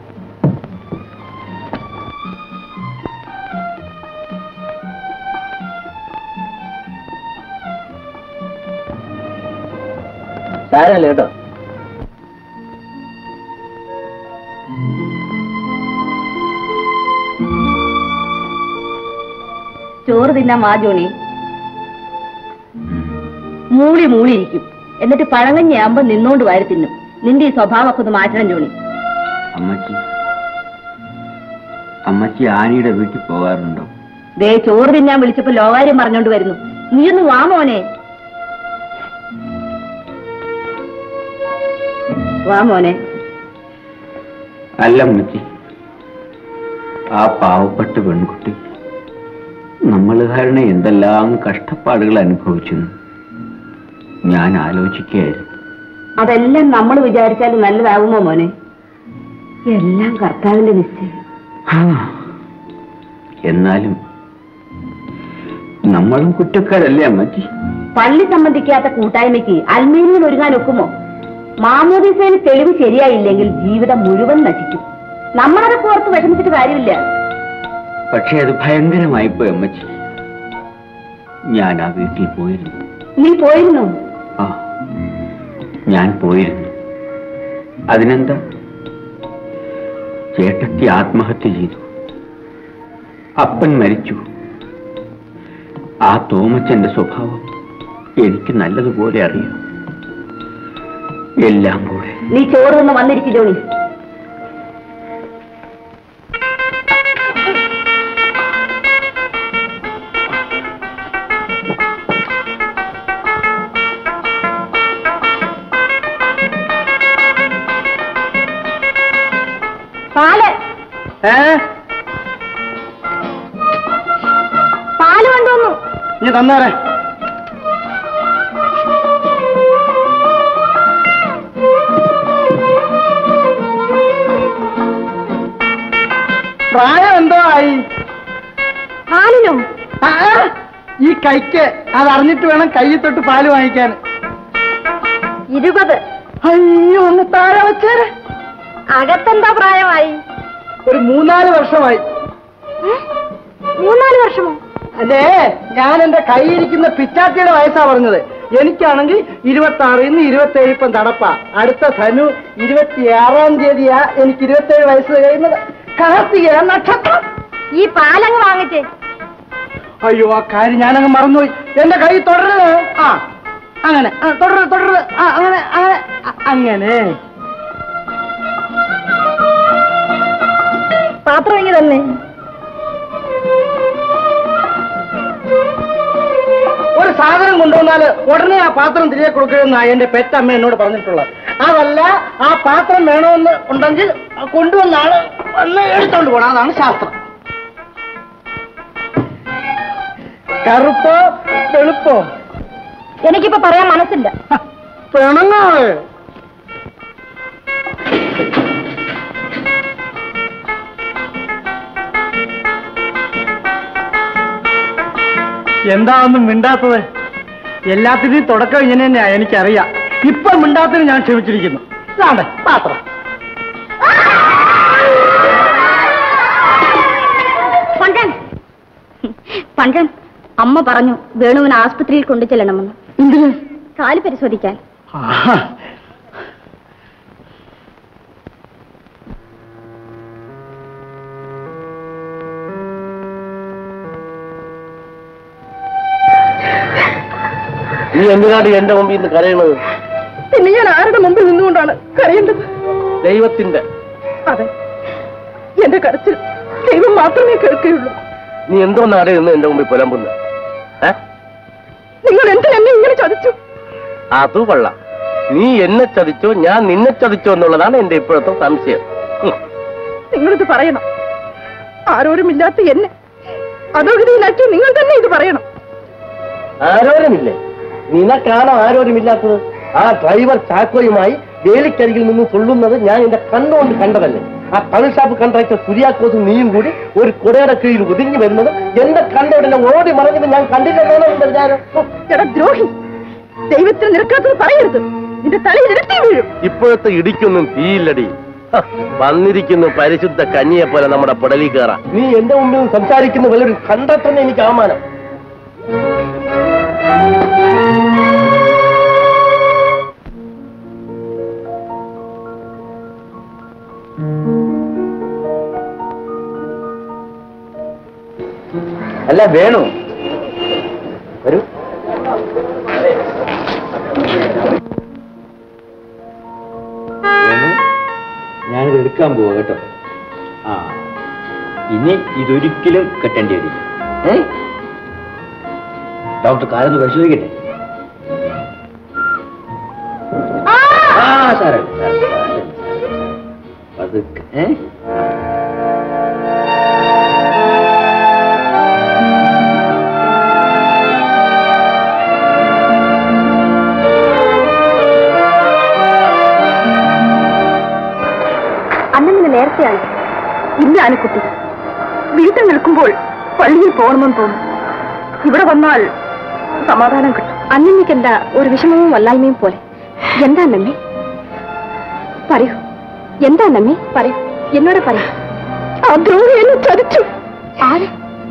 സാരല്ലേ കേട്ടോ ചോറ് തിന്നാൻ വാ ജോണി മൂളി മൂളിയിരിക്കും എന്നിട്ട് പഴങ്ങഞ്ഞാകുമ്പോ നിന്നോണ്ട് വാരി തിന്നും നിന്റെ ഈ സ്വഭാവമൊക്കെ ഒന്ന് മാറ്റണം ജോണി അമ്മച്ചി അമ്മച്ചി ആനിയുടെ വീട്ടിൽ പോകാറുണ്ടോ ദേ ചോറ് തിന്നാൻ വിളിച്ചപ്പോ ലോകാര്യം പറഞ്ഞോണ്ട് വരുന്നു നീയൊന്ന് വാ മോനെ വാ മോനെ അല്ല അമ്മച്ചി ആ പാവപ്പെട്ട പെൺകുട്ടി നമ്മൾ കാരണം എന്തെല്ലാം കഷ്ടപ്പാടുകൾ അനുഭവിച്ചെന്ന് ഞാൻ ആലോചിക്കുകയായിരുന്നു അതെല്ലാം നമ്മൾ വിചാരിച്ചാലും നല്ലതാകുമോ മോനെ എല്ലാം കർത്താവിന്റെ നിശ്ചയം എന്നാലും നമ്മളും കുറ്റക്കാരല്ലേ അമ്മച്ചി പള്ളി സംബന്ധിക്കാത്ത കൂട്ടായ്മയ്ക്ക് അൽമേനിയിൽ ഒരുങ്ങാൻ ഒക്കുമോ മാമോദിസേന് തെളിവ് ശരിയായില്ലെങ്കിൽ ജീവിതം മുഴുവൻ നശിക്കും നമ്മളതൊക്കെ ഓർത്ത് വിഷമിച്ചിട്ട് കാര്യമില്ല പക്ഷെ അത് ഭയങ്കരമായിപ്പോയി അമ്മച്ചി ഞാൻ ആ വീട്ടിൽ പോയിരുന്നു നീ പോയിരുന്നു ആ ഞാൻ പോയിരുന്നു അതിനെന്താ ചേട്ടത്തി ആത്മഹത്യ ചെയ്തു അപ്പൻ മരിച്ചു ആ തോമച്ചന്റെ സ്വഭാവം എനിക്ക് നല്ലതുപോലെ അറിയാം എല്ലാം കൂടെ നീ ചോറ് നിന്ന് വന്നിരിക്കും ജോണി പാല് പാല് കൊണ്ടുവന്നു നീ തന്നേരെ പ്രായം എന്തോ ആയി പാലിനോ ആ, ഈ കൈക്ക് അതറിഞ്ഞിട്ട് വേണം കയ്യിൽ തൊട്ട് പാല് വാങ്ങിക്കാൻ ഇരുപത് അയ്യോ ഒന്ന് താഴെ വെച്ചേരെ അകത്തെന്താ പ്രായമായി ഒരു മൂന്നാല് വർഷമായി ഏ? മൂന്നാല് വർഷമോ അല്ലേ ഞാൻ എന്റെ കൈയിരിക്കുന്ന പിച്ചാത്തിയുടെ വയസ്സാ പറഞ്ഞത് എനിക്കാണെങ്കിൽ ഇരുപത്തി ആറിൽ നിന്ന് ഇരുപത്തി ഏഴ് ഇപ്പം തടപ്പാ അടുത്ത ധനു ഇരുപത്തിയാറാം തീയതിയാ എനിക്ക് ഇരുപത്തി ഏഴ് വയസ്സ് കഴിയുന്നത് കാർത്തിക നക്ഷത്രം ഈ പാലങ്ങ് വാങ്ങിച്ചേ അയ്യോ ആ കാര്യം ഞാനങ്ങ് മറന്നുപോയി എന്റെ കൈ തുടരുത് ആ അങ്ങനെ ആ, തുടരുത് തുടരുത് ആ അങ്ങനെ അങ്ങനെ അ- അങ്ങനെ പാത്രം ഇങ്ങി തന്നെ ഒരു സാധനം കൊണ്ടുവന്നാല് ഉടനെ ആ പാത്രം തിരികെ കൊടുക്കണമെന്നാ എന്റെ പെറ്റമ്മ എന്നോട് പറഞ്ഞിട്ടുള്ളത് അതല്ല ആ പാത്രം വേണമെന്ന് ഉണ്ടെങ്കിൽ ആ കൊണ്ടുവന്ന ആള് വന്ന് എടുത്തോണ്ട് പോണം അതാണ് ശാസ്ത്രം കറുപ്പോ വെളുപ്പോ എനിക്കിപ്പോ പറയാൻ മനസ്സില്ല പിണങ്ങാള് എന്താ ഒന്നും മിണ്ടാത്തത് എല്ലാത്തിന്റെയും തുടക്കം ഇങ്ങനെ തന്നെയാ എനിക്കറിയാം ഇപ്പൊ മിണ്ടാത്തതിന് ഞാൻ ക്ഷമിച്ചിരിക്കുന്നു ഇതാണ്ട് പാത്രം പണ്ടൻ പണ്ടൻ അമ്മ പറഞ്ഞു വേണുവിനെ ആസ്പത്രിയിൽ കൊണ്ടു ചെല്ലണമെന്ന് എന്തിന് കാല് പരിശോധിക്കാൻ നീ എന്തിനാണ് എന്റെ മുമ്പിൽ നിന്ന് കരയണത് പിന്നെ ഞാൻ ആരുടെ മുമ്പിൽ നിന്നുകൊണ്ടാണ് കരയേണ്ടത് ദൈവത്തിന്റെ അതെ എന്റെ കരച്ചിൽ ദൈവം മാത്രമേ കേൾക്കുകയുള്ളൂ നീ എന്തോന്നാണ് ഇന്ന് എന്റെ മുമ്പിൽ പുലമ്പുന്നത് ഏ നിങ്ങൾ എന്തിനെന്നെ ഇങ്ങനെ ചതിച്ചു അത് കൊള്ളാം നീ എന്നെ ചതിച്ചോ ഞാൻ നിന്നെ ചതിച്ചോ എന്നുള്ളതാണ് എന്റെ ഇപ്പോഴത്തെ സംശയം ഹും. നിങ്ങളിത് പറയണം ആരോരുമില്ലാത്ത എന്നെ അധോഗതിയിലാക്കി നിങ്ങൾ തന്നെ ഇത് പറയണം ആരോരുമില്ലേ നിനക്കാണോ ആരോരുമില്ലാത്തത് ആ ഡ്രൈവർ ചാക്കോയുമായി വേലിക്കരികിൽ നിന്ന് തുള്ളുന്നത് ഞാൻ എന്റെ കണ്ണുകൊണ്ട് കണ്ടതല്ലേ ആ കള്ള് ഷാപ്പ് കൺട്രാക്ടർ കുര്യാക്കോസും നീയും കൂടി ഒരു കുടയുടെ കീഴിൽ ഒതുങ്ങി വരുന്നത് എന്റെ കണ്ടോടെ ഓടി മറഞ്ഞത് ഞാൻ കണ്ടില്ലെന്നാണ് എന്റെ വിചാരം ഹും. എടാ ദ്രോഹി ദൈവത്തിന് നിരക്കാത്തത് പറയരുത് നിന്റെ തലയിൽ ഇരട്ടി വീഴും ഇപ്പോഴത്തെ ഇടിക്കൊന്നും തീയില്ലടി ഹ, വന്നിരിക്കുന്നു പരിശുദ്ധ കഞ്ഞിയെ പോലെ നമ്മുടെ പുടലി കയറാം നീ എന്റെ മുമ്പിൽ നിന്ന് സംസാരിക്കുന്ന വല്ലൊരു കണ്ടെത്തന്നെ എനിക്ക് ആമാനം അല്ല വേണു വരൂ വേണു ഞാനിത് എടുക്കാൻ പോവാ കേട്ടോ ആ ഇനി ഇതൊരിക്കലും കെട്ടേണ്ടി വരില്ല ഏ ഡോക്ടർ കാലൊന്ന് പരിശോധിക്കട്ടെ ആ സാറേ പതുക്കെ ഏ അന്നെങ്ങനെ നേരത്തെയായി ഇല്ല ആനക്കുട്ടി വീട്ടിൽ നിൽക്കുമ്പോൾ പള്ളിയിൽ പോകണമെന്ന് തോന്നും ഇവിടെ വന്നാൽ സമാധാനം കിട്ടും അന്നെനിക്ക് എന്താ ഒരു വിഷമവും വല്ലായ്മയും പോലെ എന്താ നമ്മെ പറയൂ എന്താ നമ്മെ പറയൂ എന്നോട് പറയൂ ആ ദ്രോഹി എന്നെ ചതിച്ചു ആര്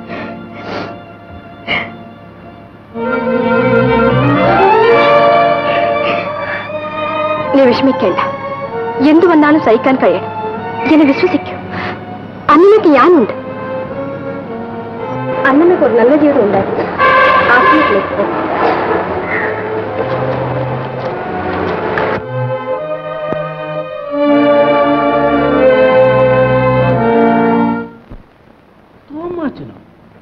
നീ വിഷമിക്കേണ്ട എന്തു വന്നാലും സഹിക്കാൻ കഴിയണം എന്നെ വിശ്വസിക്കൂ അന്നയ്ക്ക് ഞാനുണ്ട് അന്നമ്മയ്ക്ക് ഒരു നല്ല ജീവിതം ഉണ്ടായിരുന്നു ആത്മീയത്തിലേക്ക് പോ തോമാച്ചനോ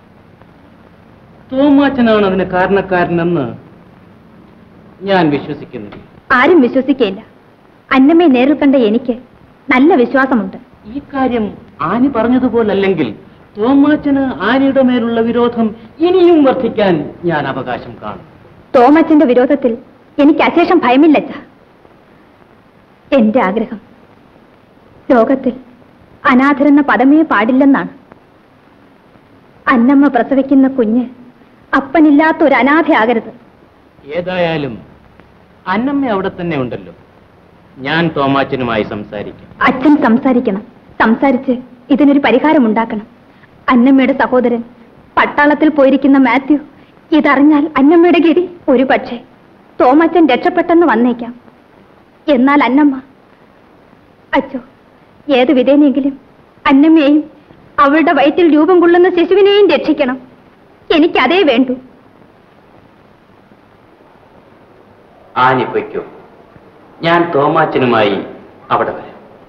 തോമാച്ചനാണ് അതിന് കാരണക്കാരനെന്ന് ഞാൻ വിശ്വസിക്കുന്നില്ല ആരും വിശ്വസിക്കയില്ല അന്നമ്മയെ നേരിൽ കണ്ട എനിക്ക് നല്ല വിശ്വാസമുണ്ട് ഈ കാര്യം ആനി പറഞ്ഞതുപോലല്ലെങ്കിൽ തോമാച്ചന് ആനിയുടെ മേലുള്ള വിരോധം ഇനിയും വർദ്ധിക്കാൻ ഞാൻ അവകാശം കാണും തോമച്ചന്റെ വിരോധത്തിൽ എനിക്ക് അശേഷം ഭയമില്ലച്ച എന്റെ ആഗ്രഹം ലോകത്തിൽ അനാഥരെന്ന പദമേ പാടില്ലെന്നാണ് അന്നമ്മ പ്രസവിക്കുന്ന കുഞ്ഞ് അപ്പനില്ലാത്ത ഒരു അനാഥയാകരുത് ഏതായാലും അന്നമ്മ അവിടെ തന്നെ ഉണ്ടല്ലോ ഞാൻ തോമാച്ചനുമായി സംസാരിക്കാം അച്ഛൻ സംസാരിക്കണം സംസാരിച്ച് ഇതിനൊരു പരിഹാരമുണ്ടാക്കണം അന്നമ്മയുടെ സഹോദരൻ പട്ടാളത്തിൽ പോയിരിക്കുന്ന മാത്യു ഇതറിഞ്ഞാൽ അന്നമ്മയുടെ ഗതി ഒരു പക്ഷേ തോമച്ചൻ രക്ഷപ്പെട്ടെന്ന് വന്നേക്കാം എന്നാൽ അന്നമ്മ അച്ചോ ഏത് വിധേനെങ്കിലും അന്നമ്മയെയും അവളുടെ വയറ്റിൽ രൂപം കൊള്ളുന്ന ശിശുവിനെയും രക്ഷിക്കണം എനിക്കതേ വേണ്ടൂ ആനി പൊയ്ക്കോ ഞാൻ തോമാച്ചനുമായി അവിടെ വരാം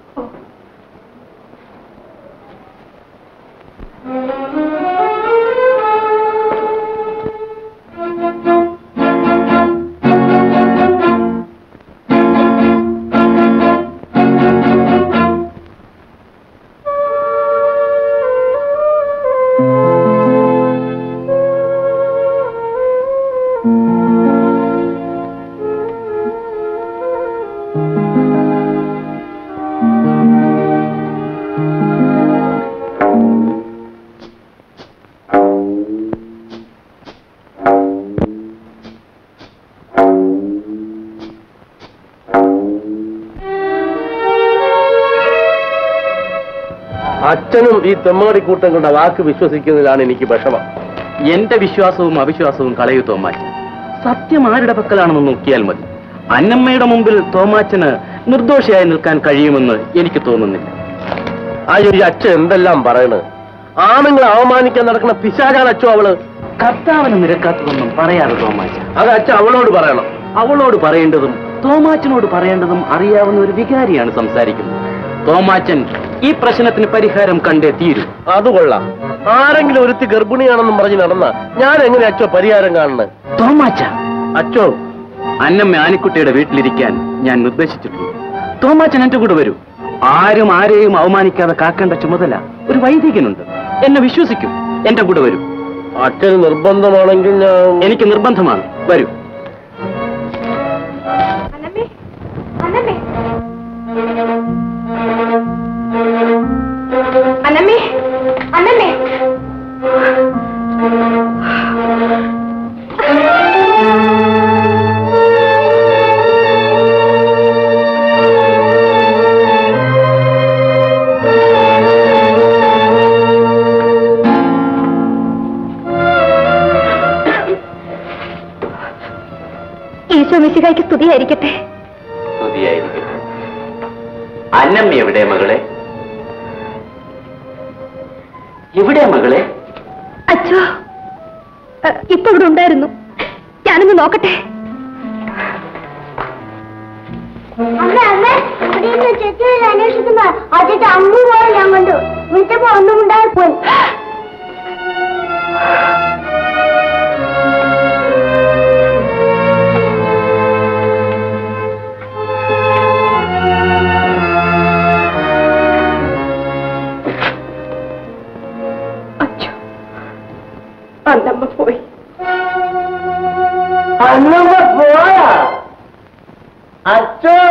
അച്ഛനും ഈ തെമ്മാടിക്കൂട്ടങ്ങളുടെ വാക്ക് വിശ്വസിക്കുന്നതിലാണ് എനിക്ക് വിഷമം എന്റെ വിശ്വാസവും അവിശ്വാസവും കളയൂ തോമാച്ചൻ സത്യം ആരുടെ പക്കലാണെന്ന് നോക്കിയാൽ മതി അന്നമ്മയുടെ മുമ്പിൽ തോമാച്ചന് നിർദോഷിയായി നിൽക്കാൻ കഴിയുമെന്ന് എനിക്ക് തോന്നുന്നില്ല അയ്യോ ഈ അച്ഛൻ എന്തെല്ലാം പറയണ് ആണുങ്ങളെ അവമാനിക്കാൻ നടക്കുന്ന പിശാചാണ് അച്ഛൻ അവള് കർത്താവിന് നിരക്കാത്തതൊന്നും പറയാതെ തോമാച്ചൻ അത് അച്ഛൻ അവളോട് പറയണം അവളോട് പറയേണ്ടതും തോമാച്ചനോട് പറയേണ്ടതും അറിയാവുന്ന ഒരു വികാരിയാണ് സംസാരിക്കുന്നത് തോമാച്ചൻ ഈ പ്രശ്നത്തിന് പരിഹാരം കണ്ടേ തീരൂ അത് കൊള്ളാം ആരെങ്കിലും ഒരുത്തി ഗർഭിണിയാണെന്നും പറഞ്ഞ് നടന്ന ഞാൻ എങ്ങനെ അച്ഛോ പരിഹാരം കാണുന്നത് തോമാച്ച അച്ഛോ അന്നമ്മ ആനിക്കുട്ടിയുടെ വീട്ടിലിരിക്കാൻ ഞാൻ നിർദ്ദേശിച്ചിട്ടുണ്ട് തോമാച്ചൻ എന്റെ കൂടെ വരൂ ആരും ആരെയും അവമാനിക്കാതെ കാക്കേണ്ട ചുമതല ഒരു വൈദികനുണ്ട് എന്നെ വിശ്വസിക്കും എന്റെ കൂടെ വരൂ അച്ഛന് നിർബന്ധമാണെങ്കിൽ ഞാൻ എനിക്ക് നിർബന്ധമാണ് വരൂ അന്നമ്മേ അന്നമ്മേ ഈശോ മിശിഹായ്ക്ക് സ്തുതിയായിരിക്കട്ടെ സ്തുതിയായിരിക്കട്ടെ അന്നമ്മ എവിടെ മകളെ എവിടെ മകളെ അച്ഛോ അ, ഇപ്പൊ ഇവിടെ ഉണ്ടായിരുന്നു ഞാനൊന്ന് നോക്കട്ടെ അമ്മ അമ്മ ഇവിടെ നിന്ന് ചെത്തി അന്വേഷിക്കുന്ന ആദ്യത്തെ അമ്മു പോലെ ഞാൻ കണ്ടു വിളിച്ചപ്പോ ഒന്നും ഉണ്ടായി പോയി അച്ഛോ അന്നമ്മ പോയി അന്നമ്മ പോയാ അച്ഛോ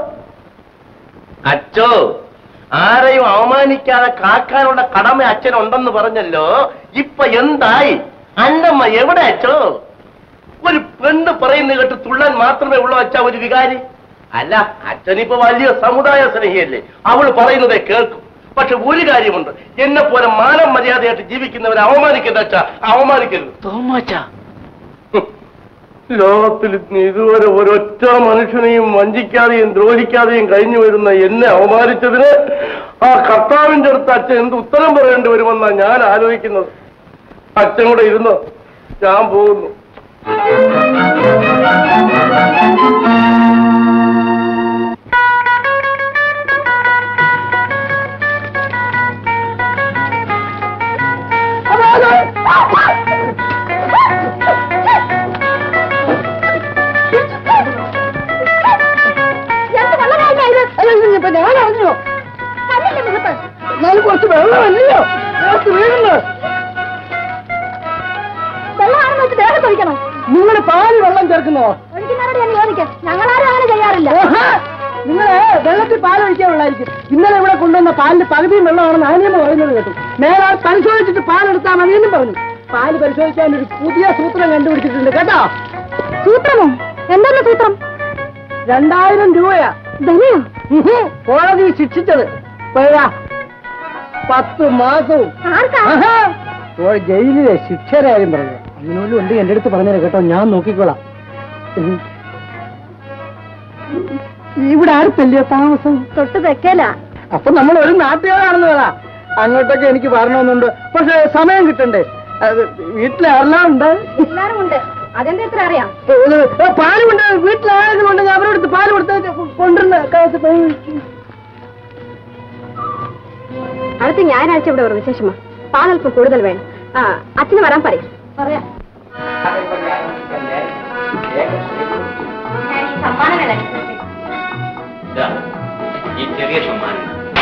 അച്ഛോ ആരെയും അവമാനിക്കാതെ കാക്കാനുള്ള കടമ അച്ഛനുണ്ടെന്ന് പറഞ്ഞല്ലോ ഇപ്പൊ എന്തായി അന്നമ്മ എവിടെ അച്ഛോ ഒരു പെണ്ണ് പറയുന്ന കേട്ട് തുള്ളൻ മാത്രമേ ഉള്ളൂ അച്ഛ ഒരു വികാരി അല്ല അച്ഛനിപ്പോ വലിയ സമുദായ സ്നേഹിയല്ലേ അവള് പറയുന്നതേ കേൾക്കും പക്ഷെ ഒരു കാര്യമുണ്ട് എന്നെ പോലെ മാനം മര്യാദയായിട്ട് ജീവിക്കുന്നവരെ അവമാനിക്കരുത് അച്ഛ അവമാനിക്കരുത് തോമാച്ച ലോകത്തിൽ ഇതുവരെ ഒരൊറ്റ മനുഷ്യനെയും വഞ്ചിക്കാതെയും ദ്രോഹിക്കാതെയും കഴിഞ്ഞു വരുന്ന എന്നെ അവമാനിച്ചതിന് ആ കർത്താവിന്റെ അടുത്ത് അച്ഛൻ എന്ത് ഉത്തരം പറയേണ്ടി വരുമെന്നാണ് ഞാൻ ആലോചിക്കുന്നത് അച്ഛൻ കൂടെ ഇരുന്നോ ഞാൻ പോകുന്നു ഞാൻ അറിഞ്ഞോ ഞാൻ കുറച്ച് വെള്ളമല്ലയോ നേരത്തെ വീഴുന്നു വെള്ളമാണെന്ന് വെച്ച് ദേഹത്ത് ഒഴിക്കണോ നിങ്ങൾ പാല് വെള്ളം ചേർക്കുന്നോ ഒഴിക്കുന്നവരോട് ഞാൻ ചോദിക്കാം ഞങ്ങളാരും അങ്ങനെ ചെയ്യാറില്ല നിങ്ങൾ വെള്ളത്തിൽ പാൽ ഒഴിക്കാനുള്ളായിരിക്കും ഇന്നലെ ഇവിടെ കൊണ്ടുവന്ന പാലിന്റെ പകുതിയും വെള്ളമാണെന്ന് ആനിയമ്മ പറയുന്നത് കേട്ടു മേലാൾ പരിശോധിച്ചിട്ട് പാലെടുത്താൽ മതിയെന്നും പറഞ്ഞു പാല് പരിശോധിക്കാൻ ഒരു പുതിയ സൂത്രം കണ്ടുപിടിച്ചിട്ടുണ്ട് കേട്ടോ സൂത്രമോ എന്താണ് സൂത്രം രണ്ടായിരം രൂപയാ ധനിയോ ഉഹും. കോടതി ശിക്ഷിച്ചത് പോയാ പത്ത് മാസവും ആർക്കാ ആഹാ. ഇപ്പോൾ ജയിലിലെ ശിക്ഷയുടെ കാര്യം പറഞ്ഞു അങ്ങനെ പോലും ഉണ്ട് എന്റെ അടുത്ത് പറഞ്ഞത് കേട്ടോ ഞാൻ നോക്കിക്കോളാം ഉം. ഇവിടെ ആർക്കല്ലയോ താമസം തൊട്ട് തെക്കേല അപ്പൊ നമ്മൾ ഒരു നാട്ടുകാരാണെന്ന് പറ അങ്ങോട്ടൊക്കെ എനിക്ക് വരണമെന്നുണ്ട് പക്ഷെ സമയം കിട്ടണ്ടേ അത് വീട്ടിലാരെല്ലാം ഉണ്ട് എല്ലാരും ഉണ്ട് അതെന്താ ഇത്ര അറിയാം ഇത് ഏ, പാല് കൊണ്ട് വീട്ടിലാരെങ്കിലും ഉണ്ടെങ്കിൽ അവരോട് പാല് കൊടുത്ത് കൊണ്ടുവരുന്ന കാലത്ത് പോയി അടുത്ത ഞായറാഴ്ച ഇവിടെ ഒരു വിശേഷമാ പാലൽപ്പം കൂടുതൽ വേണം ആ അച്ഛന് വരാൻ പറയും പറയാം ഇതാ, ഈ ചെറിയ സമ്മാനം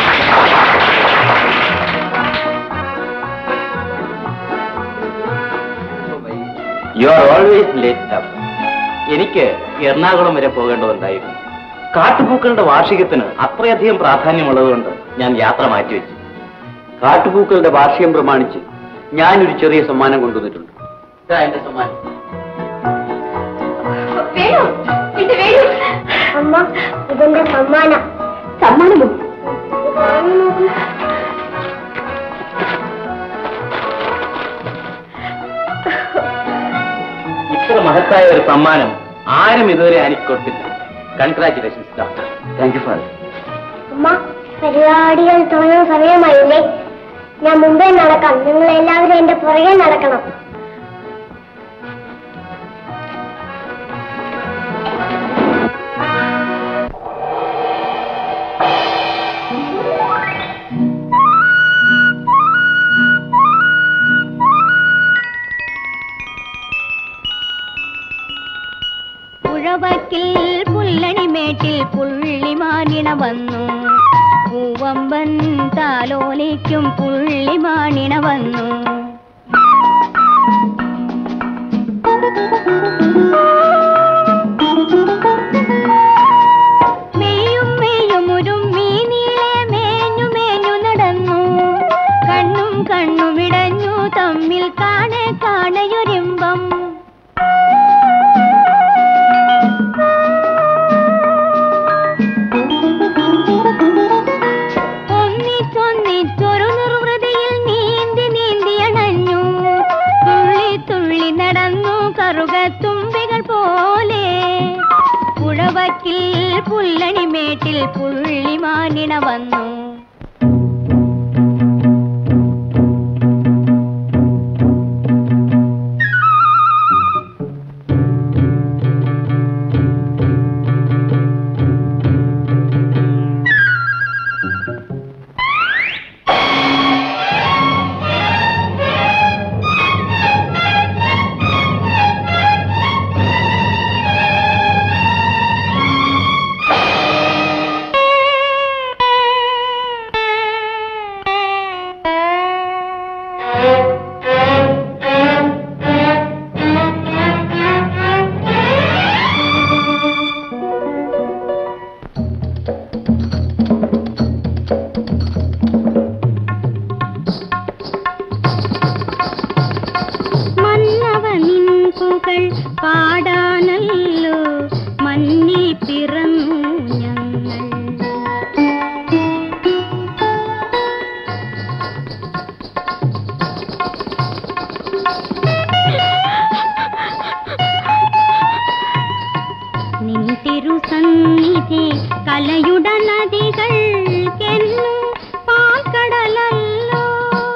you are always late up എനിക്ക് എറണാകുളം വരെ പോകേണ്ടതുണ്ടായിരുന്നു കാട്ടുപൂക്കളുടെ വാർഷികത്തിന് അത്രയധികം പ്രാധാന്യമുള്ളതുകൊണ്ട് ഞാൻ യാത്ര മാറ്റിവെച്ചു കാട്ടുപൂക്കളുടെ വാർഷികം പ്രമാണിച്ച് ഞാനൊരു ചെറിയ സമ്മാനം കൊണ്ടുവന്നിട്ടുണ്ട് ഇതാ എന്റെ സമ്മാനം അമ്മ ഇതെന്റെ സമ്മാനം സമ്മാനമോ ഇത്ര മഹത്തായ ഒരു സമ്മാനം ആരും ഇതുവരെ എനിക്ക് കൊടുത്തില്ല congratulations doctor thank you father അമ്മ പരിപാടികൾ തുടങ്ങുന്ന സമയമായില്ലേ ഞാൻ മുമ്പേ നടക്കാം നിങ്ങൾ എല്ലാവരും എന്റെ പുറകെ നടക്കണം പുഴവക്കിൽ പുല്ലണിമേട്ടിൽ പുള്ളിമാനിണ വന്നു പൂവമ്പൻ താലോലിക്കും പുള്ളിമാനിണ വന്നു മെയ്യും മെയ്യും ഉരുമ്മി നീളെ മേഞ്ഞു മേഞ്ഞു നടന്നു കണ്ണും കണ്ണും ഇടഞ്ഞു തമ്മിൽ കാണെ കാണയൊരിമ്പം ഒന്നിച്ചൊന്നിച്ചൊരു നിർവൃതിയിൽ നീന്തി നീന്തി അണഞ്ഞു തുള്ളി തുള്ളി നടന്നു കറുകത്തുമ്പികൾ പോലെ പുഴവക്കിൽ പുല്ലണിമേട്ടിൽ പുള്ളിമാനിണ വന്നു മന്നവനിൻ പുകൾ പാടാനല്ലോ മഞ്ഞിൽ പിറന്നു ഞങ്ങൾ നിൻ തിരുസന്നിധി കലയുട നദികൾ കെന്നു പാൽക്കടലല്ലോ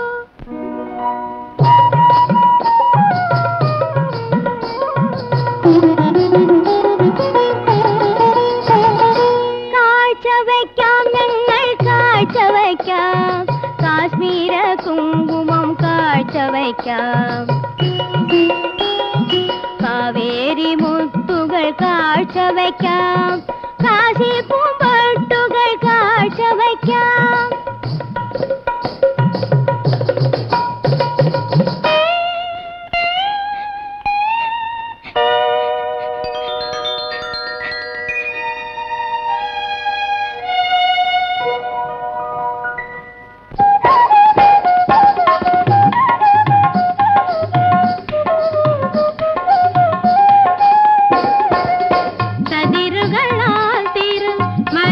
കാഴ്ചവെക്കാം ഞങ്ങൾ കാഴ്ചവെക്കാം കാശ്മീര കുങ്കുമം കാഴ്ചവെക്കാം കാവേരി മുത്തുകൾ കാഴ്ചവെക്കാം കാശി പൂമ്പട്ടുകൾ കാഴ്ചവെക്കാം കതിരുകളാൽ തിരു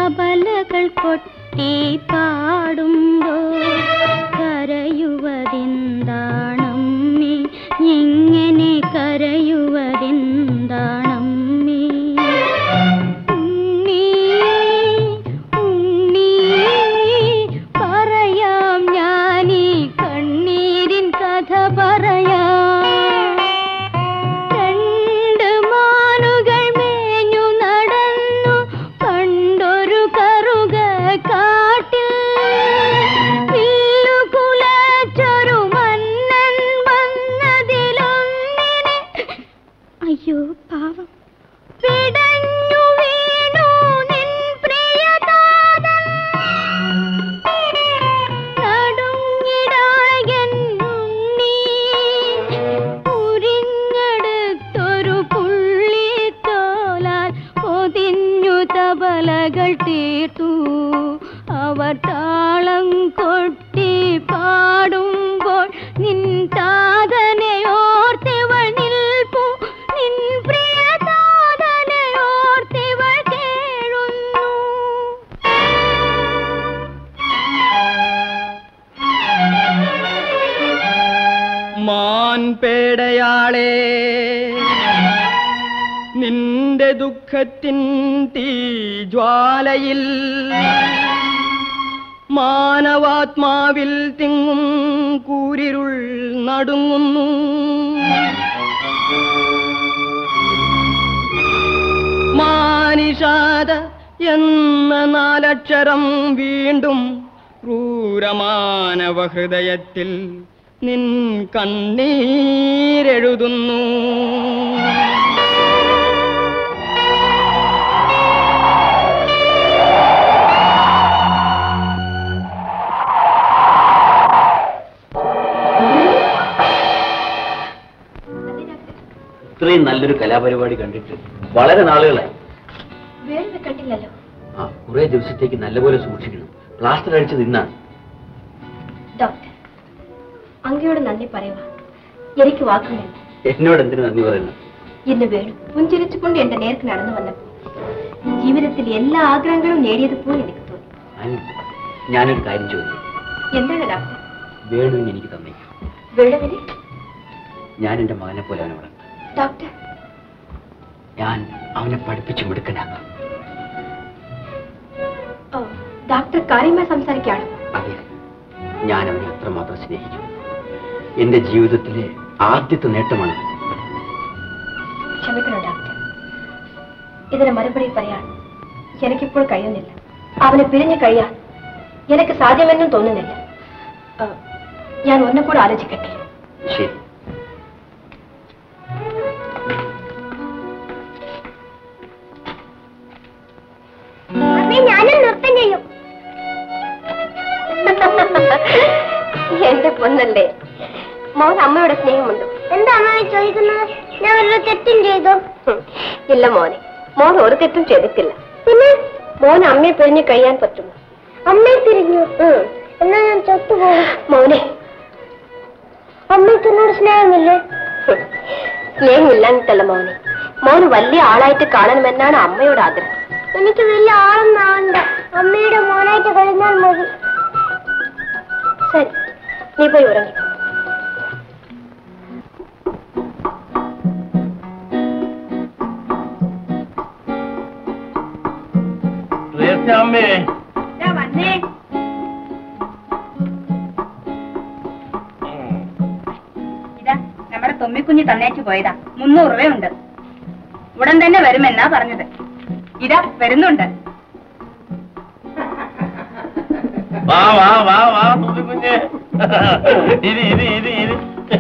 തബലകൾ കൊട്ടി പാടുമ്പോൾ കരയുവതെന്താണമ്മേ എങ്ങനെ കരയുവതെന്താണമ്മേ ഉണ്ണി ഉണ്ണി പറയാം ഞാനീ കണ്ണീരിൻ കഥ പറയാം രണ്ട് മാനുകൾ മേഞ്ഞു നടന്നു കണ്ടൊരു കറുക കാട്ടിൽ വില്ലുകുലച്ചൊരു മന്നൻ വന്നതിലൊന്നിനെ അയ്യോ പാവം പിടഞ്ഞു വീണു നിൻ പ്രിയതാതൻ നടുങ്ങിടായൻ ഉണ്ണി ഉരിഞ്ഞെടുത്തൊരു പുള്ളിത്തോലാൽ പൊതിഞ്ഞു തബലകൾ തീർത്തു അവർ താളം കൊട്ടി പാടുമ്പോൾ നിൻ താതനെ ഓർത്തിവൾ നിൽപ്പു നിൻ പ്രിയ താതനെ ഓർത്തിവൾ കേഴുന്നു മാൻ പേടയാളെ നിന്റെ ദുഃഖത്തിൻ തീജ്വാലയിൽ മാനവാത്മാവിൽ തിങ്ങും കൂരിരുൾ നടുങ്ങുന്നു മാനിഷാദ എന്ന നാലക്ഷരം വീണ്ടും ക്രൂരമാനവ ഹൃദയത്തിൽ നിൻ കണ്ണീരെഴുതുന്നു ഇത്രയും നല്ലൊരു കലാപരിപാടി കണ്ടിട്ട് വളരെ നാളുകളായി വേറെ കണ്ടില്ലല്ലോ ആ കുറെ ദിവസത്തേക്ക് നല്ലപോലെ സൂക്ഷിക്കണം പ്ലാസ്റ്റർ അടിച്ച് നിന്നാണ് ഡോക്ടർ അങ്ങയോട് നന്ദി പറയുക എനിക്ക് വാക്കുമില്ല എന്നോട് എന്തിനു നന്ദി പറയുന്നു ഇന്ന് വേണു പുഞ്ചിരിച്ചുകൊണ്ട് എന്റെ നേർക്ക് നടന്നു വന്നപ്പോൾ ജീവിതത്തിൽ എല്ലാ ആഗ്രഹങ്ങളും നേടിയതുപോലെ എനിക്ക് തോന്നി അനി, ഞാനൊരു കാര്യം ചോദിക്കും എന്താണ് ഡോക്ടർ വേണുവിന് എനിക്ക് തന്നേക്കും വേണുവിന് ഞാൻ എന്റെ മകനെ പോലെ അവനെ വളർത്താം ഡോക്ടർ ഞാൻ അവനെ പഠിപ്പിച്ച് മിടുക്കനാക്കാം ഓ ഡോക്ടർ കാര്യമായി സംസാരിക്കുകയാണ് അതെ ഞാൻ അവനെ അത്രമാത്രം സ്നേഹിച്ചു എന്റെ ജീവിതത്തിലെ ആദ്യത്തെ നേട്ടമാണ് ക്ഷമിക്കണം ഡോക്ടർ ഇതിന് മറുപടി പറയാൻ എനിക്കിപ്പോൾ കഴിയുന്നില്ല അവനെ പിരിഞ്ഞു കഴിയാൻ എനിക്ക് സാധ്യമെന്നും തോന്നുന്നില്ല ആ, ഞാൻ ഒന്നും കൂടെ ആലോചിക്കട്ടെ ശരി അമ്മേ ഞാനും നൃത്തം ചെയ്യും എന്റെ പൊന്നല്ലേ മോൻ അമ്മയുടെ സ്നേഹമുണ്ട് എന്താ അമ്മ ചോദിക്കുന്നത് ഞാൻ ഒരു തെറ്റും ചെയ്തു ഇല്ല മോനെ മോൻ ഒരു തെറ്റും ചെയ്തിട്ടില്ല പിന്നെ മോൻ അമ്മയെ പിരിഞ്ഞു കഴിയാൻ പറ്റുമോ അമ്മയെ തിരിഞ്ഞു എന്നാ ഞാൻ ചത്തുപോകും മോനെ അമ്മയ്ക്ക് എന്നോട് സ്നേഹമില്ലേ സ്നേഹമില്ലാഞ്ഞിട്ടല്ല മോനെ മോന് വലിയ ആളായിട്ട് കാണണമെന്നാണ് അമ്മയുടെ ആഗ്രഹം എനിക്ക് വലിയ ആളൊന്നും ആവണ്ട അമ്മയുടെ മോനായിട്ട് കഴിഞ്ഞാൽ മതി ശരി നീ പോയി ഉറങ്ങി അമ്മേ വന്നേ ഇതാ നമ്മുടെ തൊമ്മിക്കുഞ്ഞ് തന്നേച്ചു പോയതാ മുന്നൂറ് രൂപയുണ്ട് ഉടൻ തന്നെ വരുമെന്നാ പറഞ്ഞത് ഇതാ വരുന്നുണ്ട് വാ വാ വാ വാ കുഞ്ഞെ ഇരി ഇരി ഇരി ഇരി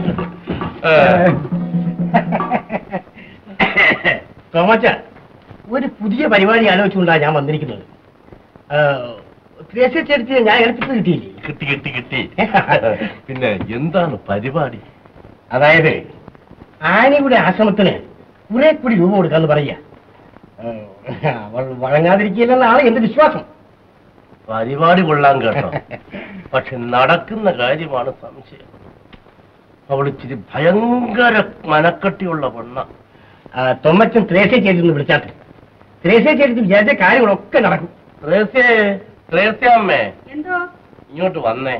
തോമച്ച ഒരു പുതിയ പരിപാടി ആലോചിച്ചുകൊണ്ടാണ് ഞാൻ വന്നിരിക്കുന്നത് ഗ്രേസിച്ചെടുത്ത് ഞാൻ ഏൽപ്പിച്ച് കിട്ടിയില്ലേ കിട്ടി കിട്ടി കിട്ടി പിന്നെ എന്താണ് പരിപാടി അതായത് ആനയുടെ ആശ്രമത്തിന് കുറെ കൂടി രൂപ കൊടുക്കാന്ന് പറയാ ഏഹ്, അവൾ വഴങ്ങാതിരിക്കില്ലെന്നാണ് എന്റെ വിശ്വാസം പരിപാടി കൊള്ളാൻ കേട്ടോ പക്ഷെ നടക്കുന്ന കാര്യമാണ് സംശയം അവൾ ഇച്ചിരി ഭയങ്കര മനക്കട്ടിയുള്ള പെണ്ണ ആ, തൊമ്മച്ചൻ ത്രേസ്യ ചേച്ചി ഒന്ന് വിളിച്ചാട്ടെ ത്രേസ്യ ചേച്ചി വിചാരിച്ച കാര്യങ്ങളൊക്കെ നടക്കും ത്രേസ്യേ ത്രേസ്യാമ്മേ എന്തോ ഇങ്ങോട്ട് വന്നേ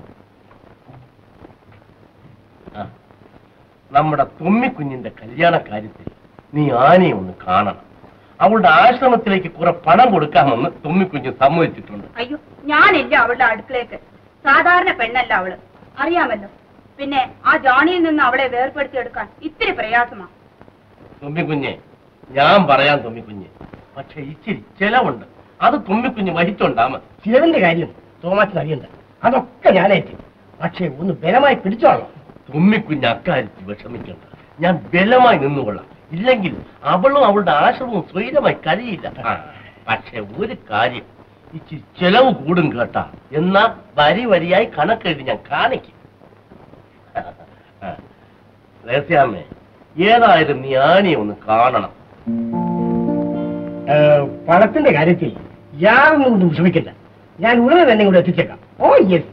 ആ, നമ്മുടെ തുമ്മിക്കുഞ്ഞിന്റെ കല്യാണ കാര്യത്തിൽ നീ ആനയെ ഒന്ന് കാണണം അവളുടെ ആശ്രമത്തിലേക്ക് കുറെ പണം കൊടുക്കാമെന്ന് തുമ്മിക്കുഞ്ഞ് സമ്മതിച്ചിട്ടുണ്ട് അയ്യോ ഞാനില്ല അവളുടെ അടുക്കളേക്ക് സാധാരണ പെണ്ണല്ല അവള് അറിയാമല്ലോ പിന്നെ ആ ജോണിയിൽ നിന്ന് അവളെ വേർപെടുത്തിയെടുക്കാൻ ഇത്തിരി പ്രയാസമാ തുമ്മിക്കുഞ്ഞെ ഞാൻ പറയാം തുമ്മിക്കുഞ്ഞ് പക്ഷെ ഇച്ചിരി ചെലവുണ്ട് അത് തുമ്മിക്കുഞ്ഞ് വഹിച്ചോണ്ടാ മതി ചിലവിന്റെ കാര്യം തോമാച്ചൻ അറിയണ്ട അതൊക്കെ ഞാനേറ്റ് പക്ഷേ ഒന്ന് ബലമായി പിടിച്ചോളാം തുമ്മിക്കുഞ്ഞ് അക്കാര്യത്തിൽ വിഷമിക്കണ്ട ഞാൻ ബലമായി നിന്നുകൊള്ളാം ഇല്ലെങ്കിൽ അവളും അവളുടെ ആശ്രമവും സ്വൈരമായി കഴിയില്ല ആ, പക്ഷെ ഒരു കാര്യം ഇച്ചിരി ചെലവ് കൂടും കേട്ടാ എന്നാ വരി വരിയായി കണക്കെഴുതി ഞാൻ കാണിക്കും രഹസ്യാമ്മേ ഏതായാലും നീ ആനയെ ഒന്ന് കാണണം പണത്തിന്റെ കാര്യത്തിൽ യാതൊന്നും കൊണ്ടും വിഷമിക്കില്ല ഞാൻ ഉടനെ തന്നെ ഇവിടെ എത്തിച്ചേക്കാം ഓ യെസ്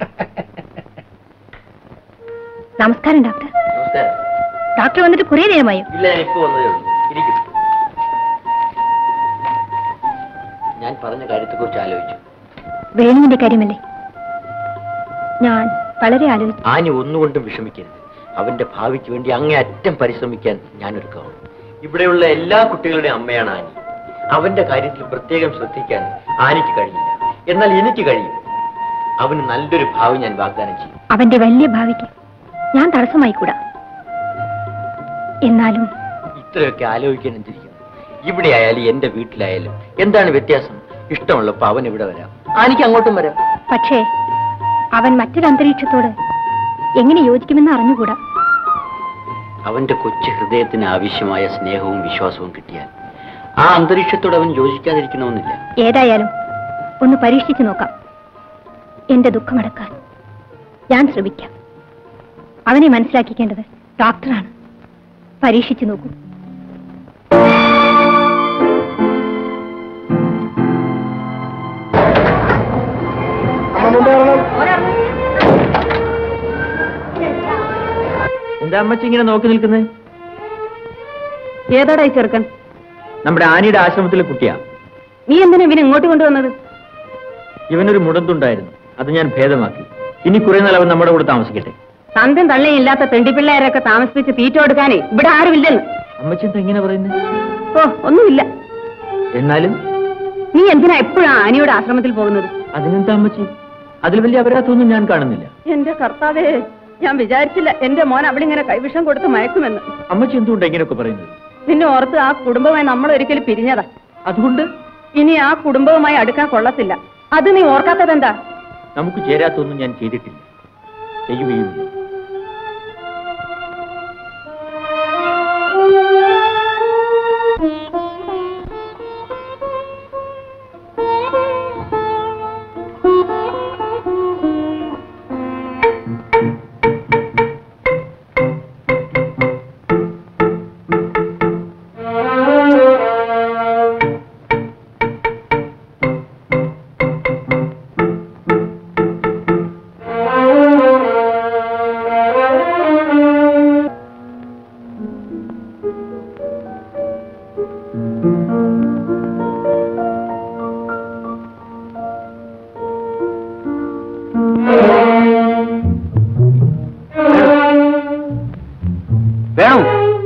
നമസ്കാരം ഡോക്ടർ ഡോക്ടർ വന്നിട്ട് കുറേ നേരമായോ ഇല്ല ഞാൻ ഇപ്പൊ വന്നതേ ഉള്ളൂ ഇരിക്കും ഞാൻ പറഞ്ഞ കാര്യത്തെക്കുറിച്ച് ആലോചിച്ചു വേണുവിന്റെ കാര്യമല്ലേ ഞാൻ വളരെ ആലോചിച്ചു ആനി ഒന്നുകൊണ്ടും വിഷമിക്കരുത് അവന്റെ ഭാവിക്ക് വേണ്ടി അങ്ങേയറ്റം പരിശ്രമിക്കാൻ ഞാൻ ഒരുക്കമാണ് ഇവിടെയുള്ള എല്ലാ കുട്ടികളുടെയും അമ്മയാണ് ആനി അവന്റെ കാര്യത്തിൽ പ്രത്യേകം ശ്രദ്ധിക്കാൻ ആനിക്ക് കഴിയില്ല എന്നാൽ എനിക്ക് കഴിയും അവന് നല്ലൊരു ഭാവി ഞാൻ വാഗ്ദാനം ചെയ്യും അവന്റെ വലിയ ഭാവിക്ക് ഞാൻ തടസ്സമായിക്കൂടാ എന്നാലും ഇത്രയൊക്കെ ആലോചിക്കാൻ എന്തിരിക്കുന്നു ഇവിടെ ആയാലും എന്റെ വീട്ടിലായാലും എന്താണ് വ്യത്യാസം ഇഷ്ടമുള്ളപ്പോ അവൻ ഇവിടെ വരാം ആനിക്ക് അങ്ങോട്ടും വരാം പക്ഷേ അവൻ മറ്റൊരു അന്തരീക്ഷത്തോട് എങ്ങനെ യോജിക്കുമെന്ന് അറിഞ്ഞുകൂടാ അവന്റെ കൊച്ചു ഹൃദയത്തിന് ആവശ്യമായ സ്നേഹവും വിശ്വാസവും കിട്ടിയാൽ ആ അന്തരീക്ഷത്തോട് അവൻ യോജിക്കാതിരിക്കണമെന്നില്ല ഏതായാലും ഒന്ന് പരീക്ഷിച്ചു നോക്കാം എന്റെ ദുഃഖമടക്കാൻ ഞാൻ ശ്രമിക്കാം അവനെ മനസ്സിലാക്കിക്കേണ്ടത് ഡോക്ടറാണ് പരീക്ഷിച്ചു നോക്കൂ എന്താ അമ്മച്ചി ഇങ്ങനെ നോക്കി നിൽക്കുന്നത് ഏതാടാ ഈ ചെറുക്കൻ നമ്മുടെ ആനിയുടെ ആശ്രമത്തിലെ കുട്ടിയാ നീ എന്തിനാ ഇവനെ ഇങ്ങോട്ട് കൊണ്ടുവന്നത് ഇവനൊരു മുടന്തുണ്ടായിരുന്നു അത് ഞാൻ ഭേദമാക്കി ഇനി കുറെ നാൾ അവൻ നമ്മുടെ കൂടെ താമസിക്കട്ടെ തന്തം തള്ളയും ഇല്ലാത്ത തെണ്ടിപ്പിള്ളേരൊക്കെ താമസിപ്പിച്ച് തീറ്റ കൊടുക്കാനേ ഇവിടെ ആരുമില്ലെന്ന് അമ്മച്ചി എന്താ ഇങ്ങനെ പറയുന്നത് ഓ ഒന്നുമില്ല എന്നാലും നീ എന്തിനാ എപ്പോഴാ ആനിയുടെ ആശ്രമത്തിൽ പോകുന്നത് അതിനെന്താ അമ്മച്ചി അതിൽ വലിയ അപരാധമൊന്നും ഞാൻ കാണുന്നില്ല എന്റെ കർത്താവേ ഞാൻ വിചാരിച്ചില്ല എന്റെ മോൻ അവളിങ്ങനെ കൈവിഷം കൊടുത്ത് മയക്കുമെന്ന് അമ്മച്ചി എന്തുകൊണ്ടാ ഇങ്ങനെയൊക്കെ പറയുന്നത് നിന്നെ ഓർത്ത് ആ കുടുംബമായി നമ്മൾ ഒരിക്കലും പിരിഞ്ഞതാ അതുകൊണ്ട് ഇനി ആ കുടുംബവുമായി അടുക്കാൻ കൊള്ളത്തില്ല അത് നീ ഓർക്കാത്തതെന്താ നമുക്ക് ചേരാത്തൊന്നും ഞാൻ ചെയ്തിട്ടില്ല ചെയ്യുകയുമില്ല വേണം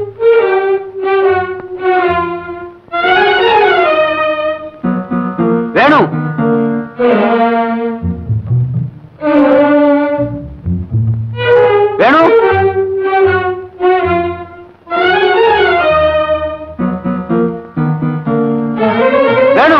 വേണു വേണു വേണു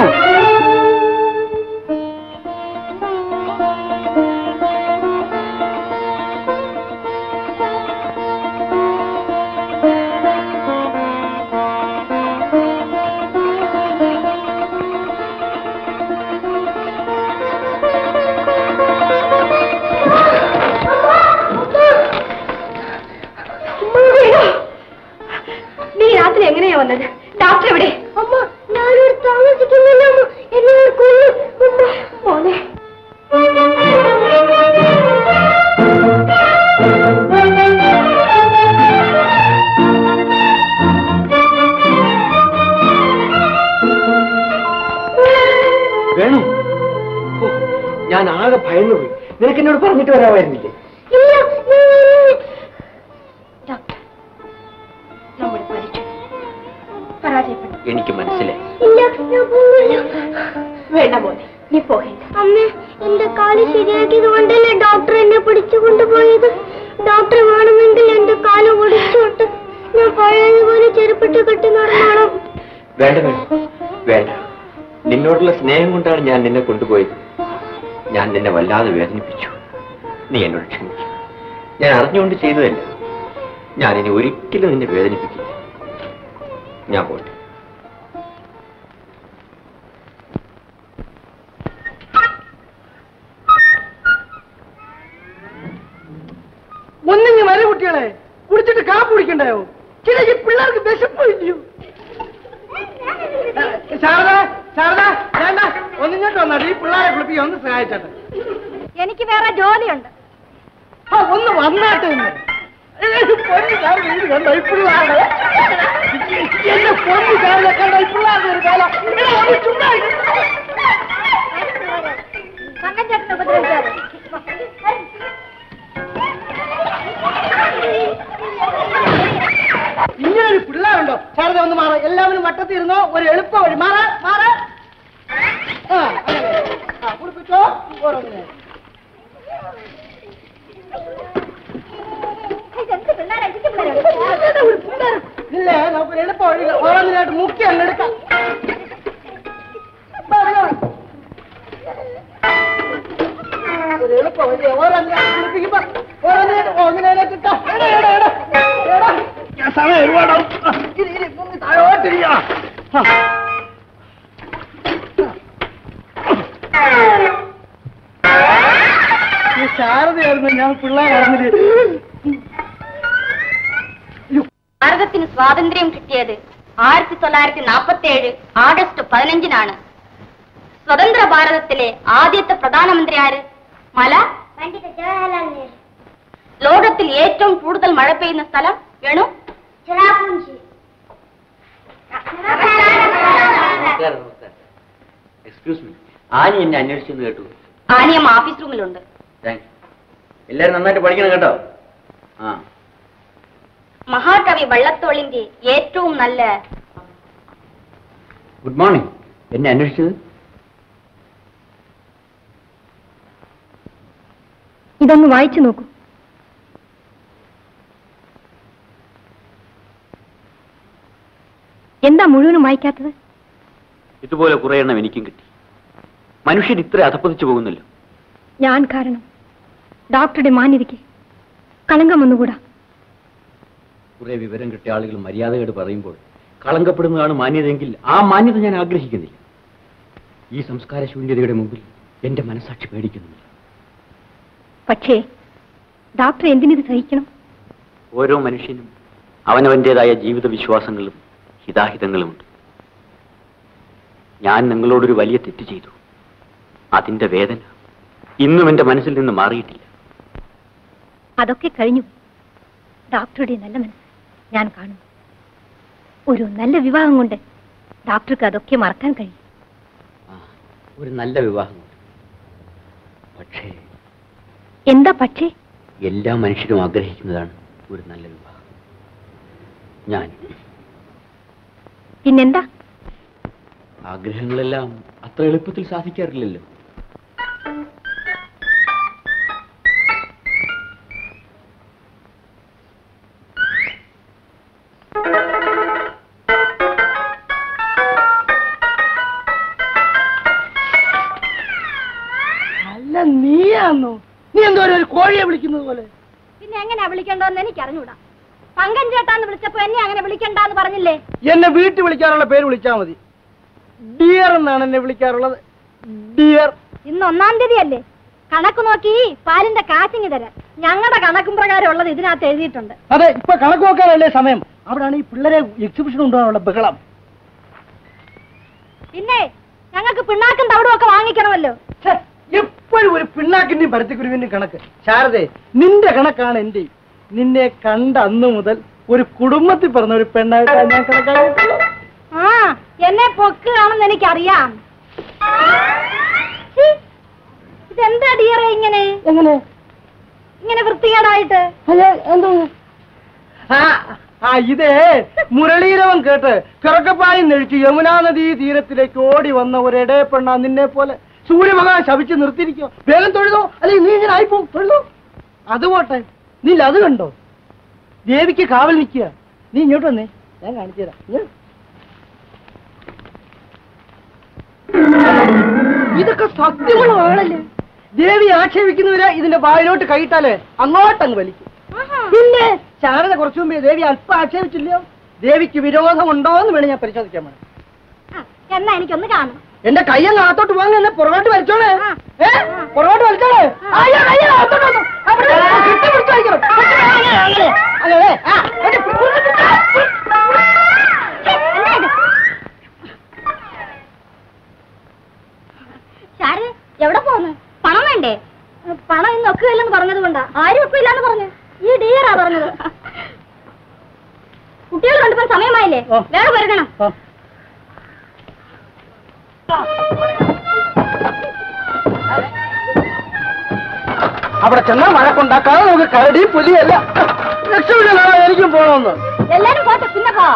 വേണു ഓ, ഞാൻ ആകെ ഭയന്നു പോയി നിനക്ക് എന്നോട് പറഞ്ഞിട്ട് വരാമായിരുന്നില്ലേ ഇല്ല ഞാൻ വരുന്നു. ഡോക്ടർ നമ്മുടെ പരീക്ഷ പരാജയപ്പെട്ടു എനിക്ക് മനസ്സിലായി ഇല്ല ഞാൻ പോവില്ല വേണ്ട മോനെ നീ പോകേണ്ട അമ്മ എന്റെ കാല് ശരിയാക്കിയത് കൊണ്ടല്ലേ ഡോക്ടർ എന്നെ പിടിച്ചു കൊണ്ടുപോയത് ഡോക്ടർ വേണമെങ്കിൽ എന്റെ കാല് ഒടിച്ചോട്ട് ഞാൻ പഴയതുപോലെ ചെരുപ്പിട്ട് കെട്ടി നടന്നോളാം വേണ്ട വേണ്ട വേണ്ട നിന്നോടുള്ള സ്നേഹം കൊണ്ടാണ് ഞാൻ നിന്നെ കൊണ്ടുപോയത് ഞാൻ നിന്നെ വല്ലാതെ വേദനിപ്പിച്ചു നീ എന്നോട് ക്ഷമിക്കും ഞാൻ അറിഞ്ഞുകൊണ്ട് ചെയ്തതല്ല ഞാൻ ഇനി ഒരിക്കലും നിന്നെ വേദനിപ്പിക്കില്ല ഞാൻ പോട്ടെ ഒന്നിങ്ങ് വരെ കുട്ടികളെ കുടിച്ചിട്ട് കാപ്പ് കുടിക്കണ്ടായോ ചില ഈ പിള്ളേർക്ക് വിശപ്പ് ഇല്ലയോ ശാരദ ശാരദ വേണ്ട ഒന്നിങ്ങോട്ട് വന്നാട്ടെ ഈ പിള്ളേരെ കുളിപ്പിക്കാൻ ഒന്ന് സഹായിച്ചാട്ടെ എനിക്ക് വേറെ ജോലിയുണ്ട് ആ ഒന്ന് വന്നാട്ടെ ഒന്ന് ഏയ് പൊന്നു ശാരദ ഇത് കണ്ടോ ഈ പിള്ളേരെ എന്റെ പൊന്നു ശാരദ കണ്ടോ ഈ പിള്ളേരുടെ ഒരു വേല എടാ, ഒന്ന് ചുമ്മാ ഇരി. തങ്കച്ചേട്ടനെ ഉപദ്രവിക്കാതെ ഇങ്ങനെ ഒരു പിള്ളേരുണ്ടോ ശാരദ ഒന്ന് മാറ എല്ലാവരും വട്ടത്തിൽ ഇരുന്നോ ഒരു എളുപ്പ വഴി മാറ മാറ ആ അങ്ങനെ. ആ കുടിപ്പിച്ചോ ഓരോന്നിനെ ഇല്ലേ നമുക്ക് ഒരു എളുപ്പ വഴി ഓരോന്നിനായിട്ട് മുക്കി അങ്ങ് എടുക്കാം വാ, വാ. ഒരു എളുപ്പ വഴി ഓരോന്നിനെ കുളിപ്പിക്കുമ്പോ ഓരോന്നിനെ ഒന്നിനെ കിട്ടാം എടാ എടാ എടാ എടാ ഞാൻ സമയം ഒരുപാടാവും ആ, ഇരി ഇരി മുങ്ങി താഴോട്ടിരിയാ ശാരദയായിരുന്നു ഞാൻ പിള്ളേരായിരുന്നില്ലേ ഭാരതത്തിന് സ്വാതന്ത്ര്യം കിട്ടിയത് ആയിരത്തി തൊള്ളായിരത്തി നാൽപ്പത്തി ഏഴ് ആഗസ്റ്റ് പതിനഞ്ചിനാണ് സ്വതന്ത്ര ഭാരതത്തിലെ ആദ്യത്തെ പ്രധാനമന്ത്രി ആര് മല പണ്ഡിത ജവഹർലാൽ നെഹ്റു ലോകത്തിൽ ഏറ്റവും കൂടുതൽ മഴ പെയ്യുന്ന സ്ഥലം വേണു ചിറാപുഞ്ചി നമസ്കാരം നമസ്കാരം എക്സ്ക്യൂസ് മീ ആനി എന്നെ അന്വേഷിച്ചെന്ന് കേട്ടു ആനിയം ഓഫീസ് റൂമിലുണ്ട് താങ്ക്സ് എല്ലാരും നന്നായിട്ട് പഠിക്കണം കേട്ടോ ആ മഹാകവി വള്ളത്തോളിന്റെ ഏറ്റവും നല്ല ഗുഡ് മോർണിംഗ് എന്നെ അന്വേഷിച്ചത് ഇതൊന്ന് വായിച്ചു നോക്കൂ എന്താ മുഴുവനും വായിക്കാത്തത് ഇതുപോലെ കുറെ എണ്ണം എനിക്കും കിട്ടി മനുഷ്യൻ ഇത്ര അധപ്പതിച്ചു പോകുന്നല്ലോ ഞാൻ കാരണം ഡോക്ടറുടെ മാന്യതയ്ക്ക് കളങ്കം വന്നുകൂടാ കുറെ വിവരം കിട്ടിയ ആളുകൾ മര്യാദയോട് പറയുമ്പോൾ കളങ്കപ്പെടുന്നതാണ് മാന്യതയെങ്കിൽ ആ മാന്യത ഞാൻ ആഗ്രഹിക്കുന്നില്ല ഈ സംസ്കാര ശൂന്യതയുടെ മുമ്പിൽ എന്റെ മനസാക്ഷി പേടിക്കുന്നില്ല പക്ഷേ ഡോക്ടർ എന്തിനിത് സഹിക്കണം ഓരോ മനുഷ്യനും അവനവന്റേതായ ജീവിത വിശ്വാസങ്ങളും ഹിതാഹിതങ്ങളുമുണ്ട് ഞാൻ നിങ്ങളോടൊരു വലിയ തെറ്റ് ചെയ്തു അതിന്റെ വേദന ഇന്നും എന്റെ മനസ്സിൽ നിന്ന് മാറിയിട്ടില്ല അതൊക്കെ കഴിഞ്ഞു ഡോക്ടറുടെ നല്ല മനസ്സ് ഞാൻ കാണുന്നു ഒരു നല്ല വിവാഹം കൊണ്ട് ഡോക്ടർക്ക് അതൊക്കെ മറക്കാൻ കഴിയും ഒരു നല്ല വിവാഹം പക്ഷേ എന്താ പക്ഷേ എല്ലാ മനുഷ്യരും ആഗ്രഹിക്കുന്നതാണ് ഒരു നല്ല വിവാഹം ഞാൻ പിന്നെന്താ ആഗ്രഹങ്ങളെല്ലാം അത്ര എളുപ്പത്തിൽ സാധിക്കാറില്ലല്ലോ അല്ല നീയാന്നോ നീ എന്തോ ഒരു കോഴിയെ വിളിക്കുന്നത് പോലെ പിന്നെ എങ്ങനെയാ വിളിക്കണ്ടോന്ന് എനിക്ക് അറിഞ്ഞൂടാ പങ്കൻ ചേട്ടാന്ന് വിളിച്ചപ്പോ എന്നെ അങ്ങനെ വിളിക്കണ്ടെന്ന് പറഞ്ഞില്ലേ എന്നെ വീട്ടിൽ വിളിക്കാറുള്ള പേര് വിളിച്ചാൽ മതി ഡിയർ എന്നാണ് എന്നെ വിളിക്കാറുള്ളത് ഡിയർ ഇന്ന് ഒന്നാം തീയതി അല്ലേ കണക്ക് നോക്കി പാലിന്റെ കാശിങ് തരാൻ ഞങ്ങളുടെ കണക്കും പ്രകാരം ഉള്ളത് ഇതിനകത്ത് എഴുതിയിട്ടുണ്ട് അതെ ഇപ്പൊ കണക്ക് നോക്കാനല്ലേ സമയം അവിടാണ് ഈ പിള്ളേരെ എക്സിബിഷൻ കൊണ്ടുപോകാനുള്ള ബഹളം പിന്നെ ഞങ്ങൾക്ക് പിണ്ണാക്കും തവിടും ഒക്കെ വാങ്ങിക്കണമല്ലോ എപ്പോഴും ഒരു പിണ്ണാക്കിന്റെയും പരത്തിക്കുരുവിന്റെയും കണക്ക് ശാരദേ നിന്റെ കണക്കാണ് എന്റെ നിന്നെ കണ്ട അന്നു മുതൽ ഒരു കുടുംബത്തിൽ പറഞ്ഞ ഒരു പെണ്ണായിട്ടാണ് ഞാൻ കണക്കാക്കിയിട്ടുള്ളത് ആ എന്നെ പൊക്കുകയാണെന്ന് എനിക്കറിയാം ഇതെന്താ ഡിയറേ ഇങ്ങനെ എങ്ങനെ ഇങ്ങനെ വൃത്തികേടായിട്ട് എന്തോ ആ ആ ഇതേ മുരളീരവൻ കേട്ട് കിറക്കപ്പായും നെഴിച്ച് യമുനാ നദീ തീരത്തിലേക്ക് ഓടി വന്ന ഒരു ഇടയപ്പെണ്ണ നിന്നെ പോലെ സൂര്യഭഗവാൻ ശപിച്ച് നിർത്തിയിരിക്കോ വേഗം തൊഴുതോ അല്ലെങ്കിൽ നീ ഇങ്ങനെ ആയിപ്പോ തൊഴുതോ അത് പോട്ടെ നീ അത് കണ്ടോ ദേവിക്ക് കാവൽ നിൽക്കുക നീ ഇങ്ങോട്ട് വന്നേ ഞാൻ കാണിച്ചു തരാം ഇങ്ങ്. ഇതൊക്കെ സത്യമുള്ള ആളല്ലേ ദേവി ആക്ഷേപിക്കുന്നവരെ ഇതിന്റെ വായിലോട്ട് കൈയിട്ടാലേ അങ്ങോട്ടങ്ങ് വലിക്കും പിന്നെ ശാരദ കുറച്ചു മുമ്പേ ദേവി അല്പം ആക്ഷേപിച്ചില്ലയോ ദേവിക്ക് വിരോധമുണ്ടോ എന്ന് വേണം ഞാൻ പരിശോധിക്കാൻ വേണം എന്നാ എനിക്കൊന്ന് കാണും എന്റെ കയ്യങ്ങ് അകത്തോട്ട് പോകാൻ എന്നെ പുറകോട്ട് വലിച്ചോളേ ഏ പുറകോട്ട് വലിച്ചോളേ അയ്യോ, അയ്യോ, അകത്തോട്ട് വന്നു. അവിടെ കെട്ടി പിടിച്ച് വലിക്കണം. അങ്ങനെ, അങ്ങനെ, അങ്ങനെ. ആ, ഒരു ശാരദ എവിടെ പോന്ന് പണം വേണ്ടേ പണം ഇന്ന് ഒക്കുകയില്ലെന്ന് പറഞ്ഞത് കൊണ്ടാ ആരും ഒക്കില്ലാന്ന് പറഞ്ഞു ഈ ഡിയറാ പറഞ്ഞത് കുട്ടികൾ കണ്ടപ്പോൾ സമയമായില്ലേ വേറെ വരണം അവിടെ ചെന്നാ വഴക്കുണ്ടാക്കാതെ നമുക്ക് കരടി പുലിയല്ല രക്ഷമില്ല എനിക്കും പോണമെന്ന് എല്ലാരും പോട്ടെ പിന്നെ പോ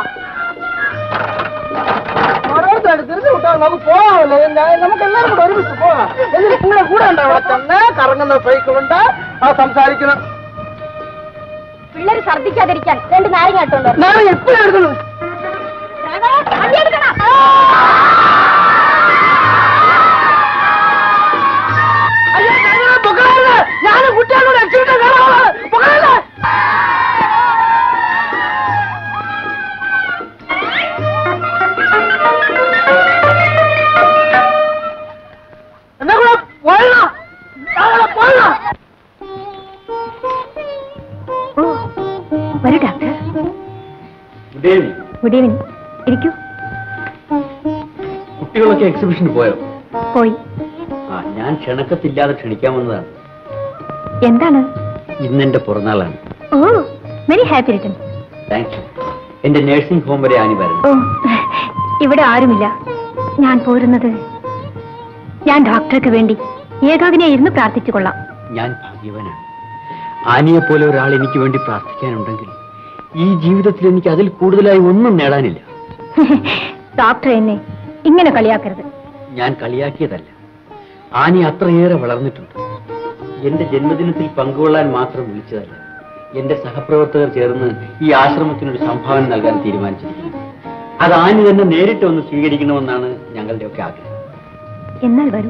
ഓരോരുത്തരുടെ തിരിച്ചു വിട്ടാൽ നമുക്ക് പോകാമല്ലോ ഞാൻ- നമുക്ക് എല്ലാവരും കൂടെ ഒരുമിച്ച് പോകാം എന്നിട്ട് നിങ്ങളെ കൂടെ ഉണ്ട് അവിടെ ചെന്ന് കറങ്ങുന്ന സൈക്കിളുണ്ട് ആ സംസാരിക്കണം പിള്ളേര് ഛർദ്ദിക്കാതിരിക്കാൻ രണ്ട് നാരങ്ങ ഇട്ടുണ്ടോ ഞാൻ എപ്പോഴും എടുക്കുന്നു ഞാൻ കുട്ടികളോട് രക്ഷപ്പെട്ട കാണാമോ എന്നാ കൂടെ പോയണം അവിടെ പോയണം വരൂ doctor good evening good evening ഇരിക്കൂ കുട്ടികളൊക്കെ എക്സിബിഷന് പോയോ പോയി ആ ഞാൻ ക്ഷണക്കത്തില്ലാതെ ക്ഷണിക്കാൻ വന്നതാണ് എന്താണ് ഇന്ന് എന്റെ പിറന്നാളാണ് oh very happy return thank you എന്റെ നഴ്സിംഗ് ഹോം വരെ ആനി വരണം ഓ ഇവിടെ ആരുമില്ല ഞാൻ പോരുന്നത് ഞാൻ ഡോക്ടർക്ക് വേണ്ടി ഏകാഗ്നെ ഇരുന്ന് പ്രാർത്ഥിച്ചു കൊള്ളാം ഞാൻ ഭാഗ്യവാനാണ് ആനിയെ പോലെ ഒരാൾ എനിക്ക് വേണ്ടി പ്രാർത്ഥിക്കാനുണ്ടെങ്കിൽ ഈ ജീവിതത്തിൽ എനിക്ക് അതിൽ കൂടുതലായി ഒന്നും നേടാനില്ല ഡോക്ടർ എന്നെ ഇങ്ങനെ കളിയാക്കരുത് ഞാൻ കളിയാക്കിയതല്ല ആനി അത്രയേറെ വളർന്നിട്ടുണ്ട് എന്റെ ജന്മദിനത്തിൽ പങ്കുകൊള്ളാൻ മാത്രം വിളിച്ചതല്ല എന്റെ സഹപ്രവർത്തകർ ചേർന്ന് ഈ ആശ്രമത്തിനൊരു സംഭാവന നൽകാൻ തീരുമാനിച്ചിരിക്കുന്നു അത് ആനി തന്നെ നേരിട്ട് ഒന്ന് സ്വീകരിക്കണമെന്നാണ് ഞങ്ങളുടെയൊക്കെ ആഗ്രഹം എന്നാൽ വരൂ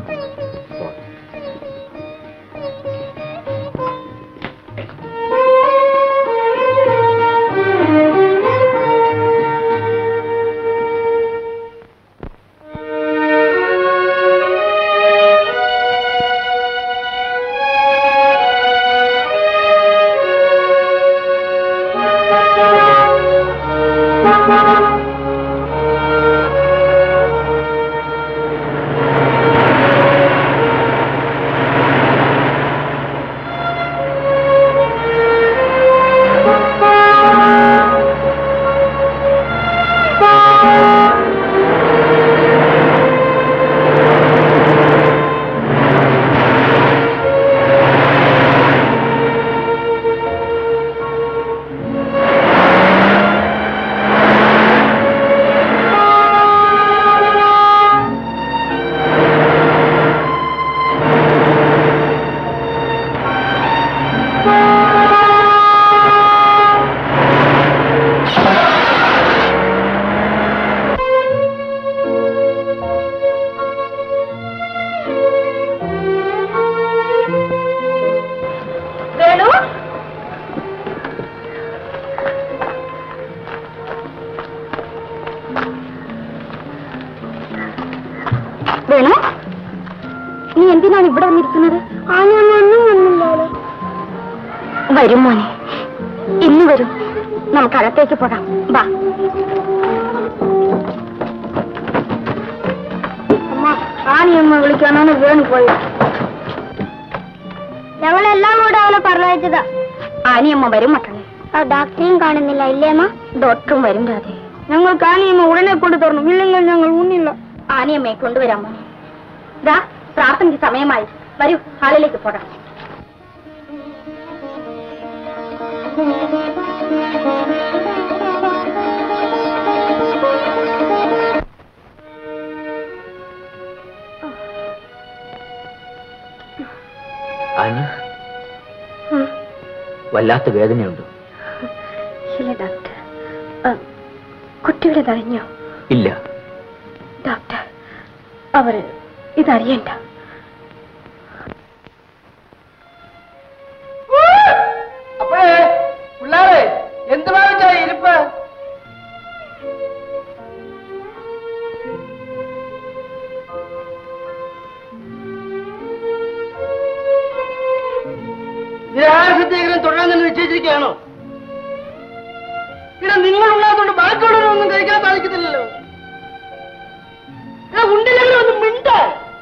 വേണു വേണു നീ എന്തിനാണ് ഇവിടെ വന്നിരിക്കുന്നത് ഒന്നും വന്നില്ലല്ലോ വരും മോനെ ഇന്ന് വരും നമുക്ക് അകത്തേക്ക് പോകാം വാ അമ്മ ആണിയമ്മ വിളിക്കാനാണ് വേണു പോയത് ഞങ്ങളെല്ലാം കൂടെ അവനെ പറഞ്ഞയച്ചതാ ആനിയമ്മ വരും മക്കളെ ആ ഡോക്ടറെയും കാണുന്നില്ല ഇല്ലേ അമ്മ ഡോക്ടറും വരും രാധേ ഞങ്ങൾക്ക് ആണിയമ്മ ഉടനെ കൊണ്ടു തരണം ഇല്ലെങ്കിൽ ഞങ്ങൾ ഉണ്ണില്ല ആനിയമ്മയെ കൊണ്ടുവരാൻ മോനെ ദാ പ്രാർത്ഥനയ്ക്ക് സമയമായി വരൂ ഹാളിലേക്ക് പോകാം ആനി വല്ലാത്ത വേദനയുണ്ട് ഇല്ല ഡോക്ടർ ആ, കുട്ടിയുടെ കഴിഞ്ഞോ ഇല്ല ഡോക്ടർ അവര് ഇതറിയണ്ട അപ്പോഴേ പിള്ളേരെ എന്ത് ഭാവിച്ചാ ഇരിപ്പ് നിരാശത്തെങ്കിലും തുടരാൻ തന്നെ നിശ്ചയിച്ചിരിക്കുകയാണോ ഇവിടെ നിങ്ങളുള്ളതുകൊണ്ട് ബാക്കിയുള്ളവരൊന്നും കഴിക്കാൻ സാധിക്കത്തില്ലല്ലോ ഇവിടെ ഉണ്ടില്ലെങ്കിലും ഒന്ന് മിണ്ടാ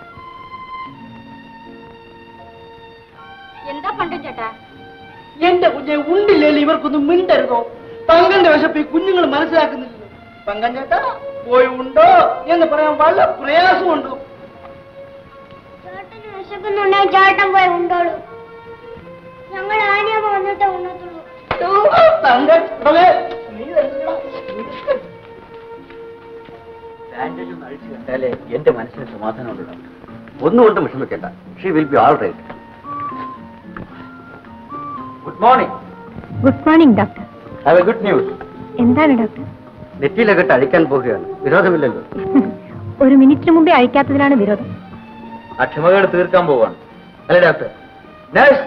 എന്താ പണ്ടും ചേട്ടാ എന്റെ കുഞ്ഞെ ഉണ്ടില്ലേലും ഇവർക്കൊന്നും മിണ്ടരുതോ തങ്കന്റെ വിശപ്പ് ഈ കുഞ്ഞുങ്ങൾ മനസ്സിലാക്കുന്നില്ലല്ലോ തങ്കൻ ചേട്ടാ പോയി ഉണ്ടോ എന്ന് പറയാൻ വല്ല പ്രയാസമുണ്ടോ ചേട്ടന് വിശക്കുന്നുണ്ടെങ്കിൽ ചേട്ടൻ പോയി ഉണ്ടോളൂ ഞങ്ങൾ ആനയമ്മ വന്നിട്ടേ ഉണ്ണത്തുള്ളൂ തങ്കൻ ഉടനെ നീ തന്നെടാ. ബാൻഡേജ് ഒന്ന് അഴിച്ചു കണ്ടാലേ എന്റെ മനസ്സിന് സമാധാനം ഉണ്ട് ഡോക്ടർ ഒന്നുകൊണ്ടും വിഷമിക്കണ്ട she will be all right good morning good morning doctor have a good news എന്താണ് ഡോക്ടർ നെറ്റിയിലൊക്കെ അഴിക്കാൻ പോവുകയാണ് വിരോധമില്ലല്ലോ ഒരു മിനിറ്റിന് മുമ്പേ അഴിക്കാത്തതിലാണ് വിരോധം ആ ക്ഷമകേട് തീർക്കാൻ പോവാണ് അല്ലേ ഡോക്ടർ നഴ്സ്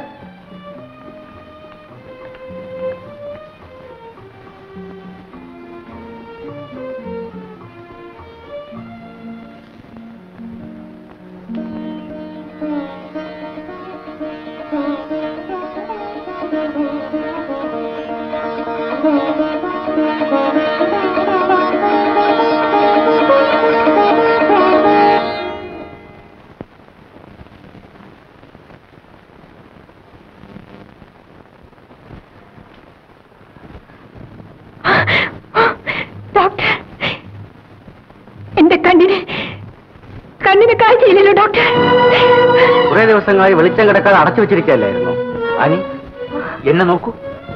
ഡോക്ടർ എന്റെ കണ്ണിന് കണ്ണിന് കാഴ്ചയില്ലല്ലോ ഡോക്ടർ കുറെ ദിവസങ്ങളായി വെളിച്ചം കിടക്കാതെ അടച്ചു വെച്ചിരിക്കുകയല്ലായിരുന്നു ആനി എന്നെ നോക്കൂ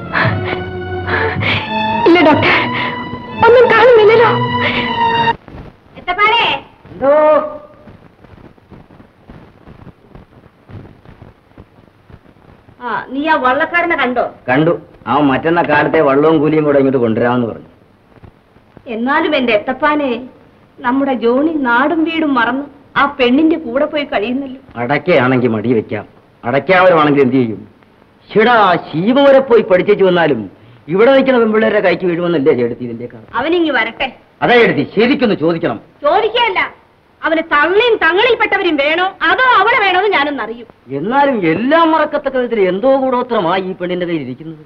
ഇല്ല ഡോക്ടർ ഒന്നും കാണുന്നില്ലല്ലോ എന്തോ ആ നീ ആ വള്ളക്കാരനെ കണ്ടോ കണ്ടു അവൻ മറ്റന്ന കാലത്തെ വള്ളവും കൂലിയും കൂടെ ഇങ്ങോട്ട് കൊണ്ടുവരാമെന്ന് പറഞ്ഞു എന്നാലും എന്റെ എത്തപ്പാനെ നമ്മുടെ ജോണി നാടും വീടും മറന്ന് ആ പെണ്ണിന്റെ കൂടെ പോയി കഴിയുന്നല്ലോ അടയ്ക്കയാണെങ്കിൽ മടി വെക്കാം അടയ്ക്കാവരമാണെങ്കിൽ എന്ത് ചെയ്യും ഷിടാ ശീമ വരെ പോയി പഠിച്ചേച്ചു വന്നാലും ഇവിടെ നിൽക്കുന്ന പെൺപിള്ളേരുടെ കൈക്ക് വീഴുമെന്നല്ലേ ചേട്ടത്തി ഇതിന്റെ അവനിങ്ങി വരട്ടെ അതാ എടുത്തി ശരിക്കൊന്ന് ചോദിക്കണം ചോദിക്കല്ല അവന് തള്ളിയും തങ്ങളിൽപ്പെട്ടവരും വേണോ അതോ അവളെ വേണോന്ന് ഞാനൊന്ന് അറിയും എന്നാലും എല്ലാം മറക്കത്തക്ക വിധത്തിൽ എന്തോ കൂടോത്രമായി ഈ പെണ്ണിന്റെ കയ്യിൽ ഇരിക്കുന്നത്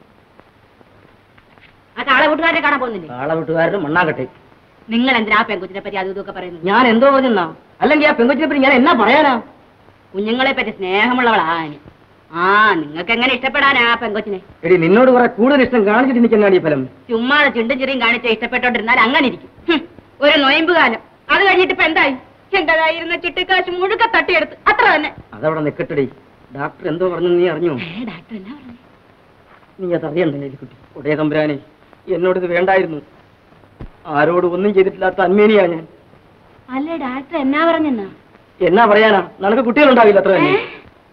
ആ കാളെ കൂട്ടുകാരെ കാണാൻ പോകുന്നില്ലേ കാളവിട്ടുകാരനും മണ്ണാകട്ടെ നിങ്ങൾ എന്തിനാ ആ പെൺകുച്ചിനെ പറ്റി അതും ഇതൊക്കെ പറയുന്നത് ഞാൻ എന്തോ പറഞ്ഞാ അല്ലെങ്കിൽ ആ പെങ്കൊച്ചിനെ പറ്റി ഞാൻ എന്നാ പറയാനാ കുഞ്ഞുങ്ങളെ പറ്റി സ്നേഹമുള്ളവളാ ആനി. ആ നിങ്ങൾക്ക് എങ്ങനെ ഇഷ്ടപ്പെടാനാ ആ പെൺകൊച്ചിനെ എടി നിന്നോട് കുറെ കൂടുതൽ ഇഷ്ടം കാണിച്ചിട്ട് നിൽക്കുന്നതാണ് ഈ ഫലം ചുമ്മാതെ ചുണ്ടും ചിറിയും കാണിച്ച് ഇഷ്ടപ്പെട്ടോണ്ടിരുന്നാൽ അങ്ങനെ ഇരിക്കും ഹും, ഒരു നൊയമ്പ് കാലം അത് കഴിഞ്ഞിട്ട് ഇപ്പൊ എന്തായി എന്റേതായിരുന്ന ചിട്ടിക്കാശ് മുഴുക്ക തട്ടിയെടുത്ത് അത്ര തന്നെ അതവിടെ നിൽക്കട്ടെടി ഡോക്ടർ എന്തോ പറഞ്ഞു നീ അറിഞ്ഞോ ഡാക്ടർ എന്നാ പറഞ്ഞു നീ അതറിയണ്ടേ എലിക്കുട്ടി ഉടയ തമ്പുരാനെ എന്നോട് ഇത് വേണ്ടായിരുന്നു ആരോട് ഒന്നും ചെയ്തിട്ടില്ലാത്ത അന്മേനിയാ ഞാൻ അല്ലേ ഡാക്ടർ എന്നാ പറഞ്ഞെന്നാ എന്നാ പറയാനാ നിനക്ക് കുട്ടികളുണ്ടാവില്ല അത്ര തന്നെ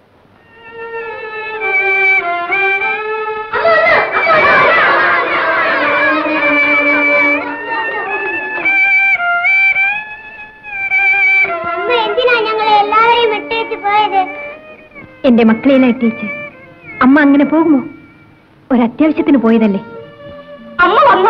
അമ്മ എന്തിനാ ഞങ്ങളെ എല്ലാവരെയും വിട്ടേച്ച് പോയത് എന്റെ മക്കളെല്ലാം എത്തിച്ച് അമ്മ അങ്ങനെ പോകുമോ ഒരത്യാവശ്യത്തിന് പോയതല്ലേ അമ്മ വന്നോ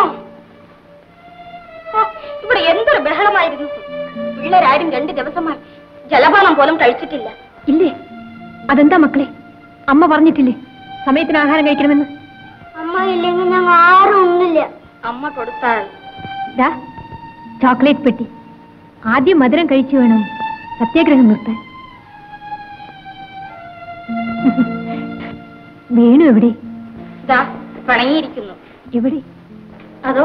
ഓ, ഇവിടെ എന്തൊരു ബഹളമായിരുന്നു പിള്ളേരാരും രണ്ട് ദിവസമായി ജലപാനം പോലും കഴിച്ചിട്ടില്ല ഇല്ലേ അതെന്താ മക്കളെ അമ്മ പറഞ്ഞിട്ടില്ലേ സമയത്തിന് ആഹാരം കഴിക്കണമെന്ന് അമ്മ ഇല്ലെങ്കിൽ ഞങ്ങൾ ആരും ഉണ്ടില്ല അമ്മ കൊടുത്താൽ ദാ ചോക്ലേറ്റ് പെട്ടി ആദ്യം മധുരം കഴിച്ചു വേണം സത്യാഗ്രഹം നിർത്താൻ വേണു എവിടെ ദാ പിണങ്ങിയിരിക്കുന്നു എവിടെ അതോ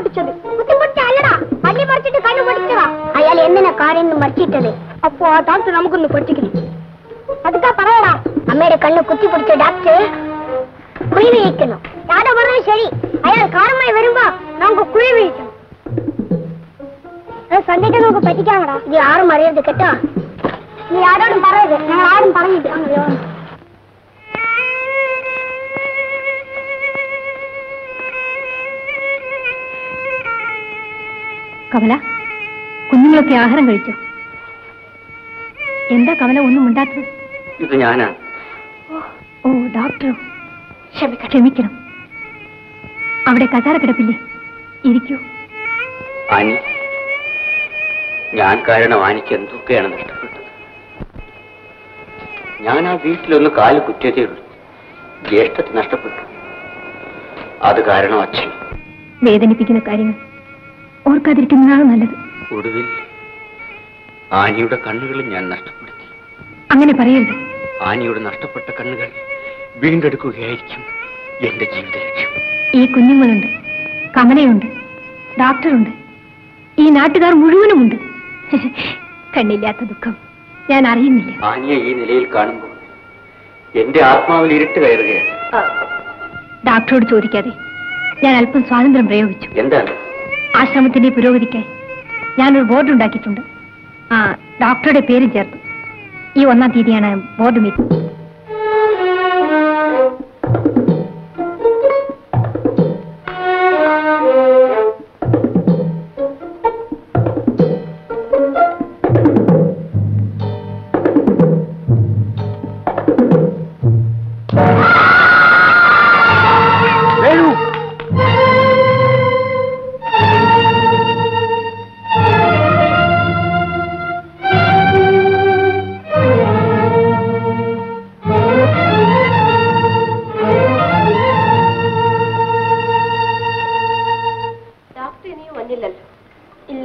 പൊട്ടിച്ചത് കുത്തിപ്പൊടിച്ചല്ലടാ പല്ലി പറിച്ചിട്ട് കണ്ണു പൊടിച്ചതാ അയാൾ എന്തിനാ കാര്യം മറിച്ചിട്ടത് അപ്പോ ആ ഡോക്ടർ നമുക്കൊന്ന് പൊട്ടിക്കണം അതൊക്കെ പറയടാ അമ്മയുടെ കണ്ണ് കുത്തി പൊടിച്ച ഡോക്ടർ കുഴി വീഴിക്കണം ഞാനാ പറഞ്ഞത് ശരി അയാൾ കാറുമായി വരുമ്പോ നമുക്ക് കുഴി വീഴിക്കണം സന്ധ്യക്ക് നമുക്ക് പറ്റിക്കാമടാ ഇത് ആരും അറിയരുത് കേട്ടോ നീ ആരോടും പറയരുത് ഞങ്ങൾ ആരും പറഞ്ഞിട്ട് അങ്ങനെ കമല കുഞ്ഞുങ്ങളൊക്കെ ആഹാരം കഴിച്ചോ എന്താ കമല ഒന്നും ഉണ്ടാത്തത് ഇത് ഞാനാ ഓ ഡോക്ടറോ ക്ഷമിക്കണം ക്ഷമിക്കണം അവിടെ കസാര കിടപ്പില്ലേ ഇരിക്കൂ ആനി ഞാൻ കാരണം ആനിക്ക് എന്തൊക്കെയാണ് നഷ്ടപ്പെട്ടത് ഞാൻ ആ വീട്ടിലൊന്ന് കാല് കുറ്റിയതേ ഉള്ളൂ ജ്യേഷ്ഠത്തെ നഷ്ടപ്പെട്ടു അത് കാരണം അച്ഛൻ വേദനിപ്പിക്കുന്ന കാര്യങ്ങൾ ഓർക്കാതിരിക്കുന്നതാണ് നല്ലത് ഒടുവിൽ ആനിയുടെ കണ്ണുകളും ഞാൻ നഷ്ടപ്പെടുത്തി അങ്ങനെ പറയരുത് ആനിയുടെ നഷ്ടപ്പെട്ട കണ്ണുകൾ വീണ്ടെടുക്കുകയായിരിക്കും എന്റെ ജീവിത ലക്ഷ്യം ഈ കുഞ്ഞുങ്ങളുണ്ട് കമലയുണ്ട് ഡോക്ടറുണ്ട് ഈ നാട്ടുകാർ മുഴുവനുമുണ്ട് കണ്ണില്ലാത്ത ദുഃഖം ഞാൻ അറിയുന്നില്ല ആനിയെ ഈ നിലയിൽ കാണുമ്പോൾ എന്റെ ആത്മാവിൽ ഇരുട്ട് കയറുകയാണ് ഡോക്ടറോട് ചോദിക്കാതെ ഞാൻ അല്പം സ്വാതന്ത്ര്യം പ്രയോഗിച്ചു എന്താണ് ആശ്രമത്തിന്റെ പുരോഗതിക്കായി ഞാനൊരു ബോർഡ് ഉണ്ടാക്കിയിട്ടുണ്ട് ആ ഡോക്ടറുടെ പേരും ചേർത്തു ഈ ഒന്നാം തീയതിയാണ് ബോർഡ് മീറ്റിംഗ് ഡോക്ടർ ഇനിയും വന്നില്ലല്ലോ ഇല്ല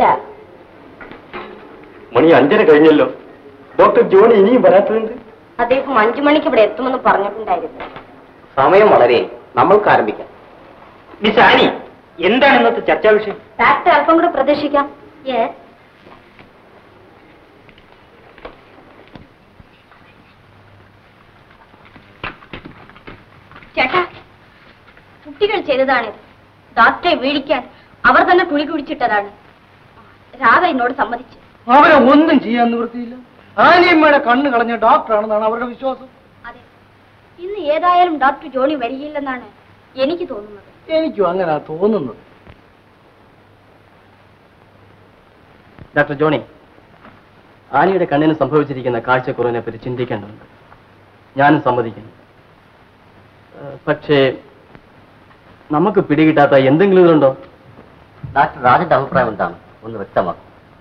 മണി അഞ്ചര കഴിഞ്ഞല്ലോ ഡോക്ടർ ജോണി ഇനിയും വരാത്തതുണ്ട് അദ്ദേഹം അഞ്ചു മണിക്ക് ഇവിടെ എത്തുമെന്ന് പറഞ്ഞിട്ടുണ്ടായിരുന്നു സമയം വളരെ നമ്മൾക്ക് ആരംഭിക്കാം മിസ് ആനി എന്താണ് ഇന്നത്തെ ചർച്ചാ വിഷയം ഡോക്ടർ അല്പം കൂടെ പ്രതീക്ഷിക്കാം ചേട്ടാ കുട്ടികൾ ചെയ്തതാണ് ഡോക്ടറെ വീഴിക്കാൻ അവർ തന്നെ കുഴി കുഴിച്ചിട്ടതാണ് രാധ എന്നോട് സമ്മതിച്ചു അവരെ ഒന്നും ചെയ്യാൻ നിവൃത്തിയില്ല ആനിയമ്മയുടെ കണ്ണ് കളഞ്ഞ ഡോക്ടറാണെന്നാണ് അവരുടെ വിശ്വാസം അതെ ഇന്ന് ഏതായാലും ഡോക്ടർ ജോണി വരികയില്ലെന്നാണ് എനിക്ക് തോന്നുന്നത് എനിക്കും അങ്ങനെ തോന്നുന്നത് ഡോക്ടർ ജോണി ആനിയുടെ കണ്ണിന് സംഭവിച്ചിരിക്കുന്ന കാഴ്ചക്കുറവിനെ പറ്റി ചിന്തിക്കേണ്ടതുണ്ട് ഞാനും സമ്മതിക്കുന്നു ഏഹ്, പക്ഷേ നമുക്ക് പിടികിട്ടാത്ത എന്തെങ്കിലും ഇതുണ്ടോ ഡോക്ടർ രാജന്റെ അഭിപ്രായം എന്താണ് ഒന്ന് വ്യക്തമാക്കും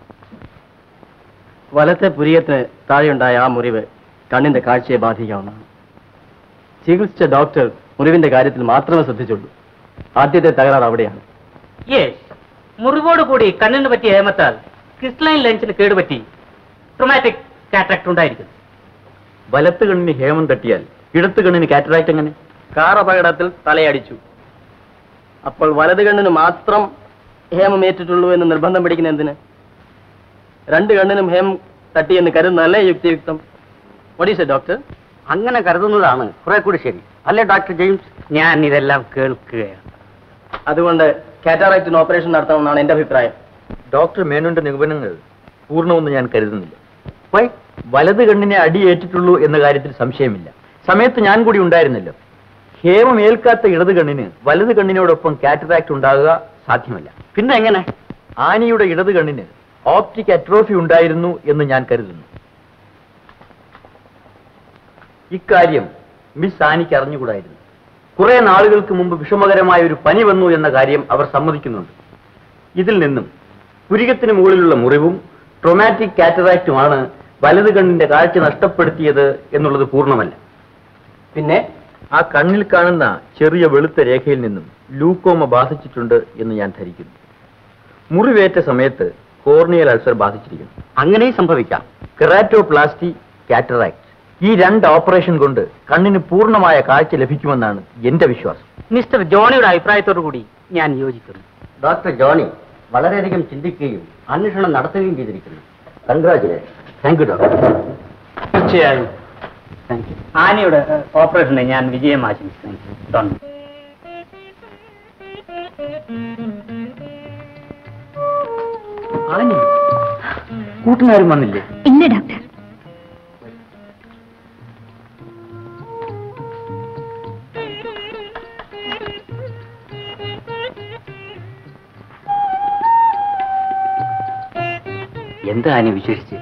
വലത്തെ പുരിയത്തിന് താഴെയുണ്ടായ ആ മുറിവ് കണ്ണിന്റെ കാഴ്ചയെ ബാധിക്കാവുന്നതാണ് ചികിത്സിച്ച ഡോക്ടർ മുറിവിന്റെ കാര്യത്തിൽ മാത്രമേ ശ്രദ്ധിച്ചുള്ളൂ ആദ്യത്തെ തകരാർ അവിടെയാണ് യെസ് മുറിവോട് കൂടി കണ്ണിന് പറ്റിയ ഏമത്താൽ ക്രിസ്റ്റലൈൻ ലെൻസിന് കേടുപറ്റി ട്രൊമാറ്റിക് കാറ്ററാക്ട് ഉണ്ടായിരിക്കും വലത്ത് കണ്ണിന് ഹേമം തട്ടിയാൽ ഇടത്ത് കണ്ണിന് കാറ്ററാക്ട് എങ്ങനെ കാർ അപകടത്തിൽ തലയടിച്ചു അപ്പോൾ വലത് കണ്ണിന് മാത്രം ഹേമം ഏറ്റിട്ടുള്ളൂ എന്ന് നിർബന്ധം പിടിക്കുന്ന എന്തിന് രണ്ട് കണ്ണിനും ഹേമം തട്ടിയെന്ന് കരുതുന്നതല്ലേ യുക്തിയുക്തം ഒഡീസ ഡോക്ടർ അങ്ങനെ കരുതുന്നതാണ് കുറെ കൂടി ശരി അല്ലേ ഡോക്ടർ ജെയിംസ് ഞാൻ ഇതെല്ലാം കേൾക്കുകയാണ് അതുകൊണ്ട് കാറ്റാറാക്റ്റിന് ഓപ്പറേഷൻ നടത്തണമെന്നാണ് എന്റെ അഭിപ്രായം ഡോക്ടർ മേനോന്റെ നിഗമനങ്ങൾ പൂർണ്ണമെന്ന് ഞാൻ കരുതുന്നില്ല വൈ വലത് കണ്ണിനെ അടിയേറ്റിട്ടുള്ളൂ എന്ന കാര്യത്തിൽ സംശയമില്ല സമയത്ത് ഞാൻ കൂടി ഉണ്ടായിരുന്നല്ലോ ഹേമം ഏൽക്കാത്ത ഇടത് കണ്ണിന് വലത് കണ്ണിനോടൊപ്പം കാറ്ററാക്ട് ഉണ്ടാകുക സാധ്യമല്ല പിന്നെ എങ്ങനെ ആനിയുടെ ഇടത് കണ്ണിന് ഓപ്റ്റിക് അട്രോഫി ഉണ്ടായിരുന്നു എന്ന് ഞാൻ കരുതുന്നു ഇക്കാര്യം മിസ് ആനിക്ക് അറിഞ്ഞുകൂടായിരുന്നു കുറെ നാളുകൾക്ക് മുമ്പ് വിഷമകരമായ ഒരു പനി വന്നു എന്ന കാര്യം അവർ സമ്മതിക്കുന്നുണ്ട് ഇതിൽ നിന്നും പുരികത്തിന് മുകളിലുള്ള മുറിവും ട്രൊമാറ്റിക് കാറ്ററാക്റ്റുമാണ് വലത് കണ്ണിന്റെ കാഴ്ച നഷ്ടപ്പെടുത്തിയത് എന്നുള്ളത് പൂർണ്ണമല്ല പിന്നെ ആ കണ്ണിൽ കാണുന്ന ചെറിയ വെളുത്ത രേഖയിൽ നിന്നും ലൂക്കോമ ബാധിച്ചിട്ടുണ്ട് എന്ന് ഞാൻ ധരിക്കുന്നു മുറിവേറ്റ സമയത്ത് കോർണിയൽ അൾസർ ബാധിച്ചിരിക്കുന്നു അങ്ങനെയും സംഭവിക്കാം കെറാറ്റോപ്ലാസ്റ്റി കാറ്ററാക്ട് ഈ രണ്ട് ഓപ്പറേഷൻ കൊണ്ട് കണ്ണിന് പൂർണ്ണമായ കാഴ്ച ലഭിക്കുമെന്നാണ് എന്റെ വിശ്വാസം മിസ്റ്റർ ജോണിയുടെ അഭിപ്രായത്തോടു കൂടി ഞാൻ യോജിക്കുന്നു ഡോക്ടർ ജോണി വളരെയധികം ചിന്തിക്കുകയും അന്വേഷണം നടത്തുകയും ചെയ്തിരിക്കുന്നു കൺഗ്രാചുലേഷൻ താങ്ക് യു ഡോക്ടർ തീർച്ചയായും താങ്ക് യു ആനയുടെ ഓപ്പറേഷന് ഞാൻ വിജയം ആശംസിക്കുന്നു ഡോൺ ആനി കൂട്ടുകാരും വന്നില്ലേ ഇല്ല ഡോക്ടർ എന്താ ആനി വിശേഷിച്ച്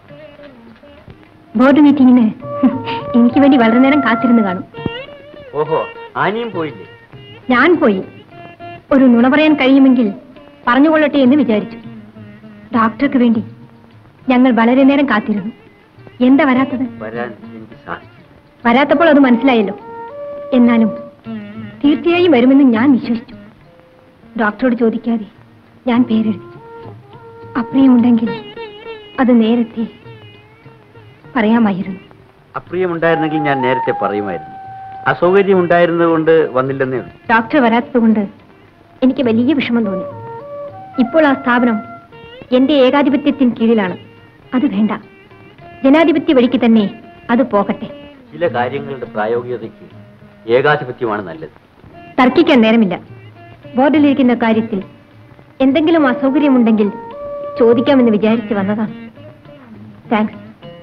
ബോർഡ് മീറ്റിംഗിന് എനിക്ക് വേണ്ടി വളരെ നേരം കാത്തിരുന്ന് കാണും ഓഹോ ആനിയും പോയില്ലേ ഞാൻ പോയി ഒരു നുണ പറയാൻ കഴിയുമെങ്കിൽ പറഞ്ഞുകൊള്ളട്ടെ എന്ന് വിചാരിച്ചു ഡോക്ടർക്ക് വേണ്ടി ഞങ്ങൾ വളരെ നേരം കാത്തിരുന്നു എന്താ വരാത്തത് വരാൻ എനിക്ക് സാധിച്ചു വരാത്തപ്പോൾ അത് മനസ്സിലായല്ലോ എന്നാലും തീർച്ചയായും വരുമെന്ന് ഞാൻ വിശ്വസിച്ചു ഡോക്ടറോട് ചോദിക്കാതെ ഞാൻ പേരെഴുതി അപ്രിയമുണ്ടെങ്കിൽ അത് നേരത്തെ പറയാമായിരുന്നു അപ്രിയമുണ്ടായിരുന്നെങ്കിൽ ഞാൻ നേരത്തെ പറയുമായിരുന്നു അസൗകര്യം ഉണ്ടായിരുന്നത് കൊണ്ട് വന്നില്ലെന്നേ ഉള്ളൂ ഡോക്ടർ വരാത്തതുകൊണ്ട് എനിക്ക് വലിയ വിഷമം തോന്നി ഇപ്പോൾ ആ സ്ഥാപനം എന്റെ ഏകാധിപത്യത്തിന് കീഴിലാണ് അത് വേണ്ട ജനാധിപത്യ വഴിക്ക് തന്നെ അത് പോകട്ടെ ചില കാര്യങ്ങളുടെ പ്രായോഗികതയ്ക്ക് ഏകാധിപത്യമാണ് നല്ലത് തർക്കിക്കാൻ നേരമില്ല ബോർഡിലിരിക്കുന്ന കാര്യത്തിൽ എന്തെങ്കിലും അസൗകര്യമുണ്ടെങ്കിൽ ചോദിക്കാമെന്ന് വിചാരിച്ച് വന്നതാണ് താങ്ക്സ്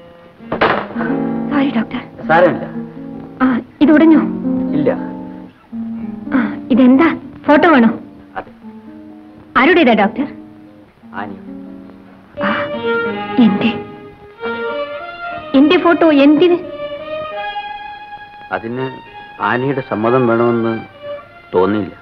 സോറി ഡോക്ടർ സാരമില്ല ആ ഇത് ഉടഞ്ഞോ ഇല്ല ആ ഇതെന്താ ഫോട്ടോ വേണോ അതെ ആരുടേതാ ഡോക്ടർ ആനി ആ, എന്റെ എന്റെ ഫോട്ടോ എന്തിന് അതിന് ആനിയുടെ സമ്മതം വേണമെന്ന് തോന്നിയില്ല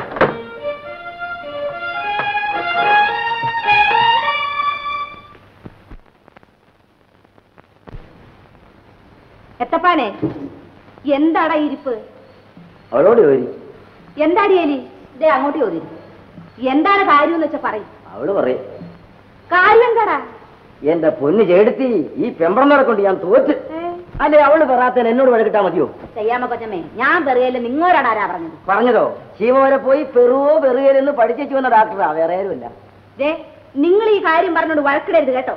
എത്തപ്പാനെ എന്താടാ ഇരിപ്പ് അവളോട് ചോദി എന്താടി എലി ഇതേ അങ്ങോട്ട് ചോദിച്ചു എന്താണ് കാര്യം എന്ന് വെച്ചാ പറയും അവള് പറയും കാര്യം എന്താടാ എന്റെ പൊന്ന് ചേടുത്തി ഈ പെമ്പറന്നവരെ കൊണ്ട് ഞാൻ തോറ്റ് അല്ലെ അവള് പറയാത്തതിന് എന്നോട് വഴക്കിട്ടാ മതിയോ ചെയ്യാമ കൊച്ചമ്മേ ഞാൻ പെറിയല്ല നിങ്ങളോടാണ് ആരാ പറഞ്ഞത് പറഞ്ഞതോ ശിവ വരെ പോയി പെറുവോ പെറുകയെന്ന് പഠിച്ചു വന്ന ഡാക്ടറാ വേറെ ആരുമില്ല ദേ നിങ്ങൾ ഈ കാര്യം പറഞ്ഞോണ്ട് വഴക്കിടരുത് കേട്ടോ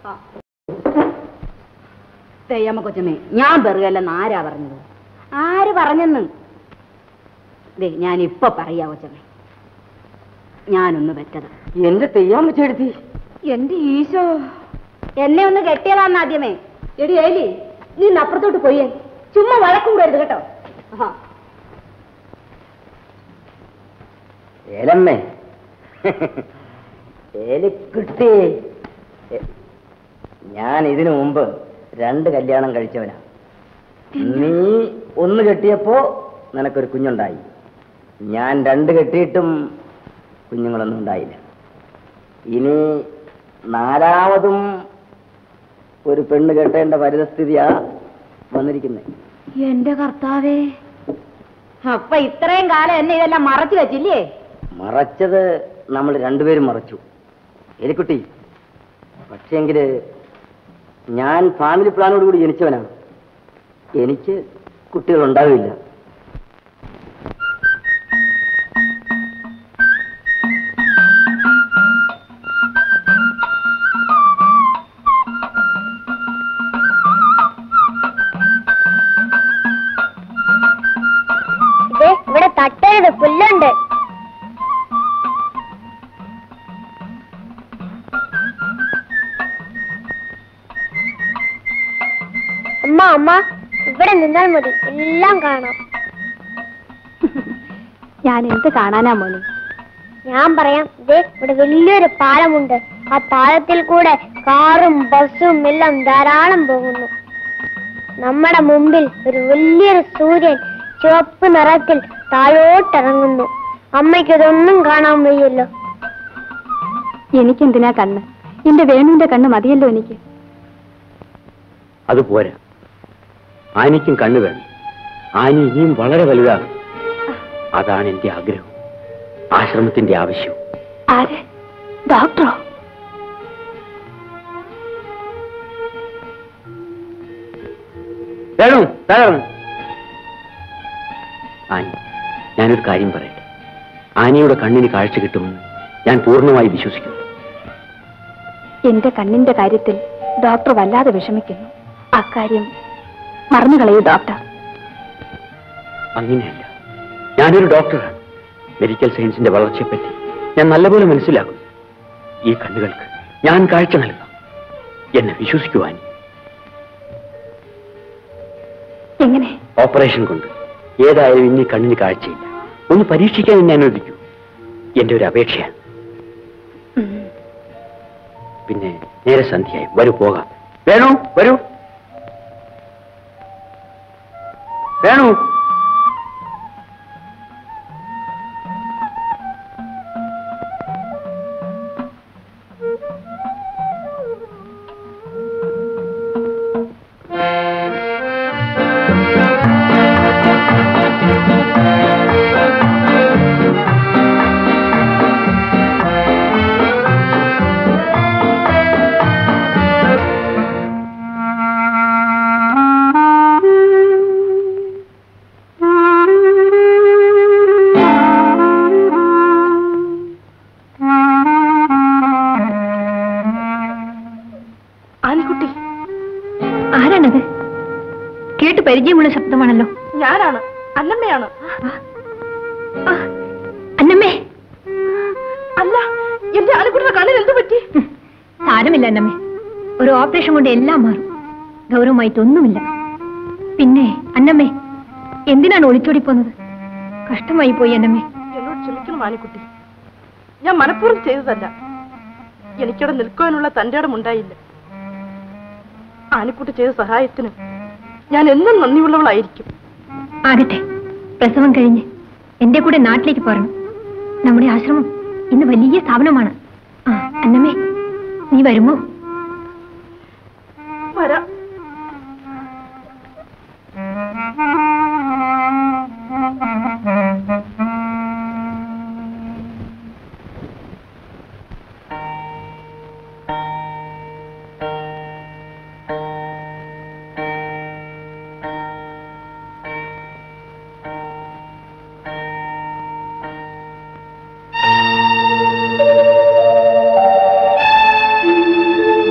തെയ്യമ്മ കൊച്ചമ്മേ ഞാൻ പെറുകല്ലെന്ന് ആരാ പറഞ്ഞത് ആര് പറഞ്ഞെന്ന് ദേ ഞാൻ ഇപ്പൊ പറയാ കൊച്ചമ്മേ ഞാനൊന്ന് പറ്റത് എന്റെ തെയ്യാൻ വെച്ചെടുത്തി എന്റെ ഈശോ എന്നെ ഒന്ന് കെട്ടിയതാന്ന് ആദ്യമേ എടി ഏലി നീ ഇന്ന് അപ്പുറത്തോട്ട് പോയേ ചുമ്മാ വഴക്കൂടരുത് കേട്ടോ ആ ഏലമ്മേ ഏലിക്കുട്ടി എ- ഞാൻ ഇതിനു മുമ്പ് രണ്ട് കല്യാണം കഴിച്ചവനാ നീ ഒന്ന് കെട്ടിയപ്പോ നിനക്കൊരു കുഞ്ഞുണ്ടായി ഞാൻ രണ്ട് കെട്ടിയിട്ടും കുഞ്ഞുങ്ങളൊന്നും ഉണ്ടായില്ല ഇനി നാലാമതും ഒരു പെണ്ണ് കെട്ടേണ്ട പരിതസ്ഥിതിയാ വന്നിരിക്കുന്നത് എന്റെ കർത്താവേ അപ്പൊ ഇത്രയും കാലം എന്നെ ഇതെല്ലാം മറച്ചു വെച്ചില്ലേ മറച്ചത് നമ്മൾ രണ്ടുപേരും മറച്ചു എലിക്കുട്ടി പക്ഷേങ്കില് ഞാൻ ഫാമിലി പ്ലാനോട് കൂടി ജനിച്ചവനാണ് എനിക്ക് കുട്ടികൾ ഉണ്ടാവില്ല ദേ, ഇവിടെ തട്ടരുത് പുല്ലുണ്ട് അമ്മ അമ്മ ഇവിടെ നിന്നാൽ മതി എല്ലാം കാണാം ഞാൻ എന്ത് കാണാനാ മോനെ ഞാൻ പറയാം ദേ ഇവിടെ വലിയൊരു പാലമുണ്ട് ആ പാലത്തിൽ കൂടെ കാറും ബസ്സും എല്ലാം ധാരാളം പോകുന്നു നമ്മുടെ മുമ്പിൽ ഒരു വലിയൊരു സൂര്യൻ ചുവപ്പ് നിറത്തിൽ താഴോട്ടിറങ്ങുന്നു അമ്മയ്ക്ക് ഇതൊന്നും കാണാൻ വയ്യല്ലോ എനിക്കെന്തിനാ കണ്ണ് എന്റെ വേണുവിന്റെ കണ്ണ് മതിയല്ലോ എനിക്ക് അത് പോരാ ആനിക്കും കണ്ണു വേണം ആനി ഇനിയും വളരെ വലുതാണ് അതാണ് എന്റെ ആഗ്രഹം ആശ്രമത്തിന്റെ ആവശ്യം ആര് ഡോക്ടറോ വേണു തകർന്നു ആനി ഞാനൊരു കാര്യം പറയട്ടെ ആനിയുടെ കണ്ണിന് കാഴ്ച കിട്ടുമെന്ന് ഞാൻ പൂർണ്ണമായി വിശ്വസിക്കുന്നു എന്റെ കണ്ണിന്റെ കാര്യത്തിൽ ഡോക്ടർ വല്ലാതെ വിഷമിക്കുന്നു അക്കാര്യം മറന്നു കളയൂ ഡോക്ടർ അങ്ങനെയല്ല ഞാനൊരു ഡോക്ടറാണ് മെഡിക്കൽ സയൻസിന്റെ വളർച്ചയെപ്പറ്റി ഞാൻ നല്ലപോലെ മനസ്സിലാക്കും ഈ കണ്ണുകൾക്ക് ഞാൻ കാഴ്ച നൽകാം എന്നെ വിശ്വസിക്കുവാൻ എങ്ങനെ ഓപ്പറേഷൻ കൊണ്ട് ഏതായാലും ഇനി കണ്ണിന് കാഴ്ചയില്ല ഒന്ന് പരീക്ഷിക്കാൻ എന്നെ അനുവദിക്കൂ എന്റെ ഒരു അപേക്ഷയാണ് പിന്നെ നേരെ സന്ധ്യയായി വരൂ പോകാം വേണു വരൂ വേണു ആൻകുട്ടി ആരാണത് കേട്ട് പരിചയമുള്ള ശബ്ദമാണല്ലോ ഞാനാണ് അന്നമ്മയാണ് അന്നമ്മേ അല്ല എന്റെ ആനക്കുട്ടിയുടെ കണ്ണിന് എന്ത് പറ്റി സാരമില്ല അന്നമ്മേ ഒരു ഓപ്പറേഷൻ കൊണ്ട് എല്ലാം മാറും ഗൗരവമായിട്ടൊന്നുമില്ല പിന്നെ അന്നമ്മേ എന്തിനാണ് ഒളിച്ചോടി പോന്നത് കഷ്ടമായി പോയി അന്നമ്മേ എന്നോട് ക്ഷമിക്കണം ആനക്കുട്ടി ഞാൻ മനഃപൂർവ്വം ചെയ്തതല്ല എനിക്കവിടെ നിൽക്കുവാനുള്ള തന്റെ ഇടം ഉണ്ടായില്ല ആനക്കുട്ടി ചെയ്ത സഹായത്തിന് ഞാൻ എന്നും നന്ദിയുള്ളവളായിരിക്കും ആകട്ടെ പ്രസവം കഴിഞ്ഞ് എന്റെ കൂടെ നാട്ടിലേക്ക് പോരണം നമ്മുടെ ആശ്രമം ഇന്ന് വലിയ സ്ഥാപനമാണ് ആ അന്നമ്മേ നീ വരുമോ വരാം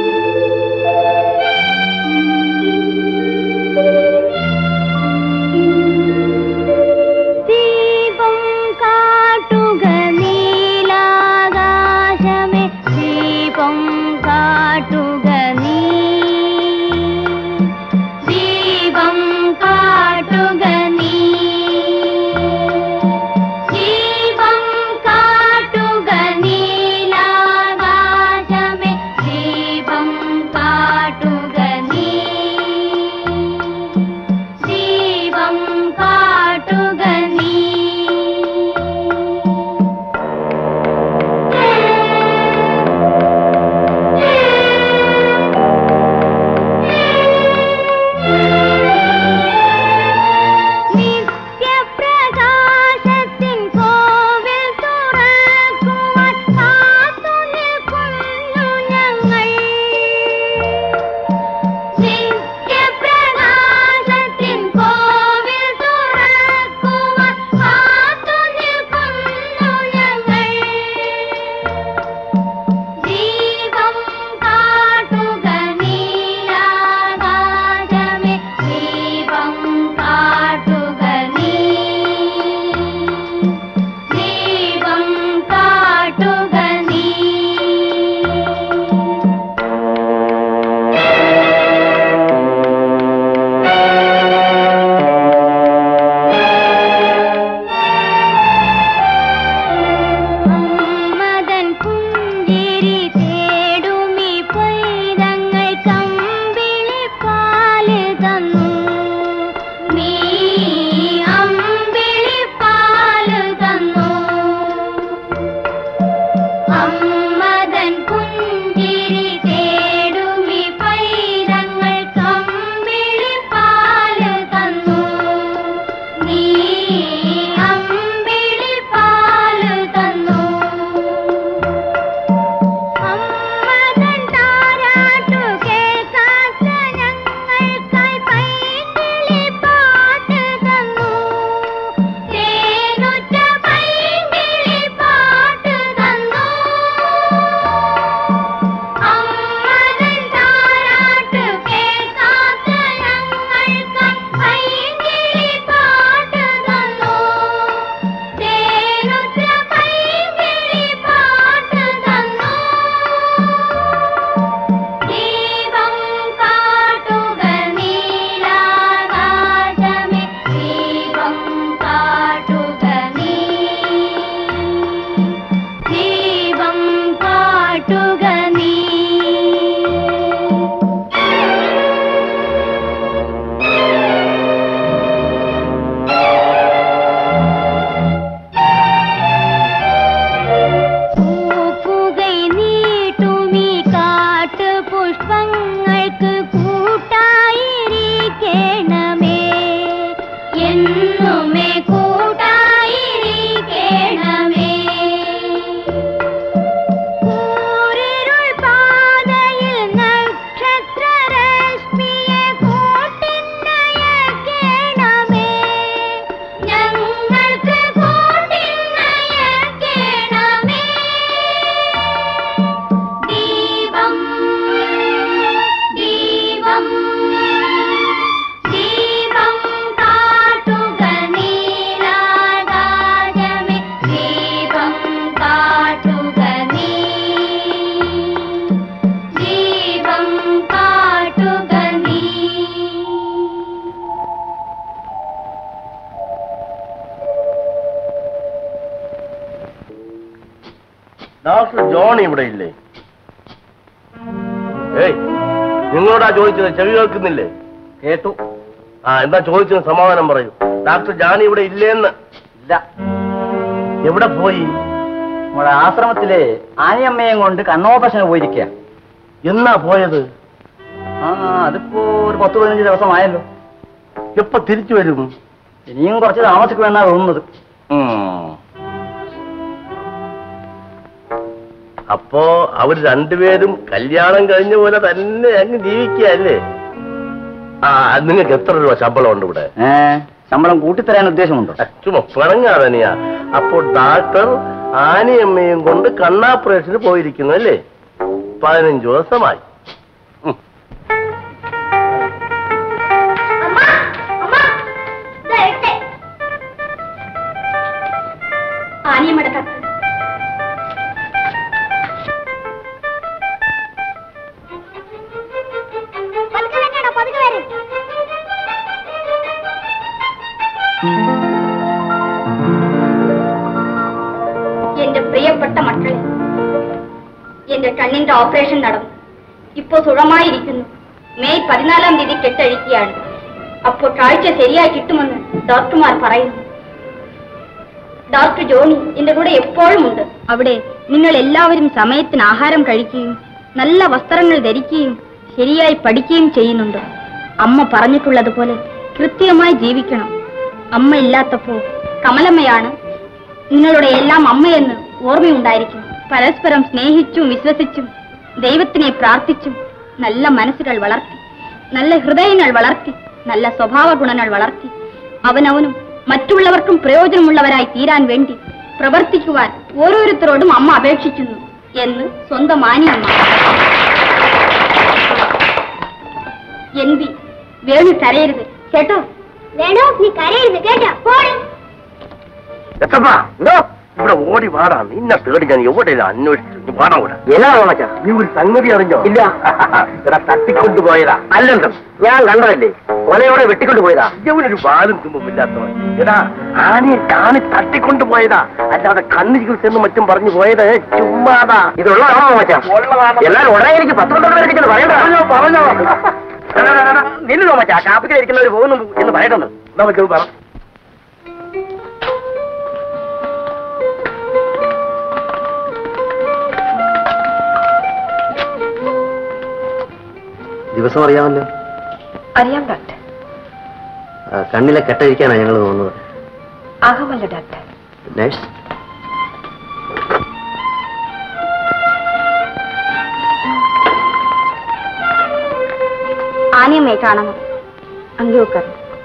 ആ ഡോക്ടർ ജോൺ ഇവിടെ ഇല്ലേ ഏയ് നിങ്ങളോടാ ചോദിച്ചത് ചെവി കേൾക്കുന്നില്ലേ കേട്ടു ആ എന്താ ചോദിച്ചത് സമാധാനം പറയൂ ഡോക്ടർ ജാനി ഇവിടെ ഇല്ലേന്ന് ഇല്ല എവിടെ പോയി നമ്മുടെ ആശ്രമത്തിലെ ആനയമ്മയും കൊണ്ട് കണ്ണോപറേഷന് പോയിരിക്കുക എന്നാ പോയത് ആ അതിപ്പോ ഒരു പത്ത് പതിനഞ്ച് ദിവസമായല്ലോ എപ്പോ തിരിച്ചു വരും ഇനിയും കുറച്ച് താമസിക്കുമെന്നാ തോന്നുന്നത് അപ്പോ അവർ രണ്ടുപേരും കല്യാണം കഴിഞ്ഞ പോലെ തന്നെ അങ്ങ് ജീവിക്കുകയല്ലേ ആ നിങ്ങൾക്ക് എത്ര രൂപ ശമ്പളം ഉണ്ട് ഇവിടെ ഏ ശമ്പളം കൂട്ടിത്തരാൻ ഉദ്ദേശമുണ്ടോ ചുമ്മാ പിണങ്ങാതനിയാ അപ്പോൾ ഡാക്ടർ ആനയമ്മയും കൊണ്ട് കണ്ണാപ്പറേഷന് പോയിരിക്കുന്നു അല്ലേ പതിനഞ്ച് ദിവസമായി ഉം. ആനിയമ്മയുടെ കത്ത് പതുക്കെ വെക്കടാ, പതുക്കെ വരും. എന്റെ പ്രിയപ്പെട്ട മക്കളെ എന്റെ കണ്ണിന്റെ ഓപ്പറേഷൻ നടന്നു ഇപ്പോ സുഖമായിരിക്കുന്നു മെയ് പതിനാലാം തീയതി കെട്ടഴിക്കുകയാണ് അപ്പോൾ കാഴ്ച ശരിയായി കിട്ടുമെന്ന് ഡോക്ടർമാർ പറയുന്നു ഡോക്ടർ ജോണി എന്റെ കൂടെ എപ്പോഴും ഉണ്ട് അവിടെ നിങ്ങൾ എല്ലാവരും സമയത്തിന് ആഹാരം കഴിക്കുകയും നല്ല വസ്ത്രങ്ങൾ ധരിക്കുകയും ശരിയായി പഠിക്കുകയും ചെയ്യുന്നുണ്ട് അമ്മ പറഞ്ഞിട്ടുള്ളതുപോലെ കൃത്യമായി ജീവിക്കണം അമ്മ ഇല്ലാത്തപ്പോ കമലമ്മയാണ് നിങ്ങളുടെ എല്ലാം അമ്മയെന്ന് ഓർമ്മയുണ്ടായിരിക്കും പരസ്പരം സ്നേഹിച്ചും വിശ്വസിച്ചും ദൈവത്തിനെ പ്രാർത്ഥിച്ചും നല്ല മനസ്സുകൾ വളർത്തി നല്ല ഹൃദയങ്ങൾ വളർത്തി നല്ല സ്വഭാവ ഗുണങ്ങൾ വളർത്തി അവനവനും മറ്റുള്ളവർക്കും പ്രയോജനമുള്ളവരായി തീരാൻ വേണ്ടി പ്രവർത്തിക്കുവാൻ ഓരോരുത്തരോടും അമ്മ അപേക്ഷിക്കുന്നു എന്ന് സ്വന്തം ആനിയമ്മ എൻ ബി വേണു കരയരുത് കേട്ടോ വേണോ നീ കരയരുത് കേട്ടോ പോടി എത്തപ്പാ എന്തോ ഇവിടെ ഓടി വാടാ നിന്നെ തേടി ഞാൻ എവിടെ അന്വേഷിച്ചു നീ വാടാ കൂടെ എന്നാ ഓണച്ചാ നീ ഒരു സംഗതി അറിഞ്ഞോ ഇല്ല എടാ തട്ടിക്കൊണ്ടുപോയതാ അല്ലല്ലോ ഞാൻ കണ്ടതല്ലേ കൊലയോടെ വെട്ടിക്കൊണ്ട് പോയതാ ഇവനൊരു ബാലും തുമ്പുമില്ലാത്തവൻ എടാ ആനയെ കാണി തട്ടിക്കൊണ്ടുപോയതാ അല്ലാതെ കണ്ണു ചികിത്സെന്ന് മറ്റും പറഞ്ഞു പോയത് ചുമ്മാതാ ഇതുള്ളതാണോ മച്ചാ എല്ലാരും ഉടനെ എനിക്ക് പത്തൊമ്പത് പേർക്ക് ചെന്ന് പറയണ്ട പറഞ്ഞോ പറഞ്ഞോ നില്ലോ മച്ചാ കാപ്പിക്കലിരിക്കുന്നവർ പോകുന്നു എന്ന് പറയട്ടെന്ന് നമുക്ക് പറ ദിവസം അറിയാമല്ലോ അറിയാം ഡോക്ടർ ആ, കണ്ണിലെ കെട്ടഴിക്കാനാണ് ഞങ്ങൾ തോന്നുന്നത് ആകാമല്ലോ ഡോക്ടർ നേഴ്സ് ആനിയമ്മയെ കാണണം അങ്കിയോക്കർ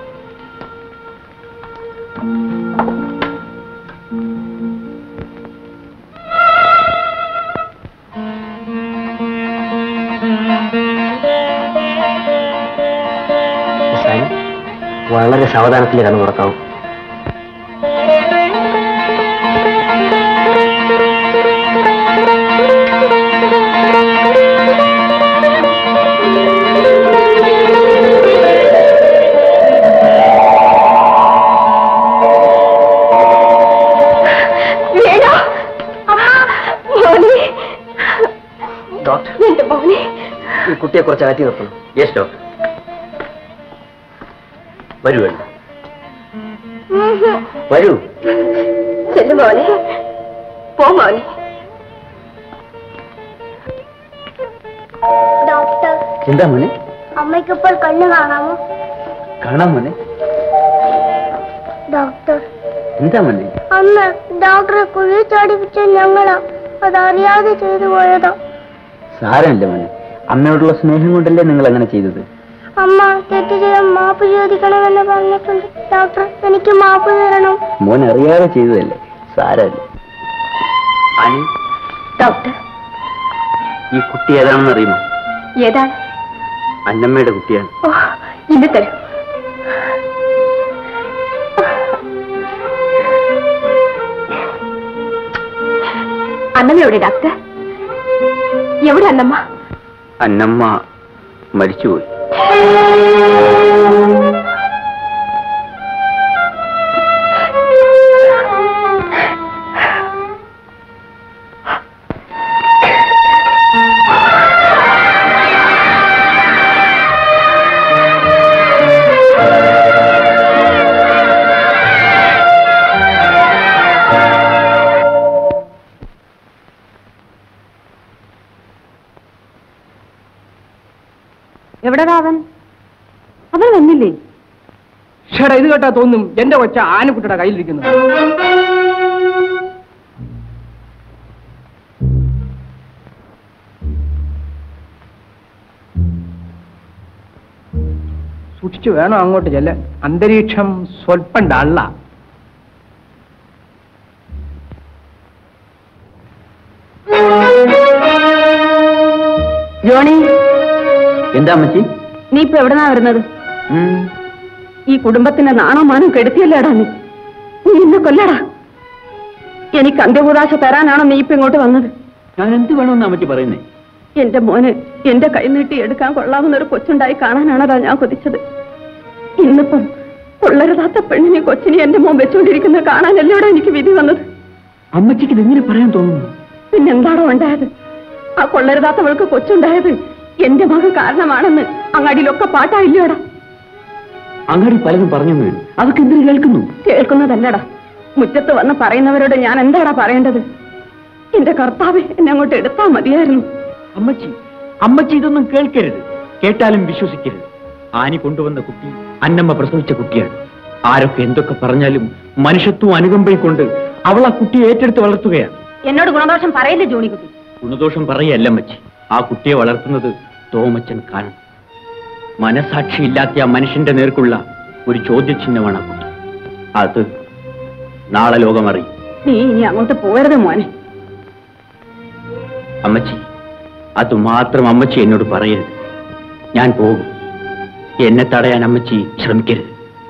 സാനി, വളരെ സാവധാനത്തിൽ കണ്ണു തുറക്കാവും വേണോ മോനെ ഡോക്ടർ എന്റെ മോനെ ഈ കുട്ടിയെ കുറച്ച് അകറ്റി നിർത്തണം യെസ് ഡോക്ടർ വരൂ വേണ്ട വരൂ ചെല്ലു മോനെ പോ മോനെ ഡോക്ടർ എന്താ മോനെ അമ്മയ്ക്കിപ്പോൾ കണ്ണു കാണാമോ കാണാൻ മോനെ ഡോക്ടർ എന്താ മോനെ അന്ന് ഡോക്ടറെ കുഴി ചാടിപ്പിച്ച ഞങ്ങളാ അതറിയാതെ ചെയ്തു പോയതാ സാരമില്ല മോനെ അമ്മയോടുള്ള സ്നേഹം കൊണ്ടല്ലേ നിങ്ങൾ അങ്ങനെ ചെയ്തത് അമ്മ തെറ്റ് ചെയ്യാൻ മാപ്പ് ചോദിക്കണമെന്ന് പറഞ്ഞിട്ടുണ്ട് ഡോക്ടർ എനിക്ക് മാപ്പ് തരണം മോൻ അറിയാതെ ചെയ്തതല്ലേ സാരമില്ല അനി ഡോക്ടർ ഈ കുട്ടി ഏതാണെന്ന് അറിയുമോ ഏതാണ് അന്നമ്മയുടെ കുട്ടിയാണ് ഓ ഇത് തരൂ അന്നമ്മ എവിടെ ഡോക്ടർ എവിടെ അന്നമ്മ അന്നമ്മ മരിച്ചുപോയി എവിടെ അവൻ അവൻ വന്നില്ലേ ഷേടാ ഇത് കേട്ടാ തോന്നും എന്റെ കൊച്ച ആനക്കുട്ടിയുടെ കയ്യിലിരിക്കുന്നു സൂക്ഷിച്ചു വേണം അങ്ങോട്ട് ചെല്ല അന്തരീക്ഷം സ്വല്പം ഡള്ള ജോണി എന്താ അമ്മച്ചി നീ ഇപ്പൊ എവിടെന്നാ വരുന്നത് ഈ കുടുംബത്തിന്റെ നാണമാനം കെടുത്തിയല്ലേടാ നീ നീ എന്നെ കൊല്ലടാ എനിക്ക് അന്ത്യകൂതാശ തരാനാണോ നീ ഇപ്പൊ ഇങ്ങോട്ട് വന്നത് ഞാൻ എന്ത് വേണമെന്ന് അമ്മച്ചി പറയുന്നേ എന്റെ മോന് എന്റെ കൈ നീട്ടി എടുക്കാൻ കൊള്ളാവുന്ന ഒരു കൊച്ചുണ്ടായി കാണാനാണതാ ഞാൻ കൊതിച്ചത് ഇന്നിപ്പം കൊള്ളരുതാത്ത പെണ്ണിനെ കൊച്ചിനെ എന്റെ മോൻ വെച്ചുകൊണ്ടിരിക്കുന്നത് കാണാനല്ലോടെ എനിക്ക് വിധി വന്നത് അമ്മച്ചിക്ക് ഇതെങ്ങനെ പറയാൻ തോന്നുന്നു പിന്നെന്താണോ ഉണ്ടായത് ആ കൊള്ളരുതാത്തവൾക്ക് കൊച്ചുണ്ടായത് എന്റെ മകൾ കാരണമാണെന്ന് അങ്ങാടിയിലൊക്കെ പാട്ടായില്ലോടാ അങ്ങാടി പലതും പറഞ്ഞു വീഴും അതൊക്കെ എന്തിനു കേൾക്കുന്നു കേൾക്കുന്നതല്ലടാ മുറ്റത്ത് വന്ന് പറയുന്നവരോട് ഞാൻ എന്താടാ പറയേണ്ടത് എന്റെ കർത്താവ് എന്നെ അങ്ങോട്ട് എടുത്താ മതിയായിരുന്നു അമ്മച്ചി അമ്മച്ചി ഇതൊന്നും കേൾക്കരുത് കേട്ടാലും വിശ്വസിക്കരുത് ആനി കൊണ്ടുവന്ന കുട്ടി അന്നമ്മ പ്രസവിച്ച കുട്ടിയാണ് ആരൊക്കെ എന്തൊക്കെ പറഞ്ഞാലും മനുഷ്യത്വം അനുകമ്പയും കൊണ്ട് അവൾ ആ കുട്ടിയെ ഏറ്റെടുത്ത് വളർത്തുകയാണ് എന്നോട് ഗുണദോഷം പറയില്ലേ ജോണിക്കുട്ടി ഗുണദോഷം പറയല്ല അമ്മച്ചി ആ കുട്ടിയെ വളർത്തുന്നത് തോമച്ചൻ കാണണം മനസാക്ഷിയില്ലാത്ത ആ മനുഷ്യന്റെ നേർക്കുള്ള ഒരു ചോദ്യചിഹ്നമാണ് ആ കുട്ടി അത് നാളെ ലോകമറിയും നീ ഇനി അങ്ങോട്ട് പോരുത് മോനെ അമ്മച്ചി അത് മാത്രം അമ്മച്ചി എന്നോട് പറയരുത് ഞാൻ പോകും എന്നെ തടയാൻ അമ്മച്ചി ശ്രമിക്കരുത്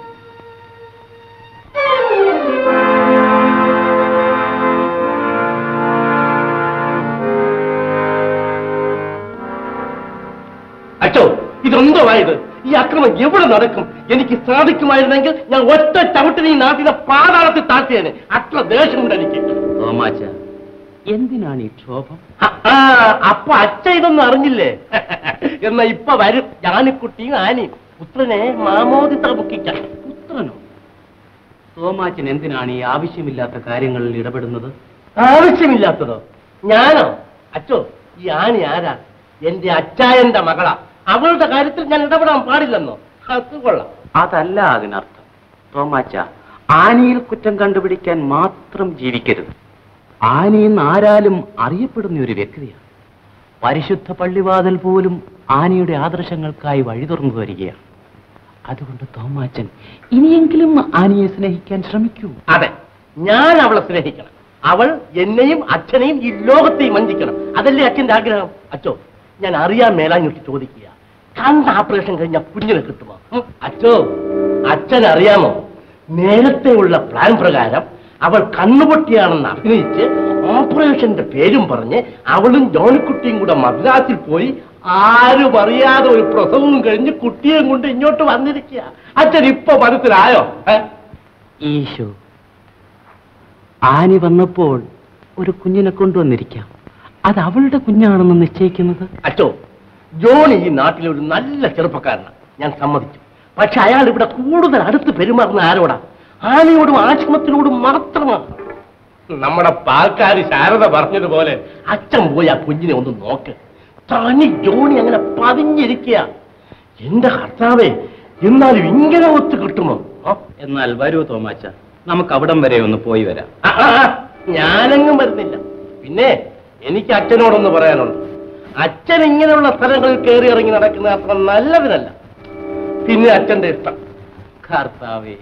അച്ചോ ഇതെന്തോ ആയത് ഈ അക്രമം എവിടെ നടക്കും എനിക്ക് സാധിക്കുമായിരുന്നെങ്കിൽ ഞാൻ ഒറ്റ ചവിട്ടിന് ഈ നാട്ടിലെ പാതാളത്തിൽ താഴ്ത്തിയേനെ അത്ര ദേഷ്യമുണ്ട് എനിക്ക് തോമാച്ച എന്തിനാണ് ഈ ക്ഷോഭം ആ, ആ, അപ്പൊ അച്ഛ ഇതൊന്നും അറിഞ്ഞില്ലേ എന്നാ ഇപ്പൊ വരും ജാനിക്കുട്ടിയും ആനയും പുത്രനെ മാമോദിത്ര ബുക്കിക്കാം പുത്രനോ തോമാച്ചൻ എന്തിനാണ് ഈ ആവശ്യമില്ലാത്ത കാര്യങ്ങളിൽ ഇടപെടുന്നത് ആവശ്യമില്ലാത്തതോ ഞാനോ അച്ചോ ഈ ആനി ആരാ എന്റെ അച്ചായന്റെ മകളാ അവളുടെ കാര്യത്തിൽ ഞാൻ ഇടപെടാൻ പാടില്ലെന്നോ അത് കൊള്ളാം അതല്ല അതിനർത്ഥം തോമാച്ച ആനയിൽ കുറ്റം കണ്ടുപിടിക്കാൻ മാത്രം ജീവിക്കരുത് ആനി എന്ന് ആരാലും അറിയപ്പെടുന്ന ഒരു വ്യക്തിയാണ് പരിശുദ്ധ പള്ളിവാതിൽ പോലും ആനയുടെ ആദർശങ്ങൾക്കായി വഴി തുറന്നു വരികയാണ് അതുകൊണ്ട് തോമാച്ചൻ ഇനിയെങ്കിലും ആനയെ സ്നേഹിക്കാൻ ശ്രമിക്കൂ അതെ ഞാൻ അവളെ സ്നേഹിക്കണം അവൾ എന്നെയും അച്ഛനെയും ഈ ലോകത്തെയും വഞ്ചിക്കണം അതല്ലേ അച്ഛന്റെ ആഗ്രഹം അച്ചോ ഞാൻ അറിയാൻ മേലാഞ്ഞിട്ട് ചോദിക്കുക കണ്ട ഓപ്പറേഷൻ കഴിഞ്ഞ കുഞ്ഞിനെ കിട്ടുമോ ഉം? അച്ചോ അച്ഛൻ അറിയാമോ നേരത്തെ ഉള്ള പ്ലാൻ പ്രകാരം അവൾ കണ്ണുപൊട്ടിയാണെന്ന് അഭിനയിച്ച് ഓപ്പറേഷന്റെ പേരും പറഞ്ഞ് അവളും ജോണിക്കുട്ടിയും കൂടെ മദ്രാസിൽ പോയി ആരും അറിയാതെ ഒരു പ്രസവവും കഴിഞ്ഞ് കുട്ടിയെയും കൊണ്ട് ഇങ്ങോട്ട് വന്നിരിക്കുക അച്ഛൻ ഇപ്പൊ മനസ്സിലായോ ഏ? ഈശോ ആനി വന്നപ്പോൾ ഒരു കുഞ്ഞിനെ കൊണ്ടുവന്നിരിക്കാം അത് അവളുടെ കുഞ്ഞാണെന്ന് നിശ്ചയിക്കുന്നത് അച്ചോ ജോണി ഈ നാട്ടിലെ ഒരു നല്ല ചെറുപ്പക്കാരനാണ് ഞാൻ സമ്മതിച്ചു പക്ഷെ അയാൾ ഇവിടെ കൂടുതൽ അടുത്ത് പെരുമാറുന്ന ആരോടാ ആനയോടും ആശ്രമത്തിനോടും മാത്രമാണ് നമ്മുടെ പാൽക്കാരി ശാരദ പറഞ്ഞതുപോലെ അച്ഛൻ പോയി ആ കുഞ്ഞിനെ ഒന്ന് നോക്ക് തനി ജോണി അങ്ങനെ പതിഞ്ഞിരിക്കുക എന്റെ കർത്താവേ എന്നാലും ഇങ്ങനെ ഒത്തു കിട്ടുമോ ആ? എന്നാൽ വരൂ തോമാച്ച നമുക്ക് അവിടം വരെ ഒന്ന് പോയി വരാം ആ, ആ, ആ, ഞാനെങ്ങും വരുന്നില്ല പിന്നെ എനിക്ക് അച്ഛനോടൊന്ന് പറയാനുണ്ട് അച്ഛൻ ഇങ്ങനെയുള്ള സ്ഥലങ്ങളിൽ കയറി ഇറങ്ങി നടക്കുന്നത് അത്ര നല്ലതിനല്ല പിന്നെ അച്ഛന്റെ ഇഷ്ടം കർത്താവേ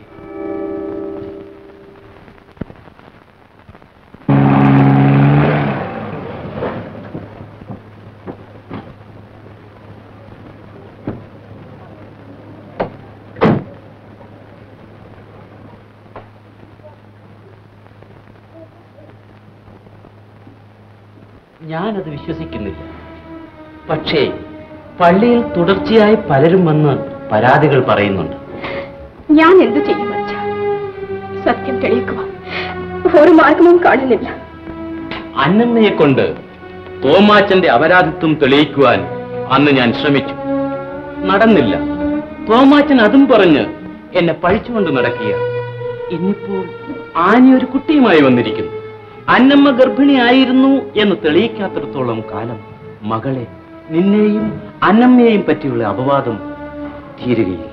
ഞാനത് വിശ്വസിക്കുന്നില്ല പക്ഷേ പള്ളിയിൽ തുടർച്ചയായി പലരും വന്ന് പരാതികൾ പറയുന്നുണ്ട് ഞാൻ എന്ത് ചെയ്യും അച്ഛ സത്യം തെളിയിക്കുക ഒരു മാർഗവും കാണുന്നില്ല അന്നമ്മയെ കൊണ്ട് തോമാച്ചന്റെ അപരാധിത്വം തെളിയിക്കുവാൻ അന്ന് ഞാൻ ശ്രമിച്ചു നടന്നില്ല തോമാച്ചൻ അതും പറഞ്ഞ് എന്നെ പഴിച്ചുകൊണ്ട് നടക്കുക ഇന്നിപ്പോൾ ആനി ഒരു കുട്ടിയുമായി വന്നിരിക്കുന്നു അന്നമ്മ ഗർഭിണിയായിരുന്നു എന്ന് തെളിയിക്കാത്തിടത്തോളം കാലം മകളെ നിന്നെയും അന്നമ്മയെയും പറ്റിയുള്ള അപവാദം തീരുകയില്ല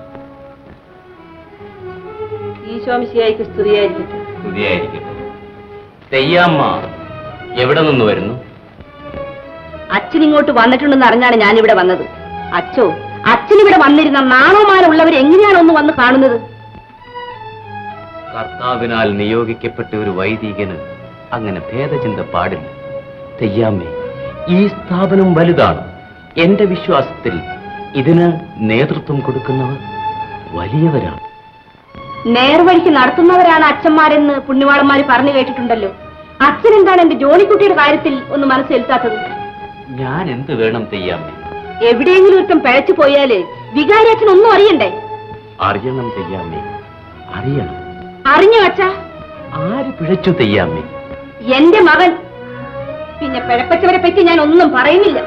ഈശോമിശിയായിക്ക് സ്തുതിയായിരിക്കട്ടെ സ്തുതിയായിരിക്കട്ടെ തെയ്യാമ്മ എവിടെ നിന്ന് വരുന്നു അച്ഛൻ ഇങ്ങോട്ട് വന്നിട്ടുണ്ടെന്ന് അറിഞ്ഞാണ് ഞാനിവിടെ വന്നത് അച്ഛോ അച്ഛൻ ഇവിടെ വന്നിരുന്ന നാണോമാരുള്ളവർ എങ്ങനെയാണ് ഒന്ന് വന്ന് കാണുന്നത് കർത്താവിനാൽ നിയോഗിക്കപ്പെട്ട ഒരു വൈദികന് അങ്ങനെ ഭേദചിന്ത പാടില്ല തെയ്യാമ്മേ ഈ സ്ഥാപനം വലുതാണ് എന്റെ വിശ്വാസത്തിൽ ഇതിന് നേതൃത്വം കൊടുക്കുന്നവർ വലിയവരാണ് നേർവഴിക്ക് നടത്തുന്നവരാണ് അച്ഛന്മാരെന്ന് പുണ്യവാളന്മാര് പറഞ്ഞു കേട്ടിട്ടുണ്ടല്ലോ അച്ഛൻ എന്താണ് എന്റെ ജോലിക്കുട്ടിയുടെ കാര്യത്തിൽ ഒന്ന് മനസ്സിലെത്താത്തത് ഞാൻ എന്ത് വേണം തെയ്യാമ്മേ എവിടെയെങ്കിലും ഒരുത്തം പിഴച്ചു പോയാല് വികാരി അച്ഛൻ ഒന്നും അറിയണ്ടേ അറിയണം തെയ്യാമ്മേ അറിയണം അറിഞ്ഞു അച്ഛാ ആര് പിഴച്ചു തെയ്യാമ്മേ എന്റെ മകൻ പിന്നെ പിഴപ്പച്ചവരെ പറ്റി ഞാൻ ഒന്നും പറയുന്നില്ല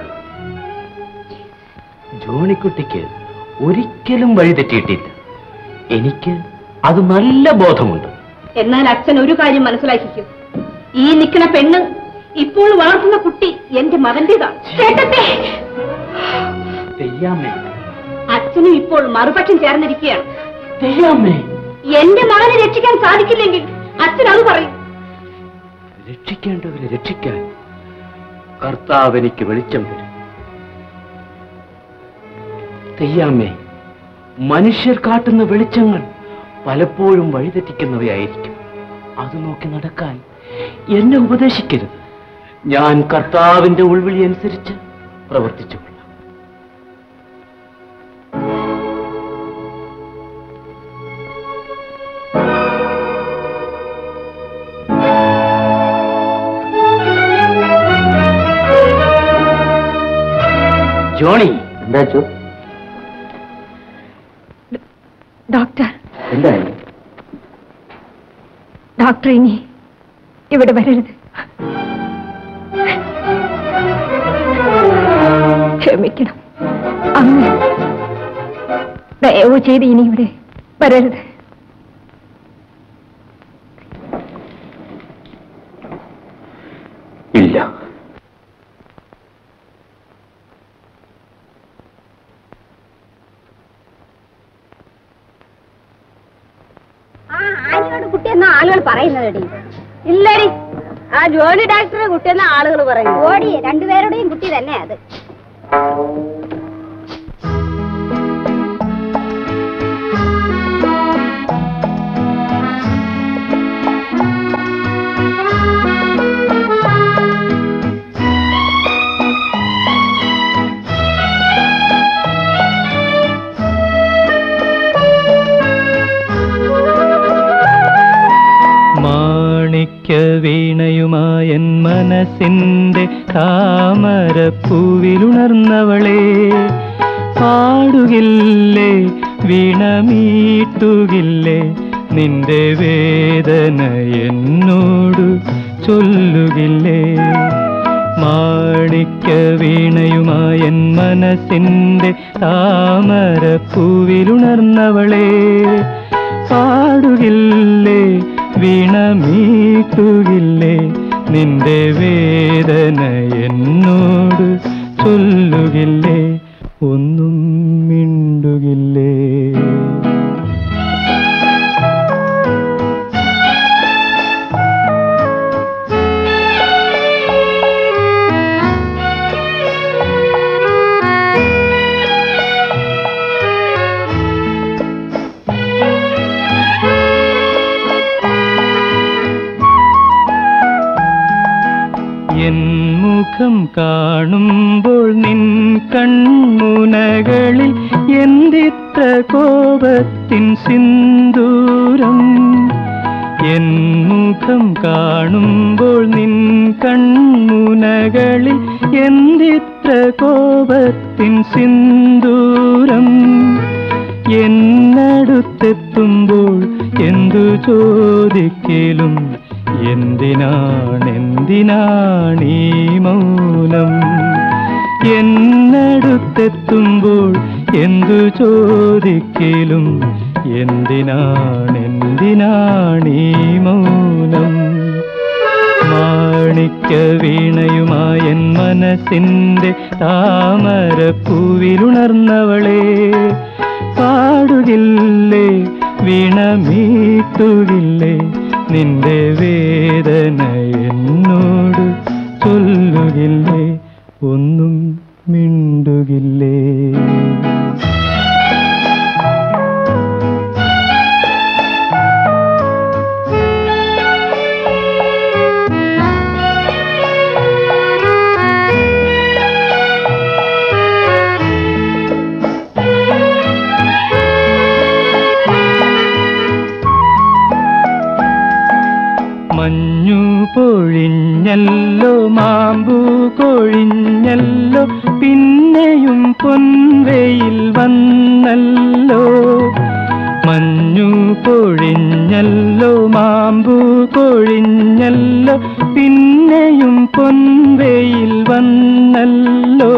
ജോണിക്കുട്ടിക്ക് ഒരിക്കലും വഴി തെറ്റിയിട്ടില്ല എനിക്ക് അത് നല്ല ബോധമുണ്ട് എന്നാൽ അച്ഛൻ ഒരു കാര്യം മനസ്സിലാക്കിക്കും ഈ നിൽക്കുന്ന പെണ്ണ് ഇപ്പോൾ വളർത്തുന്ന കുട്ടി എന്റെ മകന്റേതാണ് കേട്ടത്തെ തെയ്യാമ്മേ അച്ഛനും ഇപ്പോൾ മറുപക്ഷം ചേർന്നിരിക്കുകയാണ് തെയ്യാമ്മേ എന്റെ മകനെ രക്ഷിക്കാൻ സാധിക്കില്ലെങ്കിൽ അച്ഛൻ അത് പറയും രക്ഷിക്കേണ്ടവരെ രക്ഷിക്കാൻ കർത്താവ് എനിക്ക് വെളിച്ചം തരും തെയ്യാമ്മേ മനുഷ്യർ കാട്ടുന്ന വെളിച്ചങ്ങൾ പലപ്പോഴും വഴിതെറ്റിക്കുന്നവയായിരിക്കും അത് നോക്കി നടക്കാൻ എന്നെ ഉപദേശിക്കരുത് ഞാൻ കർത്താവിന്റെ ഉൾവിളി അനുസരിച്ച് പ്രവർത്തിച്ചു ജോണി എന്താ ചോ ഡോക്ടർ എന്താ ഡോക്ടർ ഇനി ഇവിടെ വരരുത് ക്ഷമിക്കണം അങ്ങ് ദയവ് ചെയ്ത് ഇനി ഇവിടെ വരരുത് ഇല്ല ആനയോട് കുട്ടിയെന്ന ആളുകൾ പറയുന്നതടി ഇല്ലടി ആ ജോലി ഡാക്ടറെ കുട്ടിയെന്ന ആളുകൾ പറയും ഓടി രണ്ടുപേരുടെയും കുട്ടി തന്നെ അത് മാണിക്യ വീണയുമായൻ മനസ്സിന്റെ താമരപ്പൂവിലുണർന്നവളെ പാടുകില്ലേ വീണമീട്ടുകില്ലേ നിന്റെ വേദന എന്നോട് ചൊല്ലുകില്ലേ മാണിക്യ വീണയുമായൻ മനസ്സിന്റെ താമരപ്പൂവിലുണർന്നവളെ പാടുകില്ലേ വീണമീട്ടുകില്ലേ നിന്റെ വേദന എന്നോട് ചൊല്ലുകില്ലേ ഒന്നും മിണ്ടുകില്ലേ എൻ മുഖം കാണുമ്പോൾ നിൻ കൺമുനകളിൽ എന്തിത്ര കോപത്തിൻ സിന്ദൂരം എൻ മുഖം കാണുമ്പോൾ നിൻ കൺമുനകളിൽ എന്തിത്ര കോപത്തിൻ സിന്ദൂരം എന്നടുത്തെത്തുമ്പോൾ എന്തു ചോദിക്കലും എന്തിനാണെന്തിനാണീ മൗനം എന്നടുത്തെത്തുമ്പോൾ എന്തു ചോദിക്കലും എന്തിനാണെന്തിനാണീ മൗനം മാണിക്യ വീണയുമായൻ മനസ്സിന്റെ താമരപ്പൂവിലുണർന്നവളെ പാടുകില്ലേ വീണമീട്ടുകില്ലേ നിന്റെ വേദന എന്നോട് ചൊല്ലുകില്ലേ ഒന്നും മിണ്ടുകില്ലേ മഞ്ഞു പൊഴിഞ്ഞല്ലോ മാമ്പു കൊഴിഞ്ഞല്ലോ പിന്നെയും പൊൻവെയിൽ വന്നല്ലോ മഞ്ഞു പൊഴിഞ്ഞല്ലോ മാമ്പു കൊഴിഞ്ഞല്ലോ പിന്നെയും പൊൻവെയിൽ വന്നല്ലോ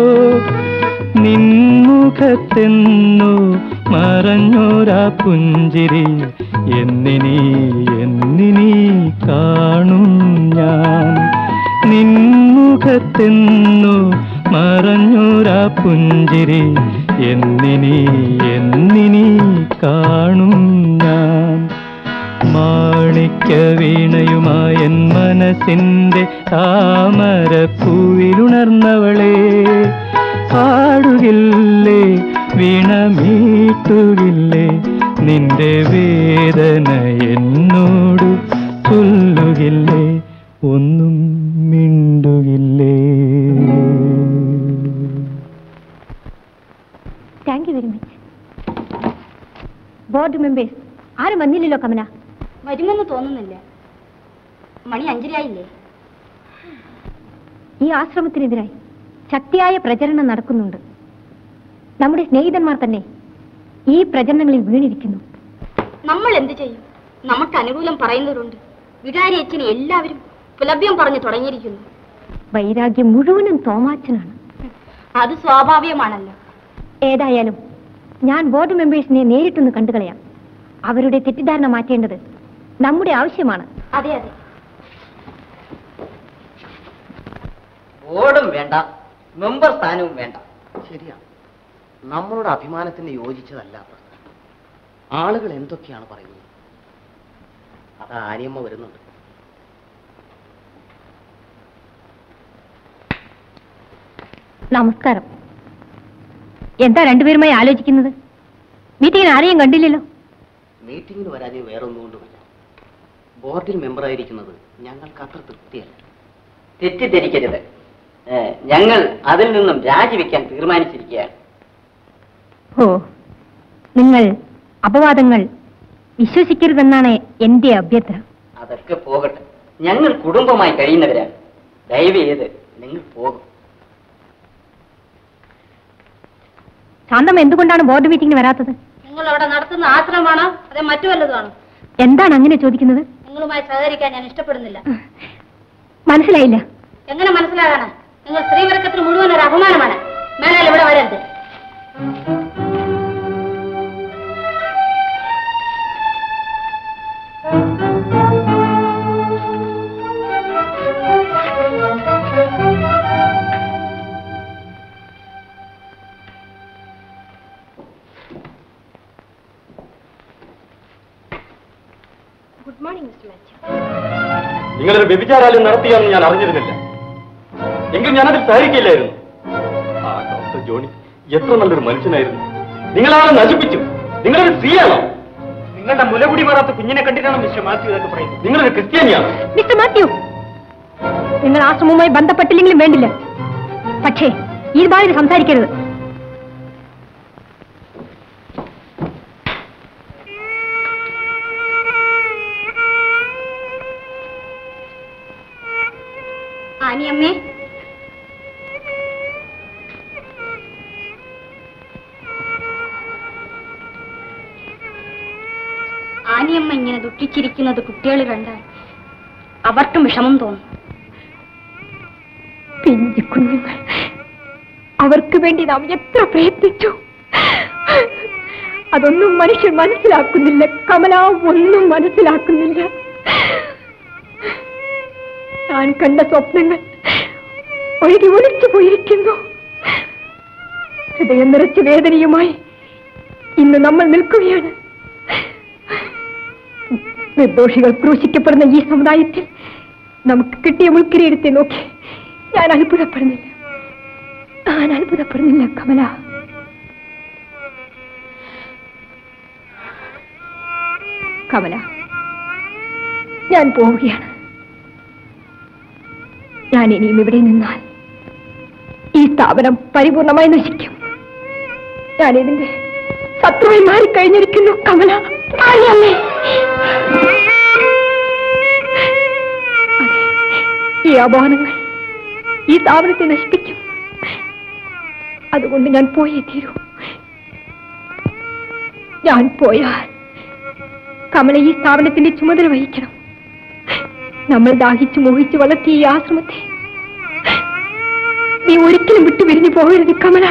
നിൻമുഖത്തെന്നു മറഞ്ഞോരാ പുഞ്ചിരി എന്നിനി എന്നിനി കാണും ഞാൻ നിൻമുഖത്തെന്നു മറഞ്ഞോരാ പുഞ്ചിരി എന്നിനി എന്നിനി കാണും ഞാൻ മാണിക്യ വീണയുമായൻ മനസ്സിന്റെ താമരപ്പൂവിലുണർന്നവളെ പാടുകില്ലേ വീണമീട്ടുകില്ലേ നിന്റെ വേദന എന്നോട് ചൊല്ലുകില്ലേ ഒന്നും മിണ്ടുകില്ലേ thank you very much board members ആരും വന്നില്ലല്ലോ കമന വരുമെന്ന് തോന്നുന്നില്ല മണി അഞ്ചരയായില്ലേ ഈ ആശ്രമത്തിനെതിരായി ശക്തിയായ പ്രചരണം നടക്കുന്നുണ്ട് നമ്മുടെ സ്നേഹിതന്മാർ തന്നെ ഈ പ്രചരണങ്ങളിൽ വീണിരിക്കുന്നു നമ്മൾ എന്ത് ചെയ്യും നമുക്ക് അനുകൂലം പറയുന്നവരുണ്ട് വികാരി അച്ഛനെ എല്ലാവരും പുലഭ്യം പറഞ്ഞു തുടങ്ങിയിരിക്കുന്നു വൈരാഗ്യം മുഴുവനും തോമാച്ചനാണ് അത് സ്വാഭാവികമാണല്ലോ ഏതായാലും ഞാൻ ബോർഡ് മെമ്പേഴ്സിനെ നേരിട്ടൊന്ന് കണ്ടുകളയാം അവരുടെ തെറ്റിദ്ധാരണ മാറ്റേണ്ടത് നമ്മുടെ ആവശ്യമാണ് അതെ അതെ ബോർഡും വേണ്ട മെമ്പർ സ്ഥാനവും വേണ്ട ശരിയാണ് നമ്മളുടെ അഭിമാനത്തിന് യോജിച്ചതല്ല ആ പ്രസ്ഥാനം ആളുകൾ എന്തൊക്കെയാണ് പറയുന്നത് അത് ആര്യമ്മ വരുന്നുണ്ട് നമസ്കാരം എന്താ രണ്ടുപേരുമായി ആലോചിക്കുന്നത് മീറ്റിങ്ങിന് ആരെയും കണ്ടില്ലല്ലോ മീറ്റിങ്ങിന് വരാൻ വേറൊന്നും കൊണ്ടുമില്ല ബോർഡിൽ മെമ്പറായിരിക്കുന്നത് ഞങ്ങൾക്ക് അത്ര തൃപ്തിയല്ല തെറ്റിദ്ധരിക്കരുത് ഏ, ഞങ്ങൾ അതിൽ നിന്നും രാജിവെക്കാൻ തീരുമാനിച്ചിരിക്കുകയാണ് ഓ നിങ്ങൾ അപവാദങ്ങൾ വിശ്വസിക്കരുതെന്നാണ് എന്റെ അഭ്യർത്ഥന അതൊക്കെ പോകട്ടെ ഞങ്ങൾ കുടുംബമായി കഴിയുന്നവരാണ് ദയവ് ചെയ്ത് നിങ്ങൾ പോകും ശാന്തമ്മ എന്തുകൊണ്ടാണ് ബോർഡ് മീറ്റിംഗിന് വരാത്തത് നിങ്ങൾ അവിടെ നടത്തുന്ന ആശ്രമമാണോ അതെ മറ്റു വല്ലതുമാണോ എന്താണ് അങ്ങനെ ചോദിക്കുന്നത് നിങ്ങളുമായി സഹകരിക്കാൻ ഞാൻ ഇഷ്ടപ്പെടുന്നില്ല മനസ്സിലായില്ല എങ്ങനെ മനസ്സിലാകാനാ നിങ്ങൾ സ്ത്രീവർഗത്തിന് മുഴുവൻ ഒരു അപമാനമാണ് മേലാൽ ഇവിടെ വരരുത് ഗുഡ് മോർണിംഗ് മിസ്റ്റർ മാത്യു നിങ്ങളൊരു വ്യഭിചാരാലയം നടത്തിയാന്ന് ഞാൻ അറിഞ്ഞിരുന്നില്ല എങ്കിൽ ഞാനതിൽ സഹകരിക്കില്ലായിരുന്നു ആ ഡോക്ടർ ജോണി എത്ര നല്ലൊരു മനുഷ്യനായിരുന്നു നിങ്ങളാളെ നശിപ്പിച്ചു നിങ്ങളൊരു സ്ത്രീയാണോ നിങ്ങളുടെ മുലകുടി മാറാത്ത കുഞ്ഞിനെ കണ്ടിട്ടാണ് മിസ്റ്റർ മാത്യു ഇതൊക്കെ പറയുന്നത് നിങ്ങളൊരു ക്രിസ്ത്യാനിയാണ് മിസ്റ്റർ മാത്യു നിങ്ങൾ ആശ്രമവുമായി ബന്ധപ്പെട്ടില്ലെങ്കിലും വേണ്ടില്ല പക്ഷേ ഈ ബാധിൽ സംസാരിക്കരുത് ആനിയമ്മേ ആനിയമ്മ ഇങ്ങനെ ദുഃഖിച്ചിരിക്കുന്നത് കുട്ടികൾ കണ്ടാൽ അവർക്കും വിഷമം തോന്നും പിഞ്ചു കുഞ്ഞുങ്ങൾ അവർക്ക് വേണ്ടി നാം എത്ര പ്രയത്നിച്ചു അതൊന്നും മനുഷ്യൻ മനസ്സിലാക്കുന്നില്ല കമല ഒന്നും മനസ്സിലാക്കുന്നില്ല ഞാൻ കണ്ട സ്വപ്നങ്ങൾ ഒഴുകി ഒലിച്ചു പോയിരിക്കുന്നു ഹൃദയം നിറച്ച വേദനയുമായി ഇന്ന് നമ്മൾ നിൽക്കുകയാണ് നിർദോഷികൾ ക്രൂശിക്കപ്പെടുന്ന ഈ സമുദായത്തിൽ നമുക്ക് കിട്ടിയ മുൾക്കിരീടത്തെ നോക്കി ഞാൻ അത്ഭുതപ്പെടുന്നില്ല ഞാൻ അത്ഭുതപ്പെടുന്നില്ല കമല കമല ഞാൻ പോവുകയാണ് ഞാൻ ഇനിയും ഇവിടെ നിന്നാൽ ഈ സ്ഥാപനം പരിപൂർണമായി നശിക്കും ഞാൻ ഇതിന്റെ ശത്രുവായി മാറിക്കഴിഞ്ഞിരിക്കുന്നു കമല അതെ, ഈ അപമാനങ്ങൾ ഈ സ്ഥാപനത്തെ നശിപ്പിക്കും അതുകൊണ്ട് ഞാൻ പോയേ തീരൂ ഞാൻ പോയാൽ കമല ഈ സ്ഥാപനത്തിന്റെ ചുമതല വഹിക്കണം നമ്മൾ ദാഹിച്ചു മോഹിച്ചു വളർത്തിയ ഈ ആശ്രമത്തെ നീ ഒരിക്കലും വിട്ടു പിരിഞ്ഞു പോകരുത് കമല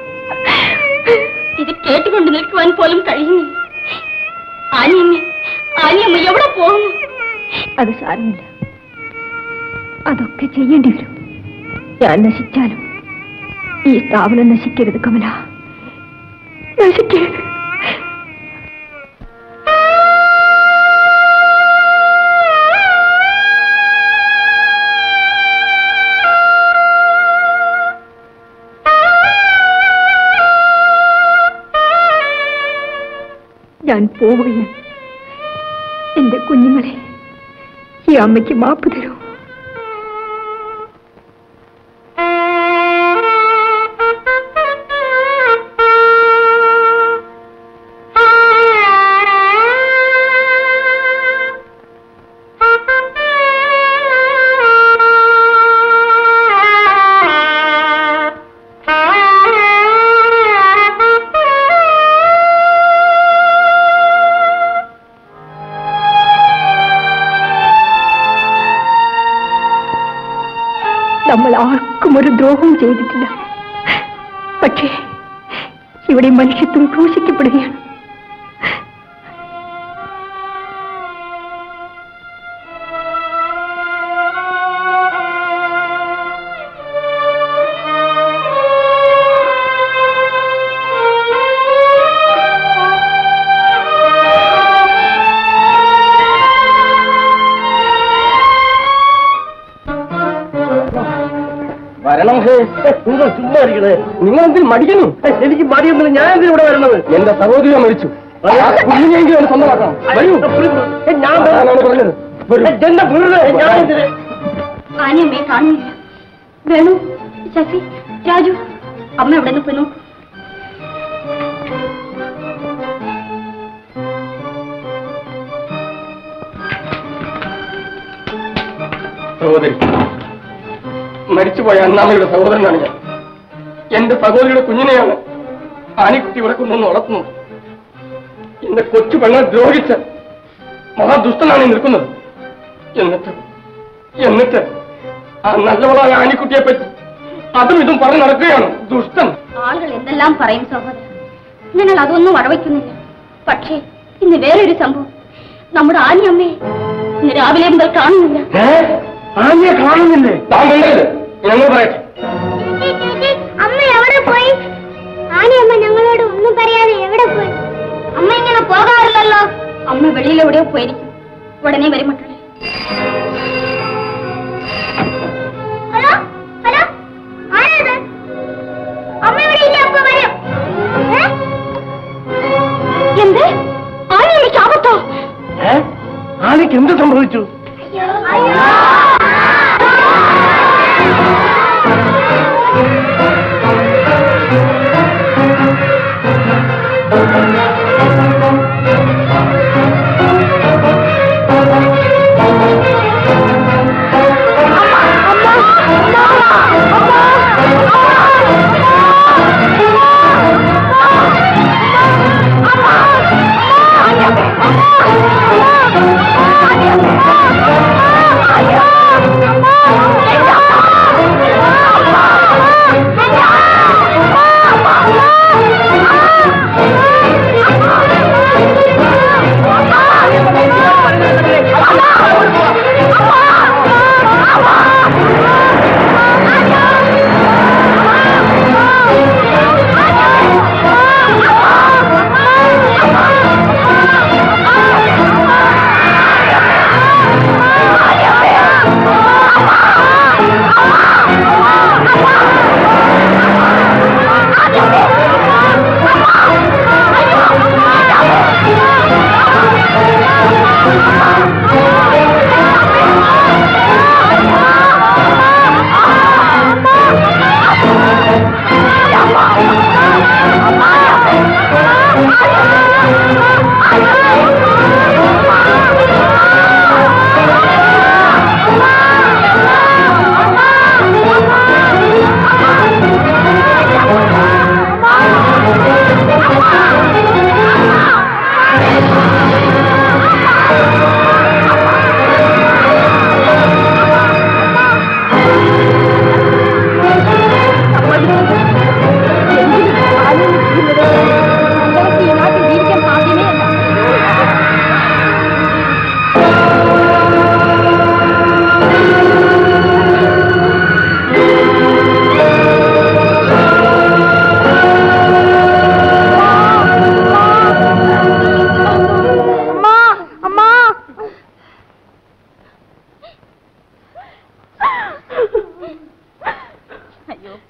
ഇത് കേട്ടുകൊണ്ട് നിൽക്കുവാൻ പോലും കഴിയുന്നില്ല ആനിയമ്മ ആനിയമ്മ എവിടെ പോകുന്നു അത് സാരമില്ല അതൊക്കെ ചെയ്യേണ്ടി വരും ഞാൻ നശിച്ചാലും ഈ സ്ഥാപനം നശിക്കരുത് കമല നശിക്കരുത് ഞാൻ പോവുകയാണ് എന്റെ കുഞ്ഞുങ്ങളെ ഈ അമ്മയ്ക്ക് മാപ്പ് തരൂ നമ്മൾ ആർക്കും ഒരു ദ്രോഹവും ചെയ്തിട്ടില്ല പക്ഷേ ഇവിടെ മനുഷ്യത്വം ക്രൂശിക്കപ്പെടുകയാണ് വരണം ഹേ നിങ്ങൾ ചുമ്മാ ഇരിക്കണേ നിങ്ങൾ എന്തിൽ മടിക്കുന്നു എനിക്ക് മടിയൊന്നുമില്ല ഞാൻ എന്തിനാ ഇവിടെ വരുന്നത് എന്റെ സഹോദരി മരിച്ചു ആ കുഞ്ഞിനെങ്കിലും ഒന്ന് സ്വന്തമാക്കണം വരൂ ഞാൻ വരാനാണ് പറഞ്ഞത് വരൂ. എന്റെ വീട് ഞാൻ എന്തിന് ആനിയമ്മയെ കാണുന്നില്ല വേണു ശശി രാജു അമ്മ എവിടെ നിന്ന് പോയി നോക്കൂ സഹോദരി മരിച്ചുപോയ അന്നാമയുടെ സഹോദരനാണ് ഞാൻ എന്റെ സഹോദരിയുടെ കുഞ്ഞിനെയാണ് ആനിക്കുട്ടി ഇവിടെ കൊണ്ടുവന്ന് വളർത്തുന്നത് എന്റെ കൊച്ചു പെണ്ണെ ദ്രോഹിച്ച മഹാദുഷ്ടനാണ് ഈ നിൽക്കുന്നത് എന്നിട്ട് എന്നിട്ട് ആ നല്ലവളായ ആനിക്കുട്ടിയെ പറ്റി അതും ഇതും പറഞ്ഞു നടക്കുകയാണ് ദുഷ്ടൻ ആളുകൾ എന്തെല്ലാം പറയും സഹോദരൻ ഞങ്ങൾ അതൊന്നും വറവയ്ക്കുന്നില്ല പക്ഷേ ഇന്ന് വേറൊരു സംഭവം നമ്മുടെ ആനിയമ്മയെ ഇന്ന് രാവിലെ മുതൽ കാണുന്നില്ല ആനിയെ കാണുന്നില്ലേ താങ്കളുടെ ഞങ്ങൾ പറയട്ടെ അമ്മ എവിടെ പോയി ആനയമ്മ ഞങ്ങളോട് ഒന്നും പറയാതെ എവിടെ പോയി അമ്മ ഇങ്ങനെ പോകാറില്ലല്ലോ അമ്മ വെളിയിൽ എവിടെയോ പോയിരിക്കും ഉടനെ വരും മക്കളെ ഹലോ ഹലോ ആരാത് അമ്മ ഇവിടെ ഇല്ല അപ്പൊ വരും ഏ? എന്ത് ആനയമ്മയ്ക്ക് ആപത്തോ ആനയ്ക്ക് എന്ത് സംഭവിച്ചു അയ്യോ ആ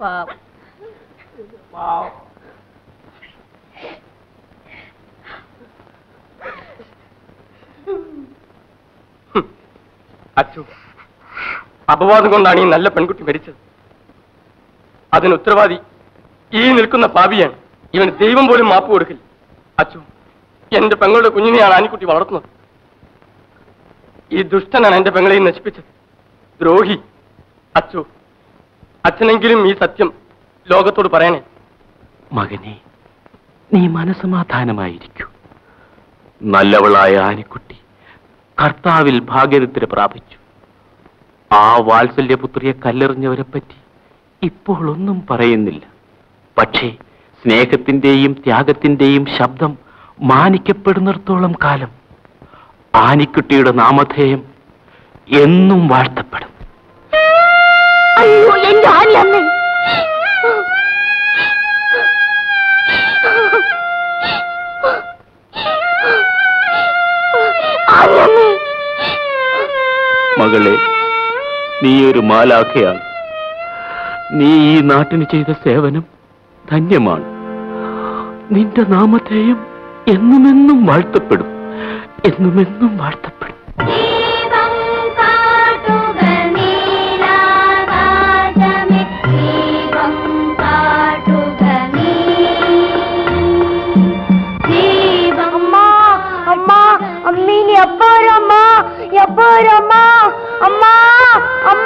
പാവം അച്ചു അപവാദം കൊണ്ടാണ് ഈ നല്ല പെൺകുട്ടി മരിച്ചത് അതിന് ഉത്തരവാദി ഈ നിൽക്കുന്ന പാപിയാണ് ഇവന് ദൈവം പോലും മാപ്പ് കൊടുക്കില്ല അച്ചു എന്റെ പെങ്ങളുടെ കുഞ്ഞിനെയാണ് ആനിക്കുട്ടി വളർത്തുന്നത് ഈ ദുഷ്ടനാണ് എന്റെ പെങ്ങളെയും നശിപ്പിച്ചത് ദ്രോഹി അച്ചു അച്ഛനെങ്കിലും ഈ സത്യം ലോകത്തോട് പറയണേ മകനെ നീ മനസമാധാനമായിരിക്കൂ നല്ലവളായ ആനിക്കുട്ടി കർത്താവിൽ ഭാഗ്യതത്തിന് പ്രാപിച്ചു ആ വാത്സല്യപുത്രിയെ കല്ലെറിഞ്ഞവരെ പറ്റി ഇപ്പോൾ ഒന്നും പറയുന്നില്ല പക്ഷേ സ്നേഹത്തിന്റെയും ത്യാഗത്തിന്റെയും ശബ്ദം മാനിക്കപ്പെടുന്നിടത്തോളം കാലം ആനിക്കുട്ടിയുടെ നാമധേയം എന്നും വാഴ്ത്തപ്പെടും അയ്യോ എന്റെ ആര്യമ്മേ ആര്യമ്മേ മകളെ നീ ഒരു മാലാഖയാണ് നീ ഈ നാട്ടിന് ചെയ്ത സേവനം ധന്യമാണ് നിന്റെ നാമധേയം എന്നുമെന്നും വാഴ്ത്തപ്പെടും എന്നുമെന്നും വാഴ്ത്തപ്പെടും அம்மா அம்மா அம்மி நீ எப்போ வரும் அம்மா எப்போ வரும் அம்மா அம்மா அம்மா